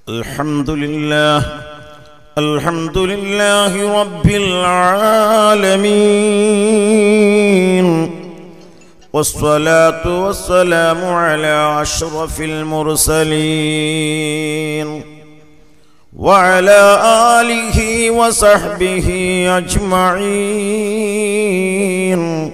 الحمد لله الحمد لله رب العالمين والصلاة والسلام على أشرف المرسلين وعلى آله وصحبه أجمعين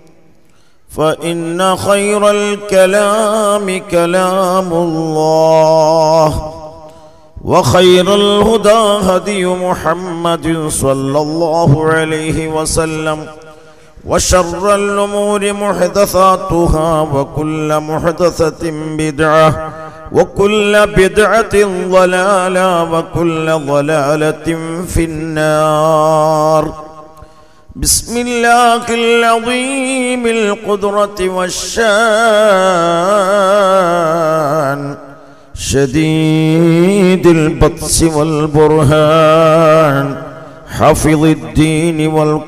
فإن خير الكلام كلام الله وخير الهدى هدي محمد صلى الله عليه وسلم وشر الأمور محدثاتها وكل محدثة بدعة وكل بدعة ضلالة وكل ضلالة في النار بسم الله العظيم القدرة والشان شديد البطس والبرهان حافظ الدين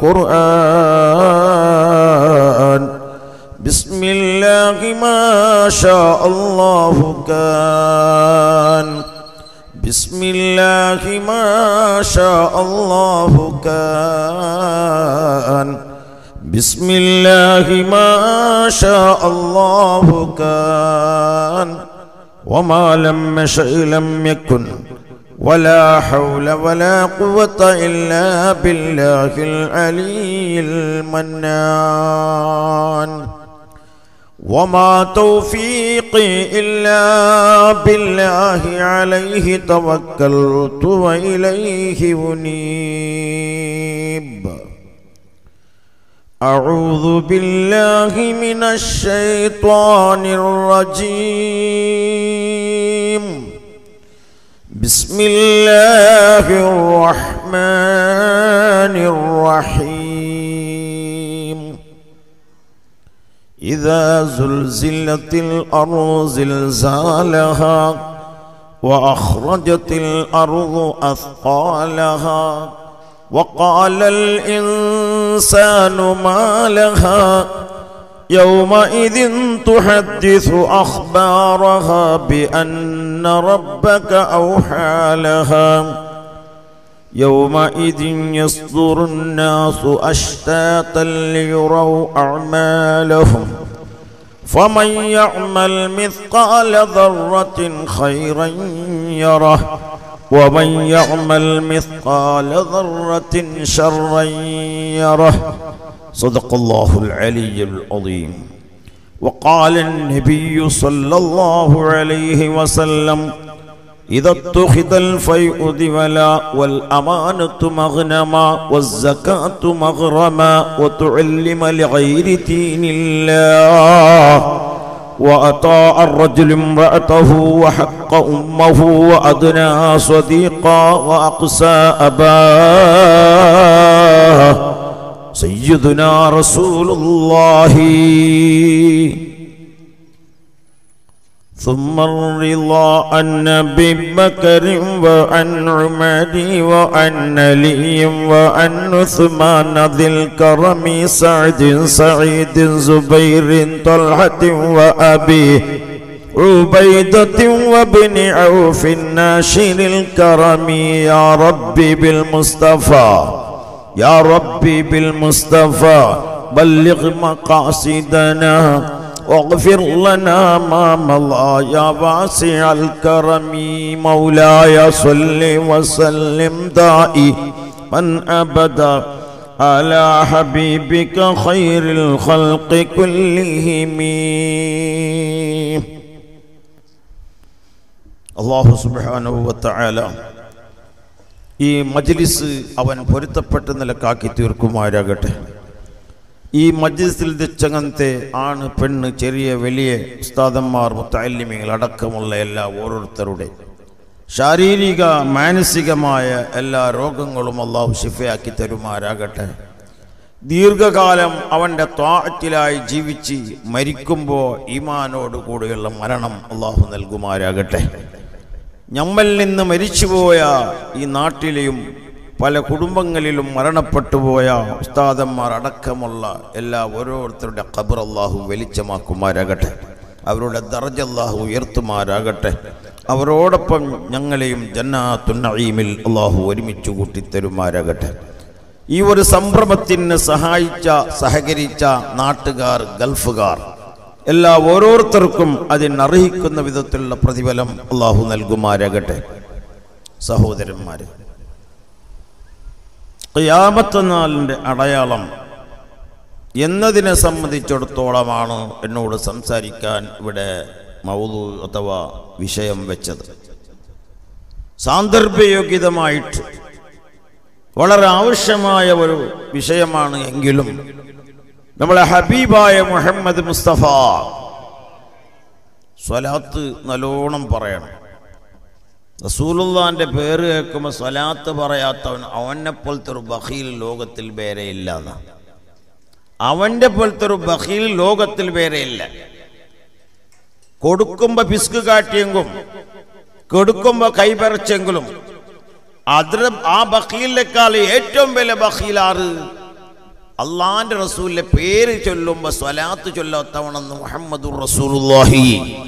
والقرآن بسم الله ما شاء الله كان بسم الله ما شاء الله كان بسم الله ما شاء الله كان وما لم يشأ لم يكن ولا حول ولا قوة إلا بالله العلي المنان وما توفيقي إلا بالله عليه توكلت وإليه أنيب أعوذ بالله من الشيطان الرجيم بسم الله الرحمن الرحيم إذا زلزلت الأرض زلزالها وأخرجت الأرض أثقالها وقال الإنسان ما لها يومئذ تحدث أخبارها بأن ربك أوحى لها يومئذ يصدر الناس أشتاتا ليروا أعمالهم فمن يعمل مثقال ذرة خيرا يره ومن يعمل مثقال ذرة شرا يره صدق الله العلي العظيم وقال النبي صلى الله عليه وسلم إذا اتخذ الفيء ذولا والأمانة مغنما والزكاة مغرما وتعلم لغير دين الله وأطاع الرجل امرأته وحق أمه وأدنى صديقا وأقسى أباه سيدنا رسول الله ثم الرضا عن ابي بكر وعن عمر وعن علي وعن عثمان ذي الكرم سعد سعيد زبير طلحه وابي عبيدة وابن عوف الناشر الكرم يا ربي بالمصطفى يا ربي بالمصطفى بلغ مقاصدنا واغفر لنا ما مضى يا واسع الكرم مولاي صل وسلم دائي من أبدا على حبيبك خير الخلق كلهم അള്ളാഹു സുബാനുവത്തായാല ഈ മജ്ലിസ് അവൻ പൊരുത്തപ്പെട്ട നിലക്കാക്കി തീർക്കുമാരാകട്ടെ ഈ മജ്ലിസിൽ വെച്ചങ്ങനത്തെ ആണ് പെണ്ണ് ചെറിയ വലിയ ഉസ്താദന്മാർ മുത്താലിമികൾ അടക്കമുള്ള എല്ലാ ഓരോരുത്തരുടെ ശാരീരിക മാനസികമായ എല്ലാ രോഗങ്ങളും അള്ളാഹു ഷിഫയാക്കി തരുമാരാകട്ടെ ദീർഘകാലം അവൻ്റെ ത്വാറ്റിലായി ജീവിച്ച് മരിക്കുമ്പോൾ ഈമാനോട് കൂടിയുള്ള മരണം അള്ളാഹു നൽകുമാരാകട്ടെ നമ്മിൽ നിന്ന് മരിച്ചുപോയ ഈ നാട്ടിലെയും പല കുടുംബങ്ങളിലും മരണപ്പെട്ടുപോയ ഉസ്താദന്മാർ അടക്കമുള്ള എല്ലാ ഓരോരുത്തരുടെ ഖബർ അള്ളാഹു വെളിച്ചമാക്കുമാരാകട്ടെ അവരുടെ ദർജ അള്ളാഹു ഉയർത്തുമാരാകട്ടെ അവരോടൊപ്പം ഞങ്ങളെയും ജന്നാത്തുൻ നഈമിൽ അള്ളാഹു ഒരുമിച്ച് കൂട്ടിത്തരുമാരാകട്ടെ ഈ ഒരു സംരംഭത്തിന് സഹായിച്ച സഹകരിച്ച നാട്ടുകാർ ഗൾഫുകാർ എല്ലാ ഓരോരുത്തർക്കും അതിനർഹിക്കുന്ന വിധത്തിലുള്ള പ്രതിഫലം അള്ളാഹു നൽകുമാരാകട്ടെ സഹോദരന്മാര് ഖിയാമത്ത് നാളിൻ്റെ അടയാളം എന്നതിനെ സംബന്ധിച്ചിടത്തോളമാണ് എന്നോട് സംസാരിക്കാൻ ഇവിടെ മൗതു അഥവാ വിഷയം വെച്ചത് സാന്ദർഭയോഗ്യതമായിട്ട് വളരെ ആവശ്യമായ ഒരു വിഷയമാണ് എങ്കിലും നമ്മളെ ഹബീബായ മുഹമ്മദ് മുസ്തഫ സ്വലാത്ത് നല്ലോണം പറയണം റസൂലുള്ളാന്റെ പേര് കേൾക്കുമ്പോൾ സ്വലാത്ത് പറയാത്തവൻ അവനെ പോലത്തെ ഒരു ബഹീൽ ലോകത്തിൽ വേറെയില്ല എന്നാ അവന്റെ പോലത്തെ ഒരു ബഹീൽ ലോകത്തിൽ വേറെയില്ല കൊടുക്കുമ്പോ പിസ്ക് കാട്ടിയെങ്കും കൊടുക്കുമ്പോ കൈപറച്ചെങ്കിലും അതിന് ആ ബഹീലിനേക്കാൾ ഏറ്റവും വലിയ ബഹീൽ ആറ് അള്ളാന്റെ റസൂലിന്റെ പേര് ചൊല്ലുമ്പോ സ്വലാത്ത് ചൊല്ലാത്തവണെന്ന് മുഹമ്മദ് റസൂലുള്ളാഹി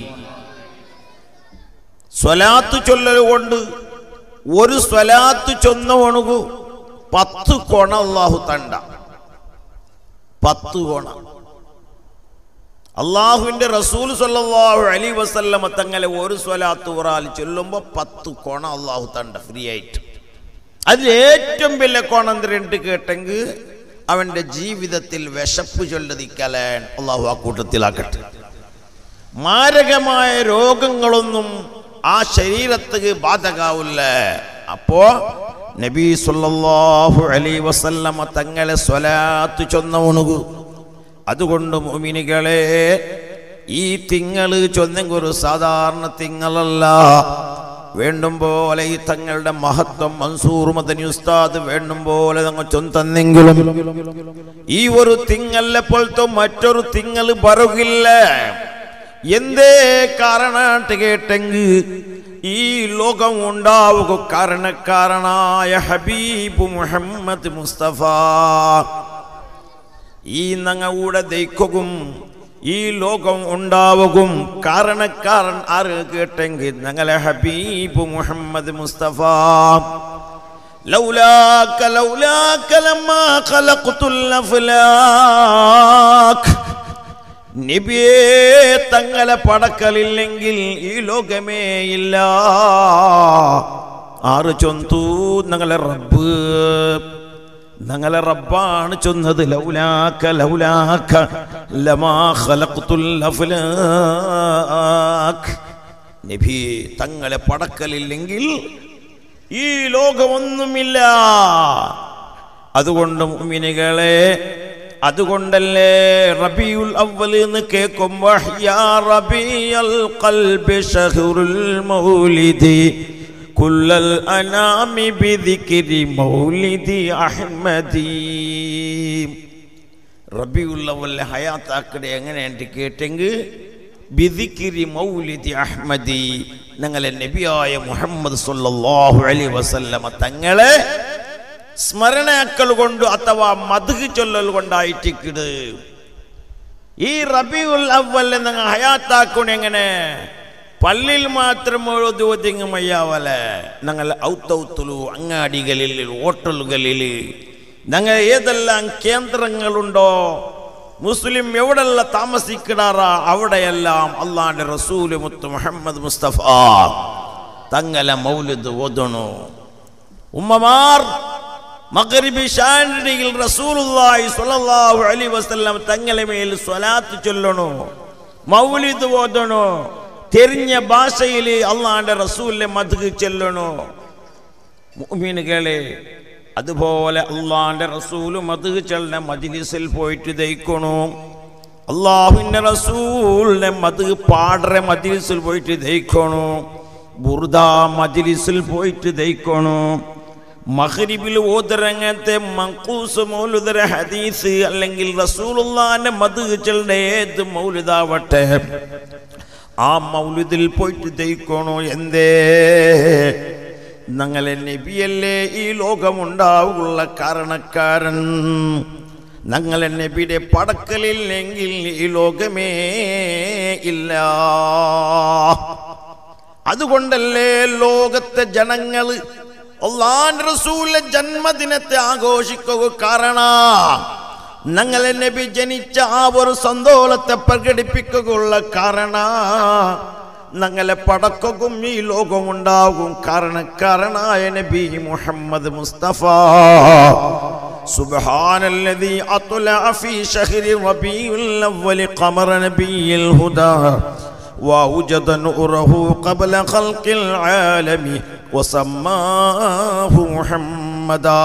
സ്വലാത്ത് ചൊല്ലൽ കൊണ്ട് ഒരു സ്വലാത്ത് ചൊന്നവണുകു പത്ത് കൊണ അള്ളാഹു തണ്ട പത്ത് കൊണ അള്ളാഹുവിന്റെ റസൂൽ സല്ലല്ലാഹു അലൈഹി വസല്ലമ തങ്ങളെ ഒരു സ്വലാത്ത് ഒരാൾ ചൊല്ലുമ്പോൾ പത്ത് കൊണ അള്ളാഹു തണ്ട ഫ്രീ ആയിട്ട് അതിൽ ഏറ്റവും വലിയ കോണം രണ്ട് കേട്ടെങ്കിൽ അവന്റെ ജീവിതത്തിൽ വിശപ്പ് ചൊല്ലതിക്കലാൻ അള്ളാഹു ആ കൂട്ടത്തിലാക്കട്ടെ മാരകമായ രോഗങ്ങളൊന്നും ആ ശരീരത്തിന് ബാധകാവില്ല അപ്പോ നബി സല്ലല്ലാഹു അലൈഹി വസല്ലമ തങ്ങളെ സ്വലാത്ത് ചൊന്നവണുകു അതുകൊണ്ട് മുമിനികളെ ഈ തിങ്ങള് ചൊന്നെങ്കിൽ ഒരു സാധാരണ തിങ്ങളല്ല വേണ്ടും പോലെ ഈ തങ്ങളുടെ മഹത്വം മൻസൂർ മദനി ഉസ്താദ് വേണ്ടും പോലെ ഞങ്ങൾ ചൊന്തന്നെങ്കിലും ഈ ഒരു തിങ്ങല്ലെ പോലത്തെ മറ്റൊരു തിങ്ങൾ പറകില്ല എന്തേ കാരണാട്ട് കേട്ടെങ്കിൽ ഈ ലോകം ഉണ്ടാവുക കാരണക്കാരനായ ഹബീബ് മുഹമ്മദ് മുസ്തഫ ഈ നങ്ങൂടെ ദൈക്കും ഈ ലോകം ഉണ്ടാവുകയും കാരണക്കാരൻ ആര് കേട്ടെങ്കിൽ ഞങ്ങളെ ഹബീബ് മുഹമ്മദ് മുസ്തഫ ലൗലാക ലൗലാക ലമ്മാ ഖലഖ്തുൽ അഫ്ലാക് നബിയേ തങ്ങളെ പടക്കലില്ലെങ്കിൽ ഈ ലോകമേ ഇല്ല ആറ് ചൊന്തു ഞങ്ങളെ റബ്ബ് ഞങ്ങളെ റബ്ബാണ് ചൊന്നത് ലൗലാക്ക ലൗലാക്ക ലമാ ഖലഖ്തുൽ അഫ്ലാക് നബി തങ്ങളെ പടക്കലില്ലെങ്കിൽ ഈ ലോകമൊന്നുമില്ല അതുകൊണ്ട് മുഅ്മിനുകളെ അതുകൊണ്ടല്ലേ റബിയുൽ അവ്വൽ എന്ന് കേൾക്കുമ്പോൾ യാ റബിയൽ ഖൽബി ഷഹ്റുൽ മൗലിദി കുല്ലൽ അനാമി ബിദിക്രി മൗലിദി അഹ്മദി റബിയുൽ അവ്വൽ ഹയാത്താക്കടെ എങ്ങനെയുണ്ട് കേട്ടെങ്കിൽ ബിദിക്രി മൗലിദി അഹ്മദി ഞങ്ങളെ നബിയായ മുഹമ്മദ് സല്ലല്ലാഹു അലൈഹി വസല്ലമ തങ്ങളെ സ്മരണയാക്കൽ കൊണ്ട് അഥവാ മധു ചൊല്ലൽ കൊണ്ടായിട്ടിക്കിട് ഈ റബിയുൽ അവൽ നിങ്ങൾ ഹയാത്താക്കണ എങ്ങനെ പള്ളിയിൽ മാത്രം ഒതുവതിങ്ങമയ്യാവല ഞങ്ങൾ ഔത്തൗത്തുലു അങ്ങാടികളിൽ ഹോട്ടലുകളിൽ ഞങ്ങൾ ഏതെല്ലാം കേന്ദ്രങ്ങളുണ്ടോ മുസ്ലിം എവിടെല്ലാം താമസിക്കിടാറാ അവിടെയെല്ലാം അള്ളാന്റെ റസൂല് മുത്ത് മുഹമ്മദ് മുസ്തഫ തങ്ങളെ മൗലിദ് ഓതണു ഉമ്മമാർ മകരിബി ഷാൻഡിയിൽ റസൂലുള്ളാഹി സ്വല്ലല്ലാഹു അലൈഹി വസല്ലം തങ്ങളെ മേൽ സ്വലാത്ത് ചൊല്ലണു മൗലിദ് ഓതണു തെരിഞ്ഞ ഭാഷയിൽ അള്ളാന്റെ റസൂലിനെ മധു ചെല്ലണു മുഅ്മിനുകളെ അതുപോലെ അള്ളാന്റെ റസൂല് മധു ചെല്ലണ മജ്ലിസിൽ പോയിട്ട് ദയിക്കണു അള്ളാഹുവിന്റെ റസൂലിനെ മധു പാടറെ മജ്ലിസിൽ പോയിട്ട് ദയിക്കണു ബുർദ മജ്ലിസിൽ പോയിട്ട് ദയിക്കണു മഹരിബിൽ ഓതരങ്ങത്തെ മങ്കൂസ് മൗലുദര ഹദീസ് അല്ലെങ്കിൽ റസൂലുള്ളാന്റെ മധു ചെല്ലുന്ന ഏത് മൗലുദാവട്ടെ ആ മൗലുദിൽ പോയിട്ട് ദയിക്കണോ എന്തേ ഞങ്ങളെ നബിയല്ലേ ഈ ലോകമുണ്ടാവുള്ള കാരണക്കാരൻ ഞങ്ങളെ നബിയുടെ പടക്കലില്ലെങ്കിൽ ഈ ലോകമേ ഇല്ല അതുകൊണ്ടല്ലേ ലോകത്തെ ജനങ്ങൾ അള്ളാൻ റസൂലിന്റെ ജന്മദിനത്തെ ആഘോഷിക്കുക കാരണ ഞങ്ങളെ നബി ജനിച്ച ആ ഒരു സന്തോളത്തെ പ്രകടിപ്പിക്കുകയുള്ള കാരണ ഞങ്ങളെ പടക്കവും ഈ ലോകമുണ്ടാകും കാരണക്കാരനായ നബി മുഹമ്മദ് മുസ്തഫ سبحان الذي أطلع في شهر ربيع الأول قمر نبي الهدى وأوجد نوره قبل خلق العالم وسماه محمدا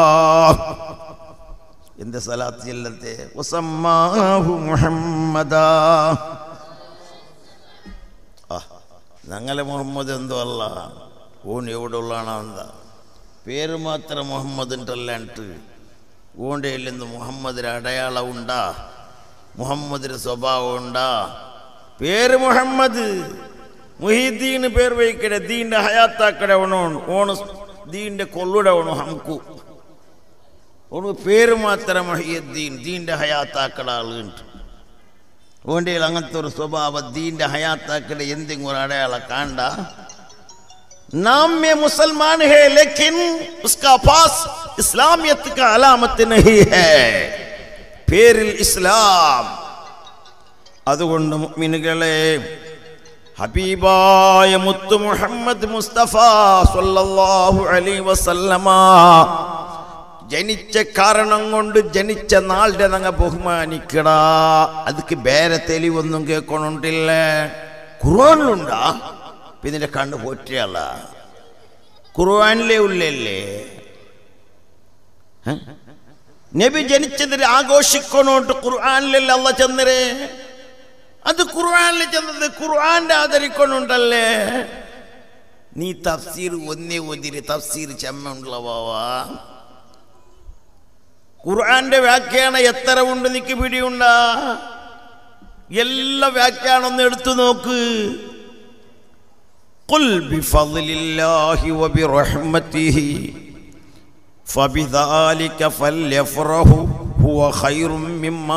എന്ത് സലാത്ത് ചെല്ലത്തെ വസമ്മാഹു മുഹമ്മദാ ആ ഞങ്ങളെ മുഹമ്മദ് എന്തോ അല്ല ഓൺ എവിടെ ഉള്ളാണോ എന്താ പേര് മാത്രം മുഹമ്മദ് ഉണ്ടല്ലാണ്ട് ഓണ്ടയിൽ നിന്ന് മുഹമ്മദിന് അടയാളം ഉണ്ടാ മുഹമ്മദിന് സ്വഭാവം ഉണ്ടാ പേര് മുഹമ്മദ് മുഹീദ്ദീന് പേര് വയ്ക്കടെ ദീന്റെ ഹയാത്താക്കടെ ഓണോൺ ഓണ് ദീന്റെ കൊള്ളുടെ ഓണു ഹംകു ഓണ് പേര് മാത്രം മഹിയുദ്ദീൻ ദീന്റെ ഹയാത്താക്കട ആളുണ്ട് ഓണ്ടയിൽ അങ്ങനത്തെ ഒരു സ്വഭാവം ദീന്റെ ഹയാത്താക്കട എന്തെങ്കിലും ഒരു അടയാളം കാണ്ട नाम में मुसलमान है लेकिन उसका पास इस्लामियत का अलामत नहीं है പേരിൽ ഇസ്ലാം അതുകൊണ്ട് മുഅ്മിനുകളെ ഹബീബായ മുത്തു മുഹമ്മദ് മുസ്തഫ സല്ലല്ലാഹു അലൈഹി വസല്ലമ ജനിച്ച കാരണം കൊണ്ട് ജനിച്ച നാളുടെ നങ്ങ ബഹുമാനിക്കടാ ಅದಕ್ಕೆ ಬೇರೆ തെളിവൊന്നും കേൾക്കണുണ്ടില്ല ഖുർആനിലുണ്ടാ ഇതിന്റെ കണ്ണ് പോറ്റിയല്ല ഖുർആനിലെ ഉള്ളല്ലേ ഹ? നബി ജനിച്ചതിന് ആഘോഷിക്കണോട്ട് ഖുർആനിലല്ല അല്ല ചെന്നരെ അത് ഖുർആനിൽ ചെന്നത് ഖുർആന്റെ ആദരിക്കണുണ്ടല്ലേ നീ തഫ്സീർ ഒന്നേ ഒന്നിരി തഫ്സീർ ചെമ്മുള്ളവാ ഖുർആന്റെ വ്യാഖ്യാനം എത്ര ഉണ്ട് നിക്ക് പിടിയുണ്ടാ എല്ലാ വ്യാഖ്യാനം ഒന്ന് എടുത്തു നോക്ക് قل بفضل الله وبرحمته فبذلك فليفرحوا هو خير مما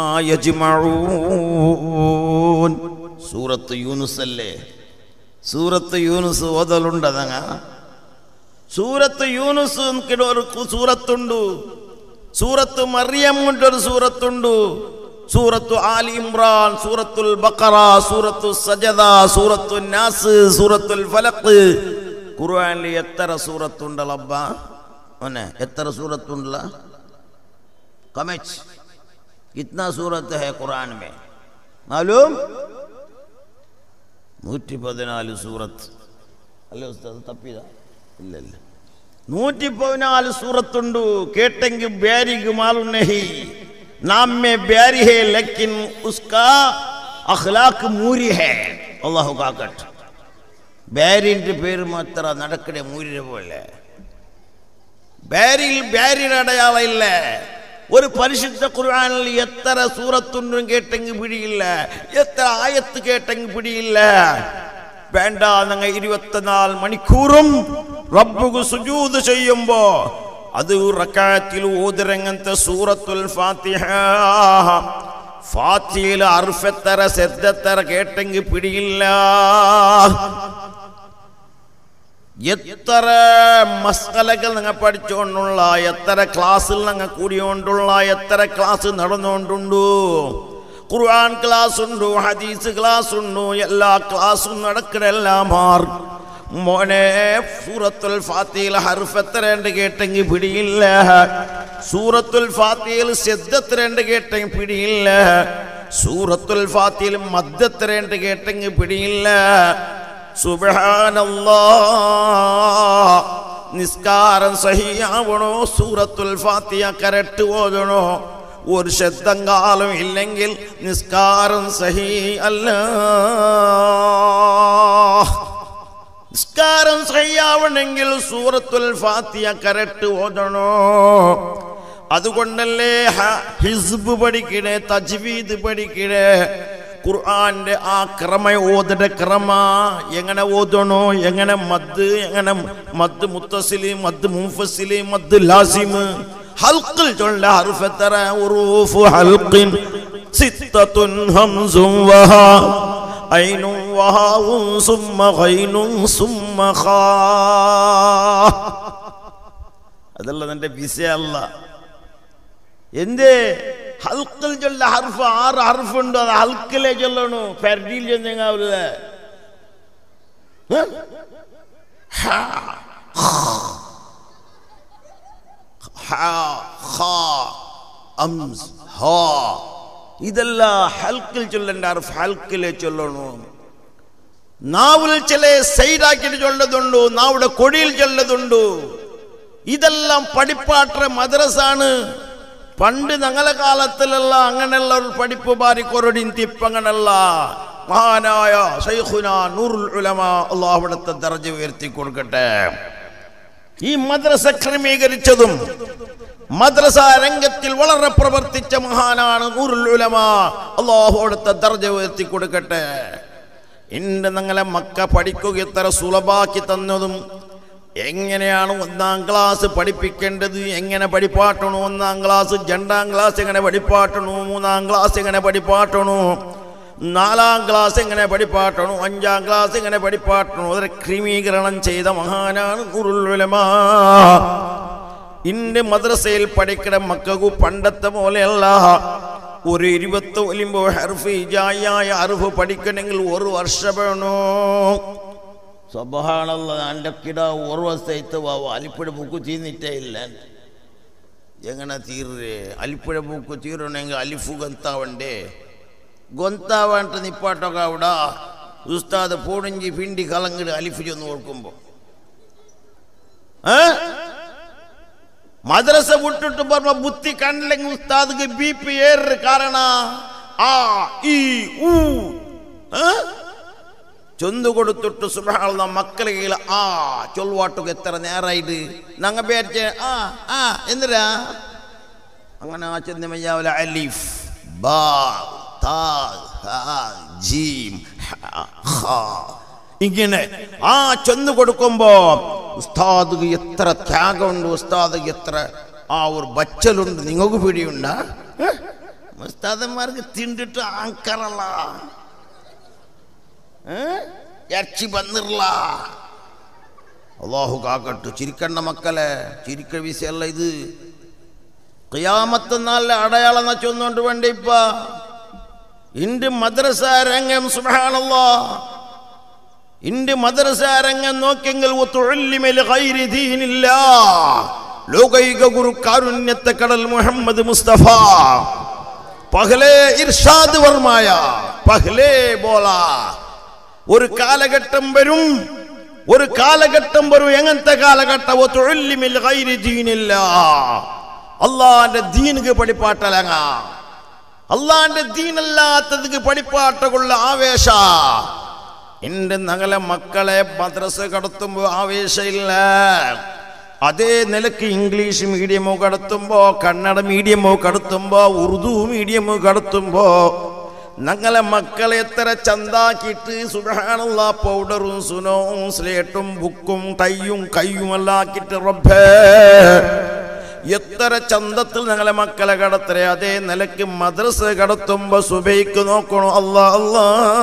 يجمعون സൂറത്ത് യൂനുസ് അല്ലേ സൂറത്ത് യൂനുസ് ഓതലുണ്ടതങ്ങ സൂറത്ത് യൂനുസ് എനിക്കിടെ ഒരു കു- സൂറത്തുണ്ട് സൂറത്ത് മറിയം കൊണ്ടൊരു സൂറത്തുണ്ട് സൂറത്തു ആലി ഇമ്രാൻ സൂറത്തുൽ ബക്കറ സൂറത്തു സജദ സൂറത്തു നാസ് സൂറത്തുൽ ഫലഖ് ഖുർആനിൽ എത്ര സൂറത്തുണ്ടല്ലബ്ബ ഓനെ എത്ര സൂറത്തുണ്ടല്ല കമച്ച് കിतना सूरत है कुरान में मालूम നൂറ്റി പതിനാല് സൂറത്ത് അല്ലേ ഉസ്താദ് തപ്പിയതാ ഇല്ല ഇല്ല നൂറ്റി പതിനാല് സൂറത്തുണ്ട് കേട്ടെങ്കിൽ ब्यारी मालूम नहीं नाम में ब्यारी है लेकिन उसका अखलाक मूरी है അള്ളാഹു കാക്കട്ട് ബാരിൻ്റെ പേര് മാത്ര നടക്കടെ മൂരിനെ പോലെ ബാരിയിൽ ബാരിയുടെ അടയാളം ഇല്ല ഒരു പരിശുദ്ധ ഖുർആനിൽ എത്ര സൂറത്തുണ്ടും കേട്ടെങ്കിൽ പിടിയില്ല എത്ര ആയത്ത് കേട്ടെങ്കിൽ പിടിയില്ല വേണ്ട നിങ്ങൾ ഇരുപത്തിനാല് മണിക്കൂറും റബ്ബുക്ക് സുജൂത് ചെയ്യുമ്പോ അത് റക്കാത്തിൽ ഊതിരങ്ങനത്തെ സൂറത്തുൽ ഫാത്തിഹ ഫാത്തിയിൽ അർഫെത്തര സെദ്ദത്തര കേട്ടെങ്കിൽ പിടിയില്ല എത്ര മസ്കലകൾ നിങ്ങൾ പഠിച്ചുകൊണ്ടുള്ള എത്ര ക്ലാസ്സിൽ നിങ്ങൾ കൂടിയോണ്ടുള്ള എത്ര ക്ലാസ് നടന്നുകൊണ്ടുണ്ടു ഖുർആൻ ക്ലാസ് ഉണ്ടു ഹദീസ് ക്ലാസ് ഉണ്ടു എല്ലാ ക്ലാസ്സും നടക്കണെല്ലാം മാർ മോനെ സൂറത്തുൽ ഫാത്തിയിൽ ഹർഫ് എത്ര ഉണ്ട് കേട്ടെങ്കിൽ പിടിയില്ല സൂറത്തുൽ ഫാത്തിയിൽ ശ്രദ്ധ ഉണ്ട് കേട്ടെങ്കിൽ പിടിയില്ല സൂറത്തുൽ ഫാത്തിയിൽ മദ്യത്ര ഉണ്ട് കേട്ടെങ്കിൽ പിടിയില്ല സുബ്ഹാനല്ലാ നിസ്കാരം സഹിയാവണോ സൂറത്തുൽ ഫാത്തിയ കരട്ട് ഓതണോ ഒരു ശബ്ദം കാലം ഇല്ലെങ്കിൽ നിസ്കാരം സഹി അല്ല നിസ്കാരം സഹിയാവണമെങ്കിൽ സൂറത്തുൽ ഫാത്തിയ കരട്ട് ഓതണോ അതുകൊണ്ടല്ലേ ഹ- ഹിസ്ബ് പഠിക്കണേ തജ്വീദ് പഠിക്കണേ ഖുർആന്റെ ആ ക്രമ ഓതട ക്രമ എങ്ങനെ ഓതണോ എങ്ങനെ മദ് എങ്ങനെ മദ് മുത്തസില് മദ് മുഫസില് മദ് ലാസിമ് ഹൽക്കിൽ ചൊല്ല ഹർഫത്തറ ഉറൂഫ് ഹൽക്കിൻ സിത്തത്തുൻ ഹംസും വഹാ ഐനും വഹാവും സുമ്മ ഖൈനും സുമ്മ ഖാ അതല്ല നിന്റെ വിഷയല്ല എന്തേ ഹൽക്കിൽ ചൊല്ല ഹർഫ് ആറ് ഹർഫുണ്ട് അത് ഹൽക്കിലെ ചൊല്ലണു ഫെർഡിയിൽ ചെന്നെങ്കാവില്ല ഇതല്ല ഹൽക്കിൽ ചൊല്ലണ്ട ഹർഫ് ഹൽക്കിലെ ചൊല്ലണു നാവിൽ ചില സൈഡാക്കിയിട്ട് ചൊല്ലതുണ്ടു നാവിടെ കൊടിയിൽ ചൊല്ലതുണ്ടു ഇതെല്ലാം പഠിപ്പാട്ട മദ്രസാണ് പണ്ട് ഞങ്ങളെ കാലത്തിലല്ല അങ്ങനെയുള്ള ഒരു പഠിപ്പ് ബാരി കൊറടിൻ തിപ്പ് അങ്ങനല്ല മഹാനായ ഷൈഖുന നൂറുൽ ഉലമ അള്ളാഹു അവിടുത്തെ ദർജ ഉയർത്തി കൊടുക്കട്ടെ ഈ മദ്രസ ക്രമീകരിച്ചതും മദ്രസ രംഗത്തിൽ വളരെ പ്രവർത്തിച്ച മഹാനാണ് നൂറുൽ ഉലമ അള്ളാഹു അവിടുത്തെ ദർജ ഉയർത്തി കൊടുക്കട്ടെ ഇന്ന് ഞങ്ങളെ മക്ക പഠിക്കുക എത്ര സുലഭാക്കി തന്നതും എങ്ങനെയാണ് ഒന്നാം ക്ലാസ് പഠിപ്പിക്കേണ്ടത് എങ്ങനെ പഠിപ്പാട്ടണു ഒന്നാം ക്ലാസ് രണ്ടാം ക്ലാസ് എങ്ങനെ പഠിപ്പാട്ടണു മൂന്നാം ക്ലാസ് എങ്ങനെ പഠിപ്പാട്ടണു നാലാം ക്ലാസ് എങ്ങനെ പഠിപ്പാട്ടണു അഞ്ചാം ക്ലാസ് എങ്ങനെ പഠിപ്പാട്ടണു അതിനെ ക്രമീകരണം ചെയ്ത മഹാനാണ് ഉരുളുലമാ ഇന്ന് മദ്രസയിൽ പഠിക്കുന്ന മക്കൾക്കു പണ്ടത്തെ പോലെയല്ല ഒരു ഇരുപത്തി ഒലിമ്പോ ഹർഫ് ഇജായ അറുഫ് പഠിക്കണമെങ്കിൽ ഒരു വർഷം വേണോ സ്വബഹാണല്ല എൻ്റെ കിട ഓർവ സഹിತ അലിപ്പുഴ ബുക്ക് തീർന്നിട്ടേ ಇಲ್ಲ എങ്ങനെ തീർರೆ അലിപ്പുഴ ബുക്ക് തീരണമെങ്കിൽ അലിഫു ഗൊಂತಾವಂಡೆ ഗൊಂತಾವಂಟ നിപ്പാട്ടൊക്കെ അവിടെ ഉസ്താദ് പൂണിഞ്ചി പിണ്ടി കലങ്ങിട് അലിഫു ചെന്ന് കൊടുക്കുമ്പോ മദ്രസ വിട്ടിട്ട് പറഞ്ഞ ബുദ്ധി കണ്ടില്ലെങ്കിൽ ഉസ്താദിക്ക് ബി പി ഏറ് കാരണ ആ ഈ ഊ ചൊന്തു കൊടുത്തിട്ട് സുബഹാള മക്കളെ കയ്യിൽ ആ ചൊല്ലുവാട്ടൊക്കെ എത്ര നേരായിട്ട് ഞങ്ങ പേരിച്ച് ആ ആ എന്തിനാ അങ്ങനെ ആ ചെന്നമയ്യാവില്ല അലിഫ് ബാ താ ഹാ ജീം ഹ, ഹാ. ഇങ്ങനെ ആ ചൊന്നു കൊടുക്കുമ്പോ ഉസ്താദ് എത്ര ത്യാഗമുണ്ട് ഉസ്താദ് എത്ര ആ ഒരു ബച്ചലുണ്ട് നിങ്ങൾക്ക് പിടിയുണ്ടാ ഏ? ഉസ്താദന്മാർക്ക് തിണ്ടിട്ട് ആങ്കറല്ല ഇറച്ചി വന്നില്ല അള്ളാഹു കാക്കട്ടു ചിരിക്കണ്ട മക്കളെ ചിരിക്ക വിഷയല്ല ഇത് ഖിയാമത്ത് അടയാളം എന്ന ചൊന്നുകൊണ്ട് വേണ്ട ഇപ്പ ഇന്റെ മദ്രസ രംഗം സുബാണല്ലോ ഇന്റെ മദ്രസ രംഗം നോക്കിയെങ്കിൽ ഒത്തുള്ളിമേൽ ഖൈരി ദീനില്ല ലോകൈക ഗുരു കാരുണ്യത്തെ കടൽ മുഹമ്മദ് മുസ്തഫ പഹലേ ഇർഷാദ് വർമായ പഹലേ ബോലാ ഒരു കാലഘട്ടം വരും ഒരു കാലഘട്ടം വരും എങ്ങനത്തെ കാലഘട്ടം ഒത്തുള്ളിമിൽ ഖൈരി ദീനില്ല അള്ളാന്റെ ദീനുക്ക് പഠിപ്പാട്ടലങ്ങ അള്ളാന്റെ ദീനല്ലാത്തതിക്ക് പഠിപ്പാട്ടുള്ള ആവേശ എന്റെ നഗലെ മക്കളെ മദ്രസ കടത്തുമ്പോ ആവേശമില്ല അതേ നിലക്ക് ഇംഗ്ലീഷ് മീഡിയമോ കടത്തുമ്പോ കന്നഡ മീഡിയമോ കടത്തുമ്പോ ഉറുദു മീഡിയമോ കടത്തുമ്പോ ഞങ്ങളെ മക്കളെ എത്ര ചന്താക്കിയിട്ട് സുബഹാനുള്ള പൗഡറും സുനവും സ്ലേറ്റും ബുക്കും ടൈയും കയ്യും എല്ലാം ആക്കിയിട്ട് റബ്ബേ എത്ര ചന്തത്തിൽ ഞങ്ങളെ മക്കളെ കടത്തരെ അതേ നിലക്ക് മദ്രസ കടത്തുമ്പോ സുബൈക്ക് നോക്കണോ അല്ലാ അല്ലാ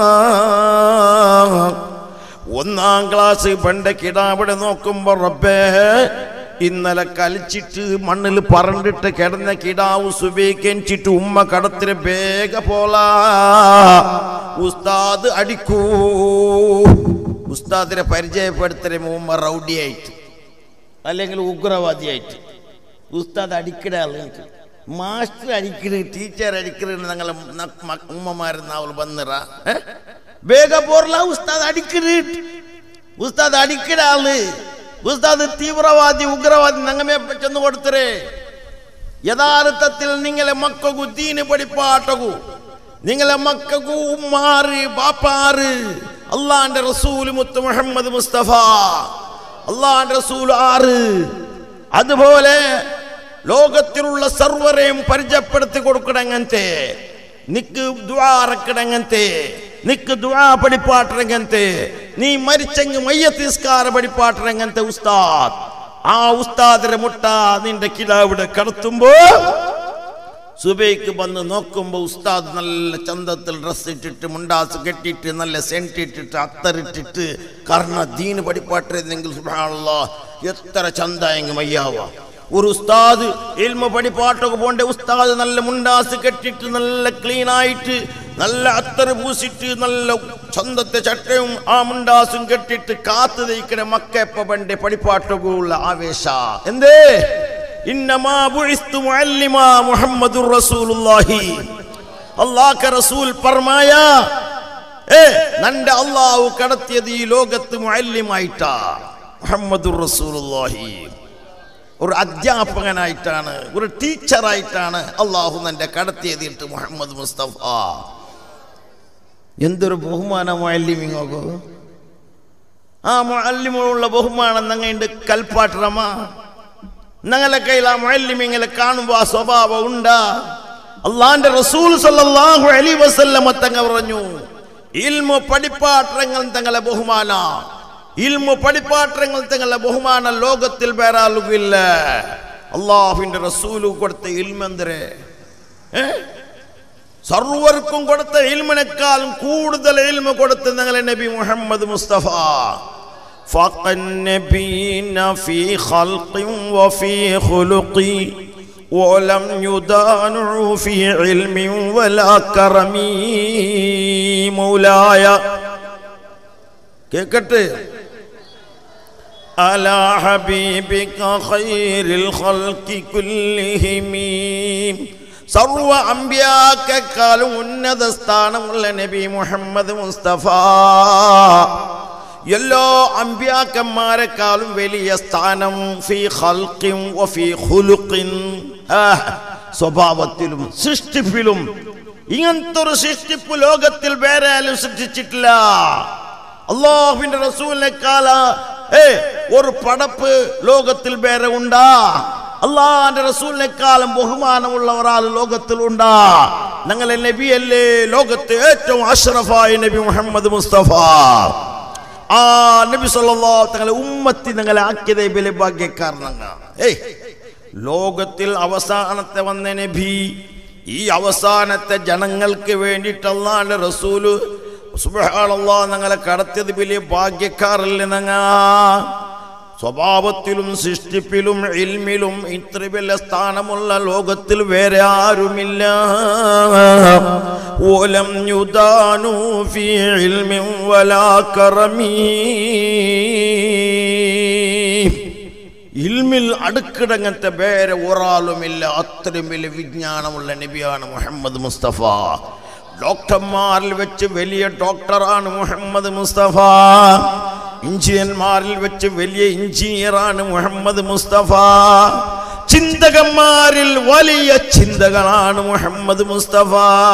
ഒന്നാം ക്ലാസ് പണ്ട് കിടാവിടെ നോക്കുമ്പോ റബ്ബേ ഇന്നലെ കളിച്ചിട്ട് മണ്ണിൽ പറണ്ടിട്ട് കിടന്ന കിടാവ് സുബൈക്കനിച്ചിട്ട് ഉമ്മ കടത്തില് വേഗ പോലാ ഉസ്താദ് അടിക്കൂ ഉസ്താദിനെ പരിചയപ്പെടുത്തരെ ഉമ്മ റൗഡിയായിട്ട് അല്ലെങ്കിൽ ഉഗ്രവാദിയായിട്ട് ഉസ്താദ് അടിക്കട ആളുകൾക്ക് മാസ്റ്റർ അടിക്കണ് ടീച്ചർ അടിക്കണ് ഞങ്ങളെ ഉമ്മമാരെന്ന് അവൾ വന്നിറ വേഗ പോർല ഉസ്താദ് അടിക്കണ് ഉസ്താദ് അടിക്കട ആള് ഉസ്താദ് തീവ്രവാദി ഉഗ്രവാദി നങ്ങമേ ചെന്ന് കൊടുത്തരേ യഥാർത്ഥത്തിൽ നിങ്ങളെ മക്കൾക്കു ദീന് പഠിപ്പാട്ടകു നിങ്ങളെ മക്കൾക്കു ഉമ്മാറ് ബാപ്പാറ് അള്ളാന്റെ റസൂൽ മുത്ത് മുഹമ്മദ് മുസ്തഫ അള്ളാന്റെ റസൂൽ ആറ് അതുപോലെ ലോകത്തിലുള്ള സർവരെയും പരിചയപ്പെടുത്തി കൊടുക്കണങ്ങനത്തെ നിക്ക് ദ്വാറക്കിടങ്ങനത്തെ നിക്ക് ദ്വാ പഠിപ്പാട്ടിറങ്ങനത്തെ നീ മരിച്ചെങ്ക് മയ്യത്തിസ്കാര പഠിപ്പാട്ടിറങ്ങനത്തെ ഉസ്താദ് ആ ഉസ്താദിനെ മുട്ട നിന്റെ കിടാവിടെ കടത്തുമ്പോ സുബൈക്ക് വന്ന് നോക്കുമ്പോൾ ഉസ്താദ് നല്ല ചന്തത്തിൽ ഡ്രസ്സ് ഇട്ടിട്ട് മുണ്ടാസ് കെട്ടിയിട്ട് നല്ല സെൻറ്റ് ഇട്ടിട്ട് അത്തറിട്ടിട്ട് കാരണം ദീന് പഠിപ്പാട്ടിരുന്നെങ്കിൽ സുബ്ഹാനല്ലാ എത്ര ചന്തായെങ്കിൽ മയ്യാവാ ഒരു ഉസ്താദ് ഇൽമ പഠിപ്പാട്ടൊക്കെ പോണ്ട ഉസ്താദ് നല്ല മുണ്ടാസ് കെട്ടിട്ട് നല്ല ക്ലീൻ ആയിട്ട് നല്ല അത്തറ് പൂസിട്ട് നല്ല സ്വന്തത്തെ ചട്ടയും ആ മുണ്ടാസും കെട്ടിട്ട് കാത്തു തയ്ക്കണ മക്കെപ്പ പണ്ട് പഠിപ്പാട്ടൊക്കെ ഉള്ള ആവേശ എന്തേ ഇന്നമാ ബുഇസ്തു മുഅല്ലിമാ മുഹമ്മദുർ റസൂലുള്ളാഹി അല്ലാഹ് റസൂൽ ഫർമായ ഏ നന്റെ അള്ളാഹു കടത്തിയത് ഈ ലോകത്ത് മുഅല്ലിമായിട്ടാ മുഹമ്മദുർ റസൂലുള്ളാഹി ഒരു അധ്യാപകനായിട്ടാണ് ഒരു ടീച്ചറായിട്ടാണ് അള്ളാഹു നന്റെ കടത്തിയതിട്ട് മുഹമ്മദ് മുസ്തഫ എന്തൊരു ബഹുമാനം മുഅല്ലിമിങ്ങോക്കോ ആ മുഅല്ലിമുള്ള ബഹുമാനം നങ്ങണ്ട് കൽപ്പാട്ടറമ ഞങ്ങളെ കയ്യിൽ ആ മുഅല്ലിമിങ്ങളെ കാണുമ്പോൾ ആ സ്വഭാവം ഉണ്ടാ അള്ളാന്റെ റസൂൽ സല്ലല്ലാഹു അലൈഹി വസല്ലമ തങ്ങ പറഞ്ഞു ഇൽമു പഠിപ്പാട്ടങ്ങൾ തങ്ങളെ ബഹുമാന ഇൽമു പഠിപ്പാട്ടങ്ങൾ തങ്ങളെ ബഹുമാന ലോകത്തിൽ വേറെ ആളുകില്ല അള്ളാഹുവിന്റെ റസൂല് കൊടുത്ത ഇൽമെന്തരെ ഏ സർവർക്കും കൊടുത്ത ഇൽമിനേക്കാളും കൂടുതൽ ഇൽമ കൊടുത്ത ഞങ്ങളെ നബി മുഹമ്മദ് മുസ്തഫ فق النبيين في خلق وفي خلق ولم يدانعوا في علم ولا كرم مولاي കേക്കട്ടെ على حبيبك خير الخلق كلهم സർവ അമ്പ്യാക്കാളും ഉന്നത സ്ഥാനമുള്ള നബി മുഹമ്മദ് മുസ്തഫ എല്ലാ അമ്പ്യാക്കന്മാരെക്കാളും വലിയ സ്ഥാനം ഫി ഖൽഖിൻ വഫി ഖുലുഖിൻ ആഹ്, സ്വഭാവത്തിലും സൃഷ്ടിപ്പിലും ഇങ്ങനത്തെ ഒരു സൃഷ്ടിപ്പ് ലോകത്തിൽ വേറെ ആരും സൃഷ്ടിച്ചിട്ടില്ല അള്ളാഹുവിന്റെ റസൂലിനെക്കാല ഏ ഒരു പടപ്പ് ലോകത്തിൽ വേറെ ഉണ്ടാ അള്ളാഹിന്റെ റസൂലിനെക്കാലം ബഹുമാനമുള്ള ഒരാൾ ലോകത്തിലുണ്ടാ ഞങ്ങളെ നബിയല്ലേ ലോകത്തെ ഏറ്റവും അഷ്റഫായ നബി മുഹമ്മദ് മുസ്തഫ ആ നബി സല്ലല്ലാഹു തങ്ങളെ ഉമ്മത്തി ഞങ്ങളെ ആക്കിയതേ വലിയ ഭാഗ്യക്കാരനങ്ങ ഏയ് ലോകത്തിൽ അവസാനത്തെ വന്ന നബി ഈ അവസാനത്തെ ജനങ്ങൾക്ക് വേണ്ടിയിട്ട് അള്ളാന്റെ റസൂല് സുബ്ഹാനല്ലാ ഞങ്ങളെ കടത്തിയത് വലിയ ഭാഗ്യക്കാരല്ലേ നങ്ങ സ്വഭാവത്തിലും സൃഷ്ടിപ്പിലും ഇൽമിലും ഇത്ര വലിയ സ്ഥാനമുള്ള ലോകത്തിൽ വേറെ ആരുമില്ല ഓലം യുദാനു ഫീ ഇൽമിൻ വലാ കറമീ ഇൽമിൽ അടുക്കിടങ്ങത്തെ വേറെ ഒരാളുമില്ല അത്രയും വലിയ വിജ്ഞാനമുള്ള നബിയാണ് മുഹമ്മദ് മുസ്തഫ ഡോക്ടർമാരിൽ വെച്ച് വലിയ ഡോക്ടറാണ് മുഹമ്മദ് മുസ്തഫ എഞ്ചിനീയർമാരിൽ വെച്ച് വലിയ എഞ്ചിനീയറാണ് മുഹമ്മദ് മുസ്തഫ ചിന്തകന്മാരിൽ വലിയ ചിന്തകളാണ് മുഹമ്മദ് മുസ്തഫ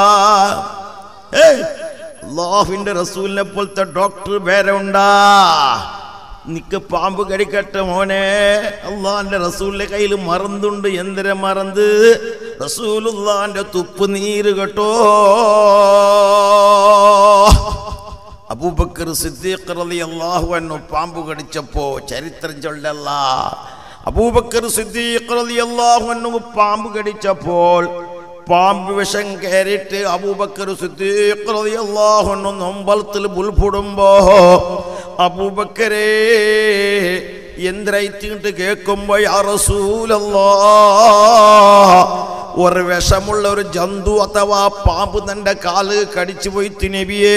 ഏയ്, അള്ളാഹുവിന്റെ റസൂലിനെ പോലത്തെ ഡോക്ടർ വേറെ ഉണ്ടാ നിക്ക് പാമ്പ് കടിക്കട്ടെ മോനെ അള്ളാന്റെ റസൂലിന്റെ കയ്യിൽ മറന്നുണ്ട് എന്തിനെ മറന്ന് റസൂലുള്ളാന്റെ തുപ്പ് നീര് കേട്ടോ അബൂബക്കർ സിദ്ദീഖ് റളിയല്ലാഹു അൻഹു പാമ്പ് കടിച്ചപ്പോ ചരിത്രം ചൊല്ലല്ല അബൂബക്കർ സിദ്ദീഖ് റളിയല്ലാഹു അൻഹു പാമ്പ് കടിച്ചപ്പോൾ പാമ്പ് വിഷം കയറിയിട്ട് അബൂബക്കർ സിദ്ദീഖ് റളിയല്ലാഹു അൻഹു നൊമ്പലത്തിൽ പുൽപുടുമ്പോ അബൂബക്കരേ എന്തിനായിട്ട് കേൾക്കുമ്പോ യാ റസൂലല്ലാ ഒരു വിഷമുള്ള ഒരു ജന്തു അഥവാ പാമ്പ് തന്റെ കാല് കടിച്ചു പോയി തിനബിയേ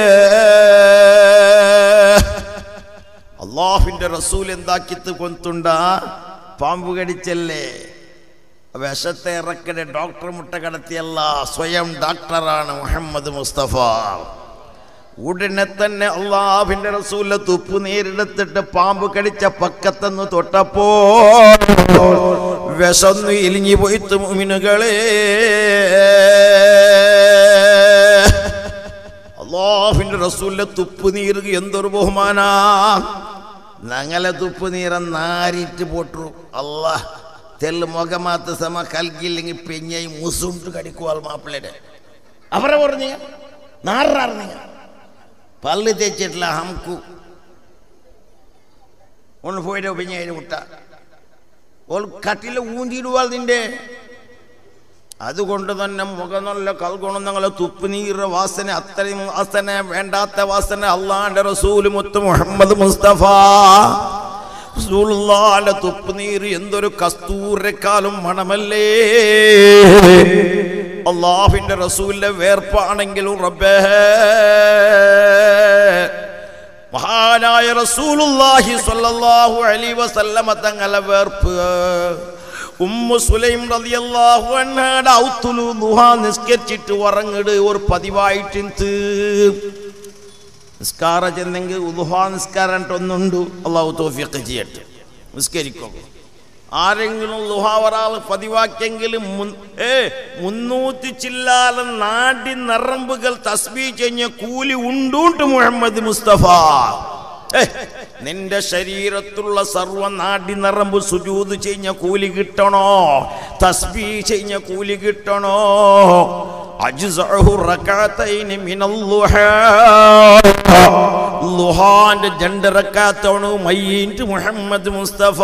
അള്ളാഹുവിന്റെ റസൂൽ എന്താക്കിത്ത് കൊന്തുണ്ട പാമ്പ് കടിച്ചല്ലേ വിഷത്തെ ഇറക്കടെ ഡോക്ടർ മുട്ട കടത്തിയല്ല സ്വയം ഡോക്ടറാണ് മുഹമ്മദ് മുസ്തഫ ഉടനെ തന്നെ അള്ളാഹുവിന്റെ റസൂലിന്റെ തുപ്പ് നേരിടത്തിട്ട് പാമ്പ് കടിച്ച പക്കത്തെന്ന് തൊട്ടപ്പോ വിശന്നു ഇലിഞ്ഞു പോയിട്ട് മുമിനുകളെ അള്ളാഹുവിന്റെ റസൂലിന്റെ തുപ്പ് നീര് എന്തൊരു ബഹുമാനാ ഞങ്ങളെ തുപ്പ് നീര നാരിട്ട് പോട്ടു അള്ളാഹ് തെല്ല് മുഖമാത്ത സമ കൽക്കില്ലെങ്കിൽ പെഞ്ഞായി മുസുണ്ട് കടിക്കുവാൾ മാപ്പിളയുടെ അവരെ പറഞ്ഞു നാറിഞ്ഞ പല്ല് തേച്ചിട്ടില്ല ഹംക്കു ഒന്ന് പോയിട്ട് പെഞ്ഞായി മുട്ട ഓൾ കട്ടില ഊന്തിയിടുവാൾ നിന്റെ അതുകൊണ്ട് തന്നെ മുഖനുള്ള കൽഗുണങ്ങളെ തുപ്പുനീറ വാസന അത്രയും വാസന വേണ്ടാത്ത വാസന അള്ളാന്റെ റസൂല് മുത്ത് മുഹമ്മദ് മുസ്തഫ റസൂലുള്ളാന്റെ തുപ്പുനീര് എന്തൊരു കസ്തൂരക്കാലും മണമല്ലേ അള്ളാഹുവിന്റെ റസൂലിന്റെ വേർപ്പാണെങ്കിലും റബ്ബേ മഹാനായ റസൂലുള്ളാഹി സ്വല്ലല്ലാഹു അലൈഹി വസല്ലമ തങ്ങളെ വേർപ്പ് ഉമ്മു സുലൈം റളിയല്ലാഹു അൻഹയുടെ ഔത്തുലു ദുഹ നിസ്കരിച്ചിട്ട് ഉറങ്ങിട് ഒരു പതിവായിട്ട് നിസ്കാര ചെന്നെങ്കിൽ ഉദുഹ നിസ്കാരം ഒന്നുണ്ട് അള്ളാഹു തോഫിയൊക്കെ ചെയ്യട്ടെ നിസ്കരിക്കും ആരെങ്കിലും ലുഹ ഒരാൾ പതിവാക്കിയെങ്കിലും മുൻ- ഏ മുന്നൂറ്റി ചില്ലാലും നാടി നറമ്പുകൾ തസ്ബീ കഴിഞ്ഞ കൂലി ഉണ്ടൂണ്ട് മുഹമ്മദ് മുസ്തഫ ഏ, നിന്റെ ശരീരത്തുള്ള സർവ നാടി നറമ്പ് സുജൂത് ചെയ്ഞ്ഞ കൂലി കിട്ടണോ തസ്ബീ ചെയ്ഞ്ഞ കൂലി കിട്ടണോ അജ്സഉഹു റകഅതൈനി മിനൽ ളുഹാ ലുഹാന്റെ രണ്ട് റക്കാത്തോണ് മയ്യീന്റ് മുഹമ്മദ് മുസ്തഫ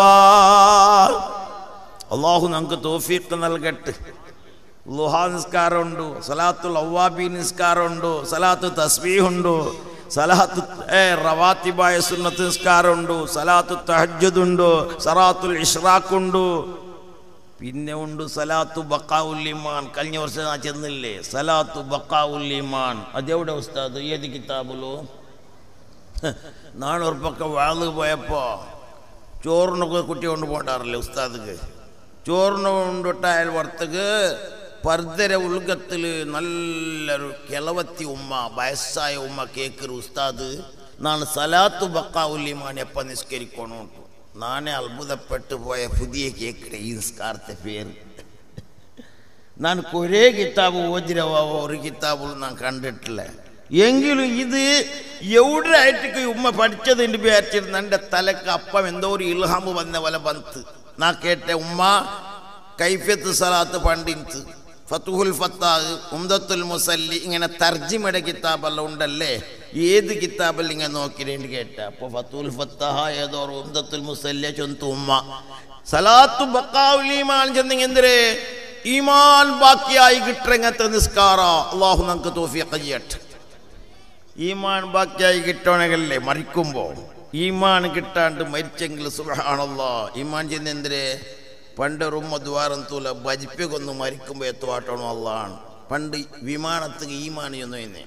അള്ളാഹു നമുക്ക് തോഫീക്ക് നൽകട്ടെ ലുഹാ നിസ്കാരമുണ്ട് സലാത്തുൽ അവ്വാബി നിസ്കാരമുണ്ട് സലാത്ത് തസ്ബീഹുണ്ട് സലാത്ത് ഏ റവാത്തിബായ സുന്നത്ത് നിസ്കാരമുണ്ട് സലാത്ത് തഹജ്ജുദുണ്ട് സലാത്തുൽ ഇഷ്റാഖുണ്ട് പിന്നെ ഉണ്ട് സലാത്തു ബക്കാഉല്ലിമാൻ കഴിഞ്ഞ വർഷം ഞാൻ ചെന്നില്ലേ സലാത്തു ബക്കാഉല്ലിമാൻ അതെവിടെ ഉസ്താദ് ഏത് കിതാബുലോ നാളൊരുപ്പൊക്കെ വാള് പോയപ്പോ ചോറിനൊക്കെ കുട്ടി കൊണ്ട് പോണ്ടാറില്ലേ ഉസ്താദക്ക് ചോറിന് കൊണ്ടിട്ട അയൽവർത്തക്ക് പർദ്ദര ഉൾഗത്തിൽ നല്ലൊരു കിളവത്തി ഉമ്മ വയസ്സായ ഉമ്മ കേക്കറ് ഉസ്താദ് നാണ് സലാത്തു ബക്കാവുല്ലിമാൻ എപ്പോൾ നിസ്കരിക്കണം നാനേ അത്ഭുതപ്പെട്ടു പോയ പുതിയ കേക്കിടെ ഈ നിസ്കാരത്തെ പേര് ഞാൻ കുറേ കിതാബ് ഓതിരവാവോ ഒരു കിതാബും ഞാൻ കണ്ടിട്ടില്ല എങ്കിലും ഇത് എവിടെ ആയിട്ടൊക്കെ ഉമ്മ പഠിച്ചതിൻ്റെ വിചാരിച്ചിരുന്ന എൻ്റെ തലക്ക് അപ്പം എന്തോ ഒരു ഇൽഹാമ് വന്ന പോലെ ബന്ത് നാ കേട്ട ഉമ്മ കൈഫ്യത്ത് സലാത്ത് പണ്ടിൻത്ത് ഫത്തുഹുൽ ഫത്താഹ് ഉംദത്തുൽ മുസല്ലി ഇങ്ങനെ തർജിമയുടെ കിതാബെല്ലാം ഉണ്ടല്ലേ ഏത് കിതാബിൽ ഇങ്ങനെ നോക്കിയിട്ട് കേട്ട അപ്പോൾ ഫത്തുൽ ഫത്താഹ ഏതോ ഒരു ഉംദത്തുൽ മുസല്ലിയ ചൊന്തു ഉമ്മ സലാത്തു ബക്കാവുലീമാൻ ചെന്നെങ്കിൽ എന്തിരേ ഈമാൻ ബാക്കിയായി കിട്ടങ്ങത്തെ നിസ്കാര അള്ളാഹു നമുക്ക് തോഫിയൊക്കെ ചെയ്യട്ടെ ഈമാൻ ബാക്കിയായി കിട്ടണമെങ്കിലേ മരിക്കുമ്പോൾ ഈമാൻ കിട്ടാണ്ട് മരിച്ചെങ്കിൽ സുഖാണല്ലോ ഈമാൻ ചെയ്യുന്ന എന്തിരെ പണ്ട് റുമ്മ ദ്വാരം തൂല ബജിപ്പിക്കൊന്ന് മരിക്കുമ്പോൾ എത്തുവാട്ടണോ അള്ളാണ് പണ്ട് വിമാനത്തിൽ ഈമാൻ ചെന്നു തന്നെ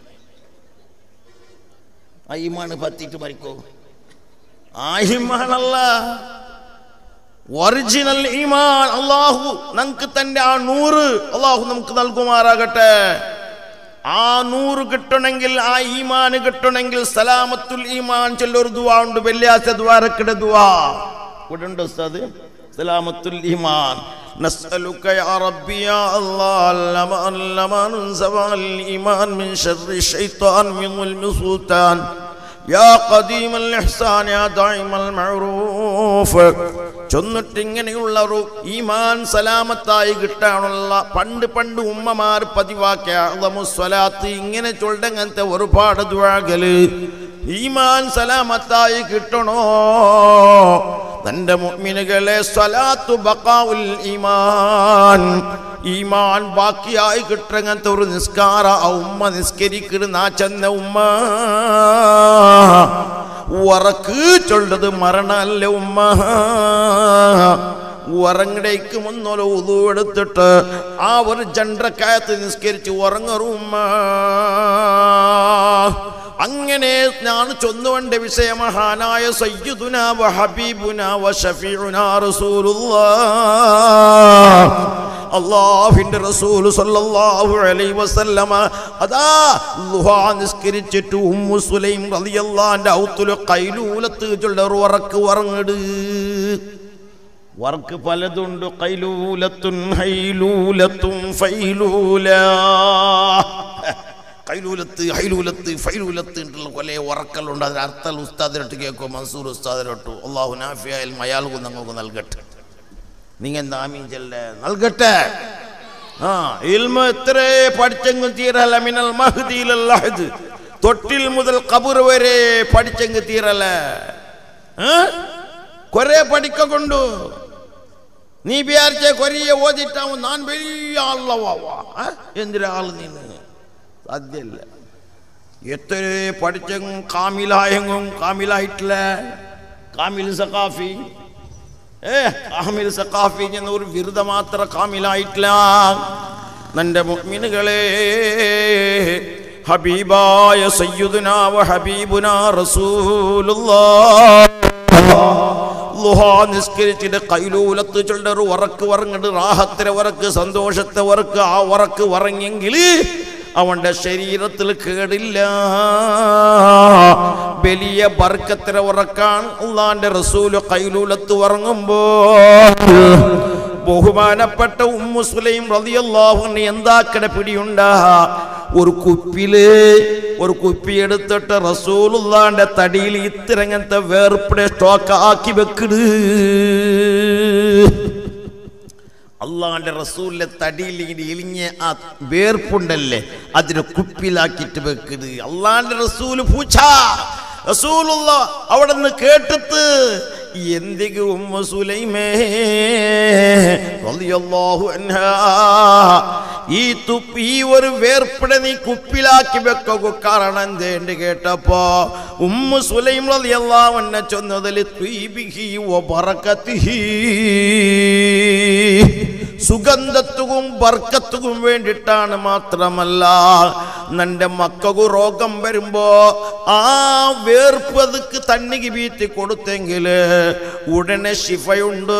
ആ ഈമാൻ പത്തിയിട്ട് മരിക്കോ ആ ഈമാനല്ല ഒറിജിനൽ ഈമാൻ അള്ളാഹു നമുക്ക് തന്റെ ആ നൂറ് അള്ളാഹു നമുക്ക് നൽകുമാറാകട്ടെ ആ നൂറ് കിട്ടണമെങ്കിൽ ആ ഈമാന് കിട്ടണമെങ്കിൽ സലാമത്തുൽ ഈമാൻ ചൊല്ലൊരു ദുവാ ഉണ്ട് വെള്ളിയാഴ്ച ദ്വാരക്കിടെ ദുവാ ഇവിടെ ഉണ്ട് ഉസ്താദ് സലാമത്തുൽ ഈമാൻ نسألك يا ربي يا الله علم علم انزوى الإيمان من شر الشيطان من ظلم سلطان يا قديم الإحسان يا دائم المعروف ചൊന്നിട്ട് ഇങ്ങനെയുള്ള ഒരു ഈമാൻ സലാമത്തായി കിട്ടാനുള്ള പണ്ട് പണ്ട് ഉമ്മമാർ പതിവാക്കിയ സ്വലാത്ത് ഇങ്ങനെ ചൊല്ലങ്ങനത്തെ ഒരുപാട് ദ്വാകല് ഈമാൻ സലാമത്തായി കിട്ടണോ തന്റെ മുഅ്മിനുകളെ സ്വലാത്തു ബഖാഉൽ ഈമാൻ ഈമാൻ ബാക്കിയായി കിട്ടങ്ങനത്തെ ഒരു നിസ്കാര ആ ഉമ്മ നിസ്കരിക്കുന്ന നാ ചെന്ന ഉമ്മ ഉറക്ക് ചൊല്ലത് മരണല്ല ഉമ്മ ഉറങ്ങടേക്ക് മുന്നോല ഉതു എടുത്തിട്ട് ആ ഒരു ജണ്ടക്കായത്ത് നിസ്കരിച്ച് ഉറങ്ങറും ഉമ്മ അങ്ങനെ ഞാൻ ചൊന്നുവണ്ട വിഷയ മഹാനായ സയ്യിദുന വ ഹബീബുന വ ഷഫീഉന റസൂലുള്ളാഹ് അള്ളാഹുവിന്റെ റസൂൽ സല്ലല്ലാഹു അലൈഹി വസല്ലമ അതാ ളുഹാ നിസ്കരിച്ചിട്ട് ഉമ്മു സുലൈം റളിയല്ലാഹുവിന്റെ ഔത്തുൽ ഖൈലൂലത്ത് ചൊല്ലർ ഉറക്ക് ഉറങ്ങിട് വർക്ക് പലതുണ്ട് കൈലൂലത്തുൻ ഹൈലൂലത്തും ഫൈലൂല കൈലൂലത്ത് ഹൈലൂലത്ത് ഫൈലൂലത്ത് എന്നുള്ള കൊലേ ഉറക്കലുണ്ട് അതിന് അർത്ഥം ഉസ്താദിനോട്ട് കേൾക്കും മൻസൂർ ഉസ്താദിനോട്ട് അള്ളാഹു നാഫിയായാൽ മയാൾക്കും നിങ്ങൾക്ക് നൽകട്ടെ നിങ്ങൾ എന്താ ആമീൻ ചെല്ല നൽകട്ടെ ആ ഇൽമ എത്ര പഠിച്ചെങ്കും തീരല്ല മിനൽ മഹ്ദിയിലല്ലാഹ് തൊട്ടിൽ മുതൽ കബർ വരെ പഠിച്ചെങ്ക് തീരല്ല കുറെ പഠിക്ക കൊണ്ടു നീ വിചാരിച്ച കൊരിയെ ഓതിട്ടാവും ഞാൻ വലിയ ആളവാ എന്തിനാള് നിന്ന് സാധ്യല്ല എത്ര പഠിച്ചെങ്കും കാമിലായെങ്കും കാമിലായിട്ടില്ല കാമിൽ സഖാഫി ഏ കാമിൽ സഖാഫി എന്ന ഒരു ബിരുദ മാത്ര കാമിലായിട്ടില്ല നന്റെ മുഅ്മിനുകളെ ഹബീബായ സയ്യിദുനാ വ ഹബീബുനാ റസൂലുള്ളാഹ് ലുഹാ നിസ്കരിച്ചിട്ട് കൈലൂലത്ത് ചൊല്ലൊരു ഉറക്ക് ഉറങ്ങിട്ട് റാഹത്തിലെ ഉറക്ക് സന്തോഷത്തെ ഉറക്ക് ആ ഉറക്ക് ഉറങ്ങിയെങ്കിൽ അവന്റെ ശരീരത്തിൽ കേടില്ല വലിയ ബർക്കത്തിലെ ഉറക്കാണ് അള്ളാന്റെ റസൂല് കൈലൂലത്ത് ഉറങ്ങുമ്പോ ബഹുമാനപ്പെട്ട ഉമ്മു സുലൈം റളിയല്ലാഹുവിന് എന്താക്കട പിടിയുണ്ടാ ഒരു കുപ്പില് ഒരു കുപ്പി എടുത്തിട്ട് റസൂലുള്ളാന്റെ തടിയിൽ ഇത്തിരങ്ങനത്തെ വേർപ്പിടെ സ്റ്റോക്ക് ആക്കി വെക്കിട് അള്ളാന്റെ റസൂലിന്റെ തടിയിൽ ഇങ്ങനെ ഇലിഞ്ഞ ആ വേർപ്പുണ്ടല്ലേ അതിനെ കുപ്പിലാക്കിയിട്ട് വെക്കിട് അള്ളാന്റെ റസൂല് പൂച്ച റസൂലുള്ള അവിടെ നിന്ന് കേട്ടിട്ട് എന്തിക്ക് ഉമ്മ സുലൈമേ റളിയല്ലാഹു അൻഹാ ഈ തുപ്പി ഈ ഒരു വേർപ്പിട നീ കുപ്പിലാക്കി വെക്കോ കാരണം എന്തേണ്ട് കേട്ടപ്പോ ഉമ്മ സുലൈം റളിയല്ലാഹു അൻഹ ചൊന്നതിൽ ത്വീബിഹി വ ബറകതിഹി സുഗന്ധത്തുകും ബർക്കത്തുകും വേണ്ടിയിട്ടാണ് മാത്രമല്ല നിന്റെ മക്കകു രോഗം വരുമ്പോ ആ വേർപ്പ് അതുക്ക് തന്നിക്ക് വീത്തി കൊടുത്തെങ്കിൽ ഉടനെ ശിഫയുണ്ട്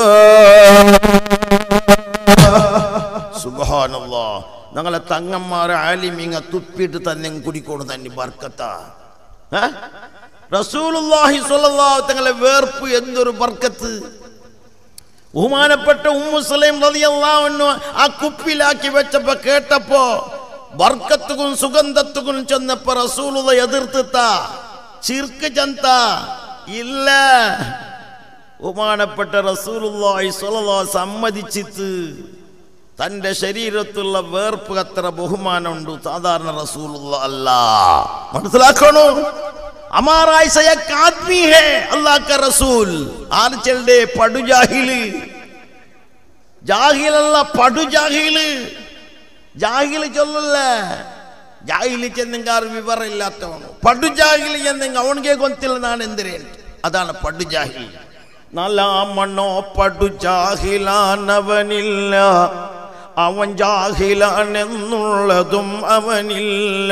സുബാനല്ലോ ഞങ്ങളെ തങ്ങന്മാരെ ആലിമിങ്ങ തുപ്പിട്ട് തന്നെ കുടിക്കോട് തന്നെ ബർക്കത്താ ഏ? റസൂലുള്ളാഹി സ്വല്ലല്ലാഹു തങ്ങളെ വേർപ്പ് എന്തൊരു ബർക്കത്ത് ബഹുമാനപ്പെട്ട ഉമ്മുസ്ലൈം റളിയല്ലാഹു അൻഹു ആ കുപ്പിലാക്കി വെച്ചപ്പോ കേട്ടപ്പോ ബർക്കത്തുകും സുഗന്ധത്തുകും ചെന്നപ്പോ റസൂലുള്ള എതിർത്തിത്ത ചിർക്ക് ചന്ത ഇല്ല ബഹുമാനപ്പെട്ട റസൂലുള്ളാഹി സ്വല്ലല്ലാഹു സമ്മതിച്ചിട്ട് തന്റെ ശരീരത്തുള്ള വേർപ്പ് അത്ര ബഹുമാനമുണ്ട് സാധാരണ റസൂലുള്ള അല്ല മനസ്സിലാക്കണോ അമാറായി സയക്ക് ആദ്മി ഹേ അല്ലാഹ് का റസൂൽ ആര് ചെൽഡേ പടു ജാഹില് ജാഹിലല്ല പടു ജാഹില് ജാഹില് ചൊല്ലല്ല ജാഹില് ചെന്നെങ്കാർ വിവരമില്ലാത്തവನು പടു ജാഹില് ചെന്നെങ്ക അവನಿಗೆ ಗೊತ್ತಿಲ್ಲ ನಾನು ಎಂದರೆ അതാണ് പടു ജാഹിൽ നല്ല മണ്ണോ പടു ജാഹിലാനവനില്ല അവൻ ജാഹിലാണെന്നുള്ളതും അവനില്ല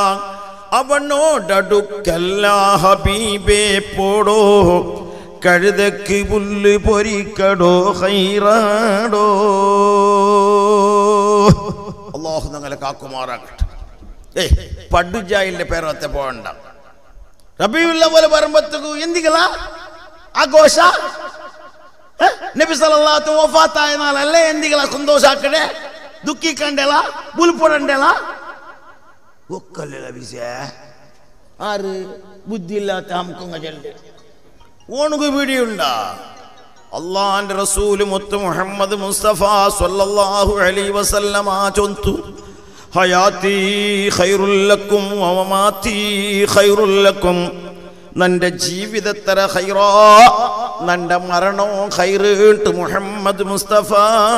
അവനോടടുക്കല്ല ഹബീബേ പോടോ കഴുതക്ക് പുല്ല് പൊരിക്കടോ ഹൈറാടോ അള്ളാഹു ഞങ്ങളെ കാക്കുമാറാകട്ടെ ഏ പടുജായിന്റെ പേരത്തെ പോകണ്ട റബിയുള്ള പോലെ വരുമ്പത്തേക്കു എന്തികളാ ആഘോഷ ഏ? നബി സല്ലല്ലാഹു വഫാത്തായ നാളല്ലേ എന്തികളാ സന്തോഷാക്കಡೆ ദുഃഖിക്കണ്ടേല പുൽപ്പൊടണ്ടേല ഒക്കല്ല വിസേ ആറ് ബുദ്ധിയില്ലാത്ത നമുക്കൊങ്ങ ചെല്ല് ഓണുക വീടിയുണ്ടാ അള്ളാന്റെ റസൂല് മുത്ത് മുഹമ്മദ് മുസ്തഫ സല്ലല്ലാഹു അലൈഹി വസല്ലമ ചൊന്തു ഹയാത്തി ഖൈറുല്ലക്കും വമമാത്തി ഖൈറുല്ലക്കും നന്റെ ജീവിതത്തര ഹൈറോ നന്റെ മരണോ ഹൈറിട്ട് മുഹമ്മദ് മുസ്തഫ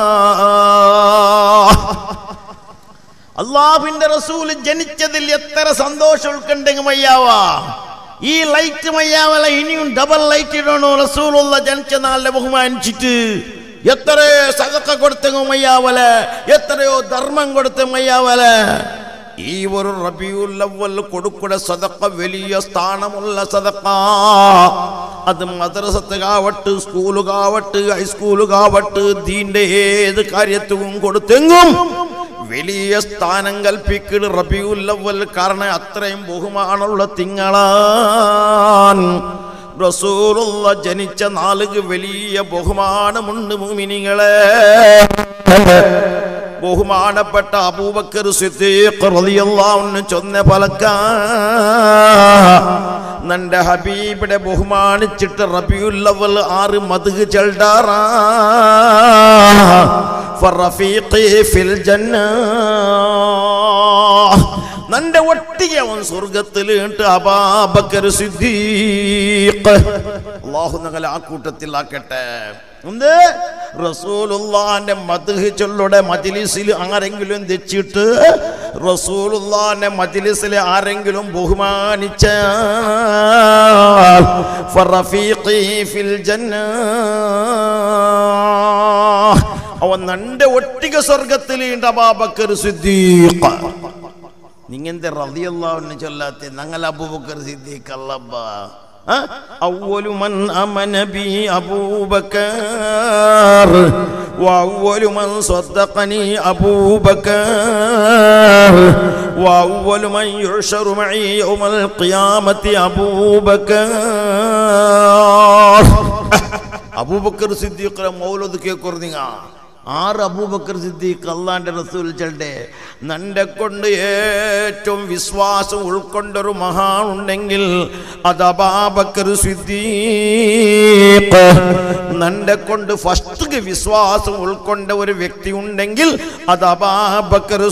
അള്ളാഹുവിന്റെ റസൂല് ജനിച്ചതിൽ എത്ര സന്തോഷം ഉൾക്കണ്ടെങ്കിൽ മയ്യാവാ ഈ ലൈറ്റ് മയ്യാവല ഇനിയും ഡബിൾ ലൈറ്റ് ഇടണോ റസൂലുള്ള ജനിച്ച നാളിലെ ബഹുമാനിച്ചിട്ട് എത്രയോ സതക്ക കൊടുത്തെങ്കിൽ മയ്യാവല എത്രയോ ധർമ്മം കൊടുത്ത മയ്യാവല ഈ ഒരു റബിയുല്ലവൽ കൊടുക്കുന്ന സദക്ക വലിയ സ്ഥാനമുള്ള സദക്ക അത് മദ്രസത്തുകാവട്ട് സ്കൂളുകാവട്ട് ഹൈസ്കൂളുകാവട്ട് ദീന്റെ ഏത് കാര്യത്തിനും കൊടുത്തെങ്കും വലിയ സ്ഥാനം കൽപ്പിക്കൽ റബിയുല്ലവൽ കാരണം അത്രയും ബഹുമാനമുള്ള തിങ്കളാൻ റസൂലുള്ള ജനിച്ച നാളുക വലിയ ബഹുമാനമുണ്ട് മുമിനികളെ ബഹുമാനപ്പെട്ട അബൂബക്കർ സിദ്ദീഖ് റളിയല്ലാഹു അൻഹു ചൊന്ന പലക്ക നന്റെ ഹബീബിനെ ബഹുമാനിച്ചിട്ട് റബിയുൽ അവൽ ആറ് മതുക് ചെൽഡാറാ ഫറഫീഖി ഫിൽ ജന്ന നന്റെ ഒട്ടിಗೆ അവൻ സ്വർഗത്തിൽ അബാബക്കർ സിദ്ദീഖ് അള്ളാഹു ഞങ്ങളെ ആ കൂട്ടത്തിൽ ആക്കട്ടെ എന്ത് റസൂലുള്ളാന്റെ മദ്ഹ് ചൊല്ലുടെ മജ്ലിസിൽ ആരെങ്കിലും തെച്ചിട്ട് റസൂലുള്ളാന്റെ മജ്ലിസിൽ ആരെങ്കിലും ബഹുമാനിച്ച ഫറഫീഖി ഫിൽ ജന്ന അവൻ നന്റെ ഒട്ടിക സ്വർഗത്തിൽ അബാബക്കർ സിദ്ദീഖ് നിങ്ങന്റെ റളിയല്ലാഹുവിനെ ചൊല്ലാത്തെ ഞങ്ങൾ അബൂബക്കർ സിദ്ദീഖ് അല്ലബ്ബ أول من آمن بي أبو بكر وأول من صدقني أبو بكر وأول من يعشر معي يوم القيامة أبو بكر أبو بكر صديق مولد كي كردنا ആറ് അബൂബക്കർ സിദ്ദീഖ് അള്ളാന്റെ റസൂൽ ചൊല്ലെ നന്റെ കൊണ്ട് ഏറ്റവും വിശ്വാസം ഉൾക്കൊണ്ടൊരു മഹാനുണ്ടെങ്കിൽ അത് അബാബക്കർ സിദ്ദീഖ് നന്റെ കൊണ്ട് ഫസ്റ്റ് വിശ്വാസം ഉൾക്കൊണ്ട ഒരു വ്യക്തി ഉണ്ടെങ്കിൽ അത് അബാബക്കർ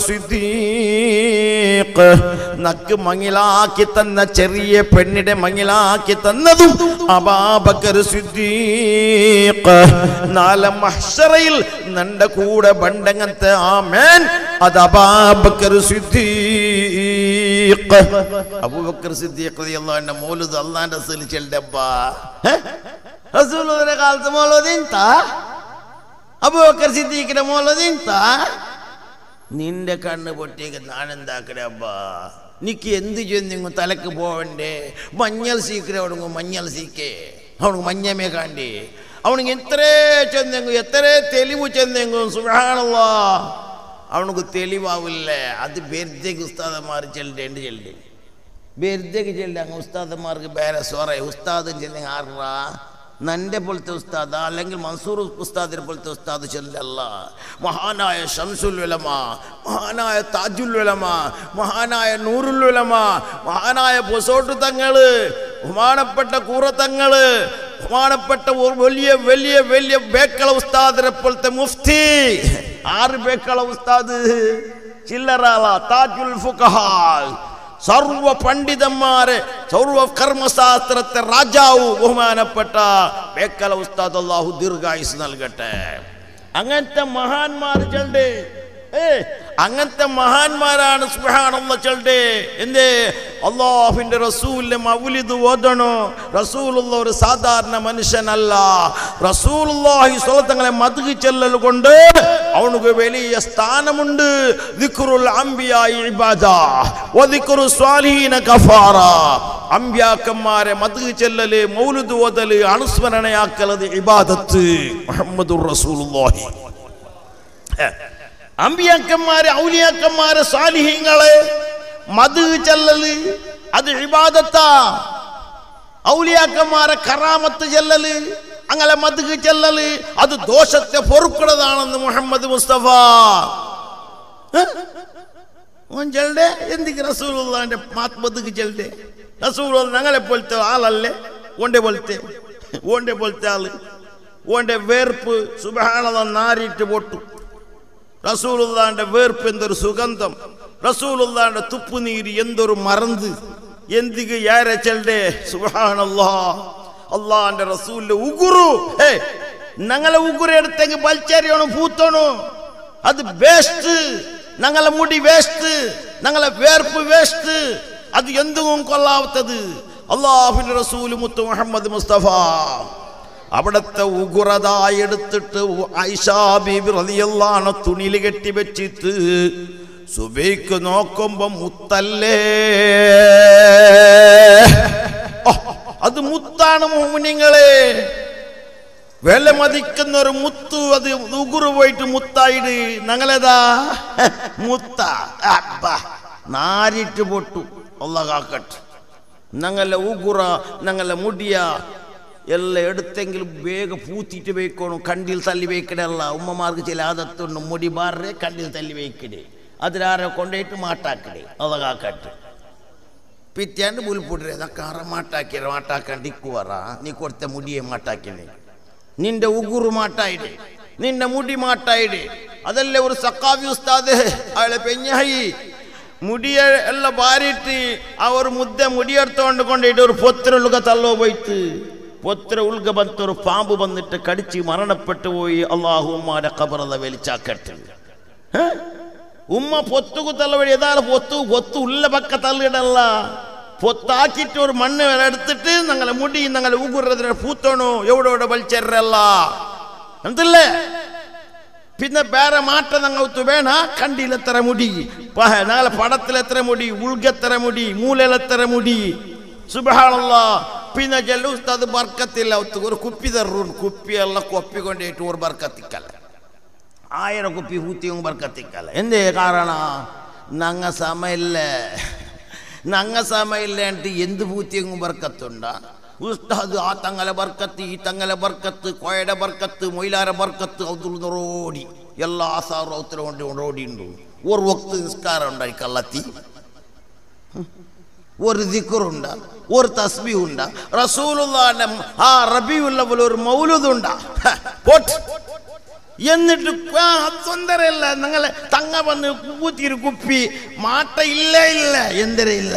സിദ്ദീഖ് നക്ക് മങ്ങിലാക്കി തന്ന ചെറിയ പെണ്ണിടെ മങ്ങിലാക്കി തന്നതും അബാബക്കർ സിദ്ദീഖ് നാല് മഹ്ശറയിൽ നന്റെ കൂടെ ബണ്ടങ്ങത്തെ ആമേൻ അത് അബാബക്കർ സിദ്ദീഖ് അബൂബക്കർ സിദ്ദീഖ് റളിയല്ലാഹു അൻഹു മൗലൂദ് അല്ലാഹുവിന്റെ റസൂൽ ചെല്ലബ്ബാ റസൂലുള്ളാഹിന്റെ കാലത്ത് മൗലൂദ് ഇന്ത അബൂബക്കർ സിദ്ദീഖിന്റെ മൗലൂദ് ഇന്ത നിന്റെ കണ്ണ് പൊട്ടിയേക്ക് ഞാനെന്താക്കടേ അബ്ബാ നിക്ക് എന്ത് ചെന്നിങ്ങു തലക്ക് പോവണ്ടേ മഞ്ഞൾ സീക്കരെ അവണങ്ങു മഞ്ഞൾ സീക്കേ അവണക്ക് മഞ്ഞമേ കാണ്ടി അവനിക്ക് എത്രേ ചെന്നെങ്കു എത്ര തെളിവ് ചെന്നെങ്കു സുഹാണല്ലോ അവനക്ക് തെളിവാവില്ലേ അത് ബെരുതേക്ക് ഉസ്താദന്മാർ ചെല്ലേണ്ട് ചെല്ലേ ബെരുതേക്ക് ചെല്ലേ അങ്ങ് ഉസ്താദന്മാർക്ക് വേറെ സോറേ ഉസ്താദ് ചെന്നെ ആറാ നന്റെ പോലത്തെ ഉസ്താദ് അല്ലെങ്കിൽ മൻസൂർ ഉസ്താദിനെ പോലത്തെ ഉസ്താദ് ചെല്ലല്ല മഹാനായ ഷംസുൽ ഉലമ മഹാനായ താജുൽ ഉലമ മഹാനായ നൂറുൽ ഉലമ മഹാനായ പൊസോട്ട് തങ്ങള് ബഹുമാനപ്പെട്ട കൂറത്തങ്ങള് ബഹുമാനപ്പെട്ട ഒരു വലിയ വലിയ വലിയ ബേക്കള ഉസ്താദിനെ പോലത്തെ മുഫ്തി ആറ് ബേക്കള ഉസ്താദ് ചില്ലറാള താജുൽ ഫുഖഹാ സർവ പണ്ഡിതന്മാരെ സർവ കർമ്മശാസ്ത്രത്തെ രാജാവ് ബഹുമാനപ്പെട്ട ബേക്കല ഉസ്താദ് അള്ളാഹു ദീർഘായുസ് നൽകട്ടെ അങ്ങനത്തെ മഹാന്മാർ ചെണ്ടേ ഏ അങ്ങനത്തെ മഹാന്മാരാണ് സുഹാണെന്ന് ചെണ്ടേ എന്തേ അള്ളാഹുവിന്റെ റസൂലിന്റെ മൗലിദ് ഓതണോ റസൂലുള്ള ഒരു സാധാരണ മനുഷ്യനല്ല റസൂലുള്ളാഹി സ്വലത്തങ്ങളെ മതുകി ചെല്ലൽ കൊണ്ട് അവനുക്ക് വലിയ സ്ഥാനമുണ്ട് ദിക്റുൽ അംബിയായി ഇബാദ വദിക്റു സ്വാലിഹീന കഫാറ അമ്പ്യാക്കന്മാരെ മതുകി ചെല്ലല് മൗലിദ് ഓതല് അനുസ്മരണയാക്കലത് ഇബാദത്ത് മുഹമ്മദുർ റസൂലുള്ളാഹി അമ്പിയാക്കന്മാരെ ഔലിയാക്കന്മാരെ സ്വാലിഹീങ്ങളെ മത് ചെല്ലല് അത് ഇബാദത്താ ഔലിയാക്കന്മാരെ കറാമത്ത് ചെല്ലല് അങ്ങനെ മതുക് ചെല്ലല് അത് ദോഷത്തെ പൊറുക്കുന്നതാണെന്ന് മുഹമ്മദ് മുസ്തഫ ഓൻ ചെല്ലടെ എന്തിക്ക് റസൂലുള്ളാന്റെ മതുക് ചെല്ലടെ റസൂൽ ഞങ്ങളെ പോലത്തെ ആളല്ലേ ഓന്റെ പോലത്തെ ഓന്റെ പോലത്തെ ആള് ഓന്റെ വേർപ്പ് സുബഹാനത നാരിട്ട് പൊട്ടു റസൂലുള്ളാന്റെ വേർപ്പ് എന്തൊരു സുഗന്ധം റസൂലുള്ളാന്റെ തുപ്പുനീര് എന്തൊരു മറന്ത് എന്തിക്ക് ഏറെ ചെല്ലടെ സുബഹാനല്ലാ അള്ളാന്റെ റസൂലിന്റെ ഉഗുറു ഹേ ഞങ്ങളെ ഉഗുറ് എടുത്തെങ്കിൽ ബൽച്ചേരിയാണോ പൂത്തോണോ അത് വേസ്റ്റ് ഞങ്ങളെ മുടി വേസ്റ്റ് ഞങ്ങളെ വേർപ്പ് വേസ്റ്റ് അത് എന്തും കൊള്ളാത്തത് അള്ളാഹുവിന്റെ റസൂല് മുത്തു മുഹമ്മദ് മുസ്തഫ അവിടത്തെ ഉഗുറതായി എടുത്തിട്ട് ഐഷാ ബീബി റളിയല്ലാഹു തുണിയിൽ കെട്ടി വെച്ചിട്ട് സുബൈക്ക് നോക്കുമ്പോ മുത്തല്ലേ ഓ, അത് മുത്താണ് മോമിനിങ്ങളെ വില മതിക്കുന്ന ഒരു മുത്തു അത് ഉഗുറ് പോയിട്ട് മുത്തായിട് ഞങ്ങളേതാ മുത്ത അബ്ബ നാരിട്ട് പൊട്ടു ഒള്ള കാക്കട്ടെ ഞങ്ങളെ ഉഗുറ ഞങ്ങളെ മുടിയ എല്ലാം എടുത്തെങ്കിലും വേഗം പൂത്തിട്ട് വെക്കണം കണ്ടിൽ തല്ലി വെക്കടല്ല ഉമ്മമാർക്ക് ചില ആദത്തുണ്ട് മുടി ബാറേ കണ്ടിൽ തല്ലി വെക്കടേ അതിലാരെ കൊണ്ടുപോയിട്ട് മാട്ടാക്കടേ അതകാക്കട്ടെ പിറ്റാണ്ട് പുൽപുട്ടരെ കാറ മാട്ടാക്കിയ മാട്ടാക്കാൻ ഡിക്കുവറ നീ കൊടുത്ത മുടിയെ മാട്ടാക്കിനെ നിന്റെ ഉഗുറു മാട്ടായിടെ നിന്റെ മുടി മാട്ടായിടെ അതല്ലേ ഒരു സക്കാവി ഉസ്താദ് അയാളെ പെഞ്ഞായി മുടിയ എല്ലാം വാരിയിട്ട് ആ ഒരു മുദ്ദ മുടിയെടുത്തോണ്ട് കൊണ്ടിട്ട് ഒരു പൊത്ര ഉൾക തള്ളോ പോയിട്ട് പൊത്ര ഉൾക ബന്ത് ഒരു പാമ്പ് വന്നിട്ട് കടിച്ച് മരണപ്പെട്ടു പോയി അള്ളാഹു ഉമ്മാരെ കബറത വലിച്ചാക്കട്ടെ ഏ? ഉമ്മ പൊത്തുകു തള്ള വഴി ഏതാണ് പൊത്തു പൊത്തു ഉള്ള പക്ക തള്ളിടല്ല പൊത്താക്കിയിട്ട് ഒരു മണ്ണ് എടുത്തിട്ട് ഞങ്ങളെ മുടി ഞങ്ങളെ ഊകുറതിനെ പൂത്തോണു എവിടെ എവിടെ വലിച്ചേരല്ല എന്തല്ലേ പിന്നെ ಬೇರೆ ಮಾಟ ನಂಗೆ ಬೇಡ ಕಂಡಿಲ ತರ ಮುಡಿ ಪಹ ನಾಳೆ ಪಡತ್ತಿಲ ಎತ್ತರ ಮುಡಿ ಉಳ್ಗೆತ್ತರ ಮುಡಿ ಮೂಲೆಲೆತ್ತರ ಮುಡಿ ಸುಬಹಾಳಲ್ಲ പിന്നെ ചെല്ലു ഉസ്താദ് ബർക്കത്തില്ല ഒത്തു ഒരു കുപ്പി തറു കുപ്പി എല്ലാം കൊപ്പിക്കൊണ്ടേറ്റ് ഒരു ബർക്കത്തിക്കല്ല ആയിരം കുപ്പി ഹൂത്തിയും ബർക്കത്തിക്കല്ല എന്തേ കാരണ നങ്ങ സമയില്ല നങ്ങ സമയില്ല എന്നിട്ട് എന്ത് പൂത്തിയും ബർക്കത്തുണ്ട ഉസ്താദ് ആ തങ്ങലെ ബർക്കത്ത് ഈ തങ്ങലെ ബർക്കത്ത് കോയയുടെ ബർക്കത്ത് മൊയിലാര ബർക്കത്ത് അതുൽ റോഡി എല്ലാ ആസാറും അവത്തരം കൊണ്ട് റോഡി ഉണ്ട് ഒരു വക്ത് നിസ്കാരം ഉണ്ടായി കള്ളത്തി ഒരു ദിക്കുറുണ്ട ഒരു തസ്ബി ഉണ്ട റസൂലുള്ളാന്റെ ആ റബിയുള്ളവൽ ഒരു മൗലുദുണ്ട പോട്ട് എന്നിട്ട് ആ, അത് ತೊಂದರೆಯಿಲ್ಲ ഞങ്ങളെ തങ്ങ വന്ന് കൂത്തിരി കുപ്പി മാട്ട ഇല്ല ഇല്ല എന്തിരില്ല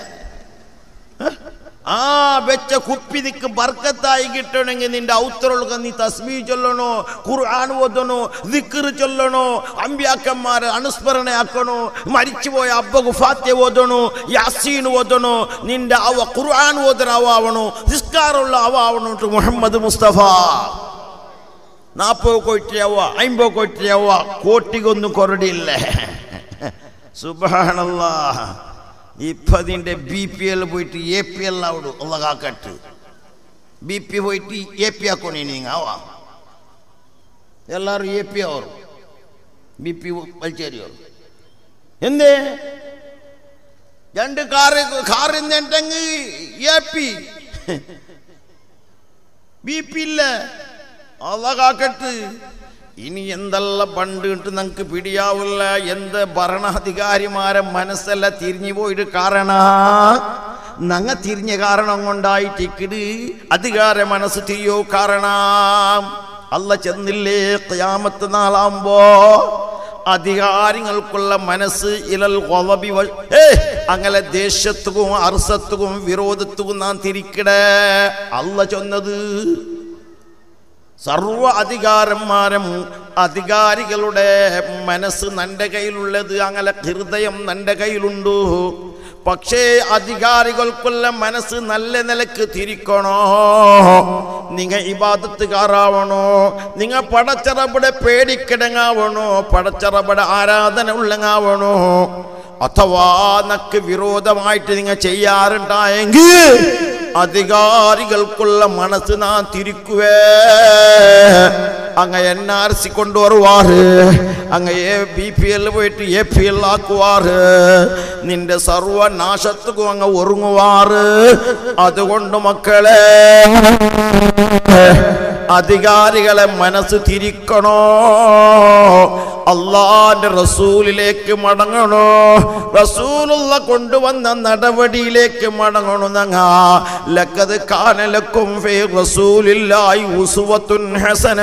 ആ വെച്ച കുപ്പി ദിക്ക് ബർക്കത്തായി കിട്ടണമെങ്കിൽ നിന്റെ ഔത്തറുകൾക്ക് നീ തസ്മീ ചൊല്ലണോ ഖുർആൻ ഓതണോ ദിക്കറ് ചൊല്ലണോ അമ്പ്യാക്കന്മാരെ അനുസ്മരണയാക്കണോ മരിച്ചുപോയ അബ്ബക്ക് ഫാത്യ ഓതണോ യാസീൻ ഓതണോ നിന്റെ അവ ഖുർആൻ ഓതന അവാവണോ നിസ്കാരമുള്ള അവാവണോ മുഹമ്മദ് മുസ്തഫ നാൽപ്പത് കോറ്റിയാവുക അമ്പത് കോറ്റിയാവുക കോട്ടിക്കൊന്നും കൊറടിയില്ല സുബാണല്ല ഇപ്പൊ അതിന്റെ ബി പി എൽ പോയിട്ട് എ പി എൽ ആവിടും ഉള്ള കാക്കട്ട് ബി പി പോയിട്ട് എ പി ആക്കോണി നീങ്ങ ആവാ എല്ലാവരും എ പി ആവും ബി പി വലിച്ചേരിയോರು എന്തേ രണ്ട് കാറ് കാറിന്നെങ്കിൽ എ പി ബി പി ഇല്ല അല്ല കാക്കട്ട് ഇനി എന്തെല്ലാം പണ്ട് ഇട്ട് നമുക്ക് പിടിയാവില്ല എന്ത് ഭരണാധികാരിമാരെ മനസ്സല്ല തിരിഞ്ഞു പോയിട്ട് കാരണ നങ്ങ തിരിഞ്ഞ കാരണം കൊണ്ടായിട്ടിക്കിട് അധികാര മനസ്സ് തിരിയോ കാരണം അല്ല ചെന്നില്ലേ ക്യാമത്ത് നാളാകുമ്പോ അധികാരികൾക്കുള്ള മനസ്സ് ഇലൽ കൊലബി ഏ അങ്ങനെ ദേശത്തുക്കും അർസത്തുക്കും വിരോധത്തുക്കും നാം തിരിക്കടേ അല്ല ചൊന്നത് സർവ അധികാരന്മാരും അധികാരികളുടെ മനസ്സ് നന്റെ കയ്യിലുള്ളത് അങ്ങനെ ഹൃദയം നന്റെ കയ്യിലുണ്ടു പക്ഷേ അധികാരികൾക്കുള്ള മനസ്സ് നല്ല നിലക്ക് തിരിക്കണോ നിങ്ങ ഇബാദത്തുകാരാവണോ നിങ്ങ പടച്ചറബടെ പേടിക്കിടങ്ങാവണോ പടച്ചറബടെ ആരാധന ഉള്ളങ്ങാവണോ അഥവാ നക്ക് വിരോധമായിട്ട് നിങ്ങൾ ചെയ്യാറുണ്ടായെങ്കിൽ അധികാരികൾക്കുള്ള മനസ്സ് നാം തിരിക്കുവേ അങ്ങ എൻ ആർ സി കൊണ്ടുവരുവാറ് അങ്ങ എ ബി പി എൽ പോയിട്ട് എ പി എൽ ആക്കുവാറ് നിന്റെ സർവനാശത്തുക്കും അങ്ങ് ഒരുങ്ങുവാറ് അതുകൊണ്ട് മക്കളെ അധികാരികളെ മനസ്സ് തിരിക്കണോ അള്ളാന്റെ റസൂലിലേക്ക് മടങ്ങണോ റസൂലുള്ള കൊണ്ടുവന്ന നടപടിയിലേക്ക് മടങ്ങണോ നങ്ങ ലക്കത് കാനലക്കും ഫീ റസൂലില്ലാഹി ഉസ്വത്തുൻ ഹസന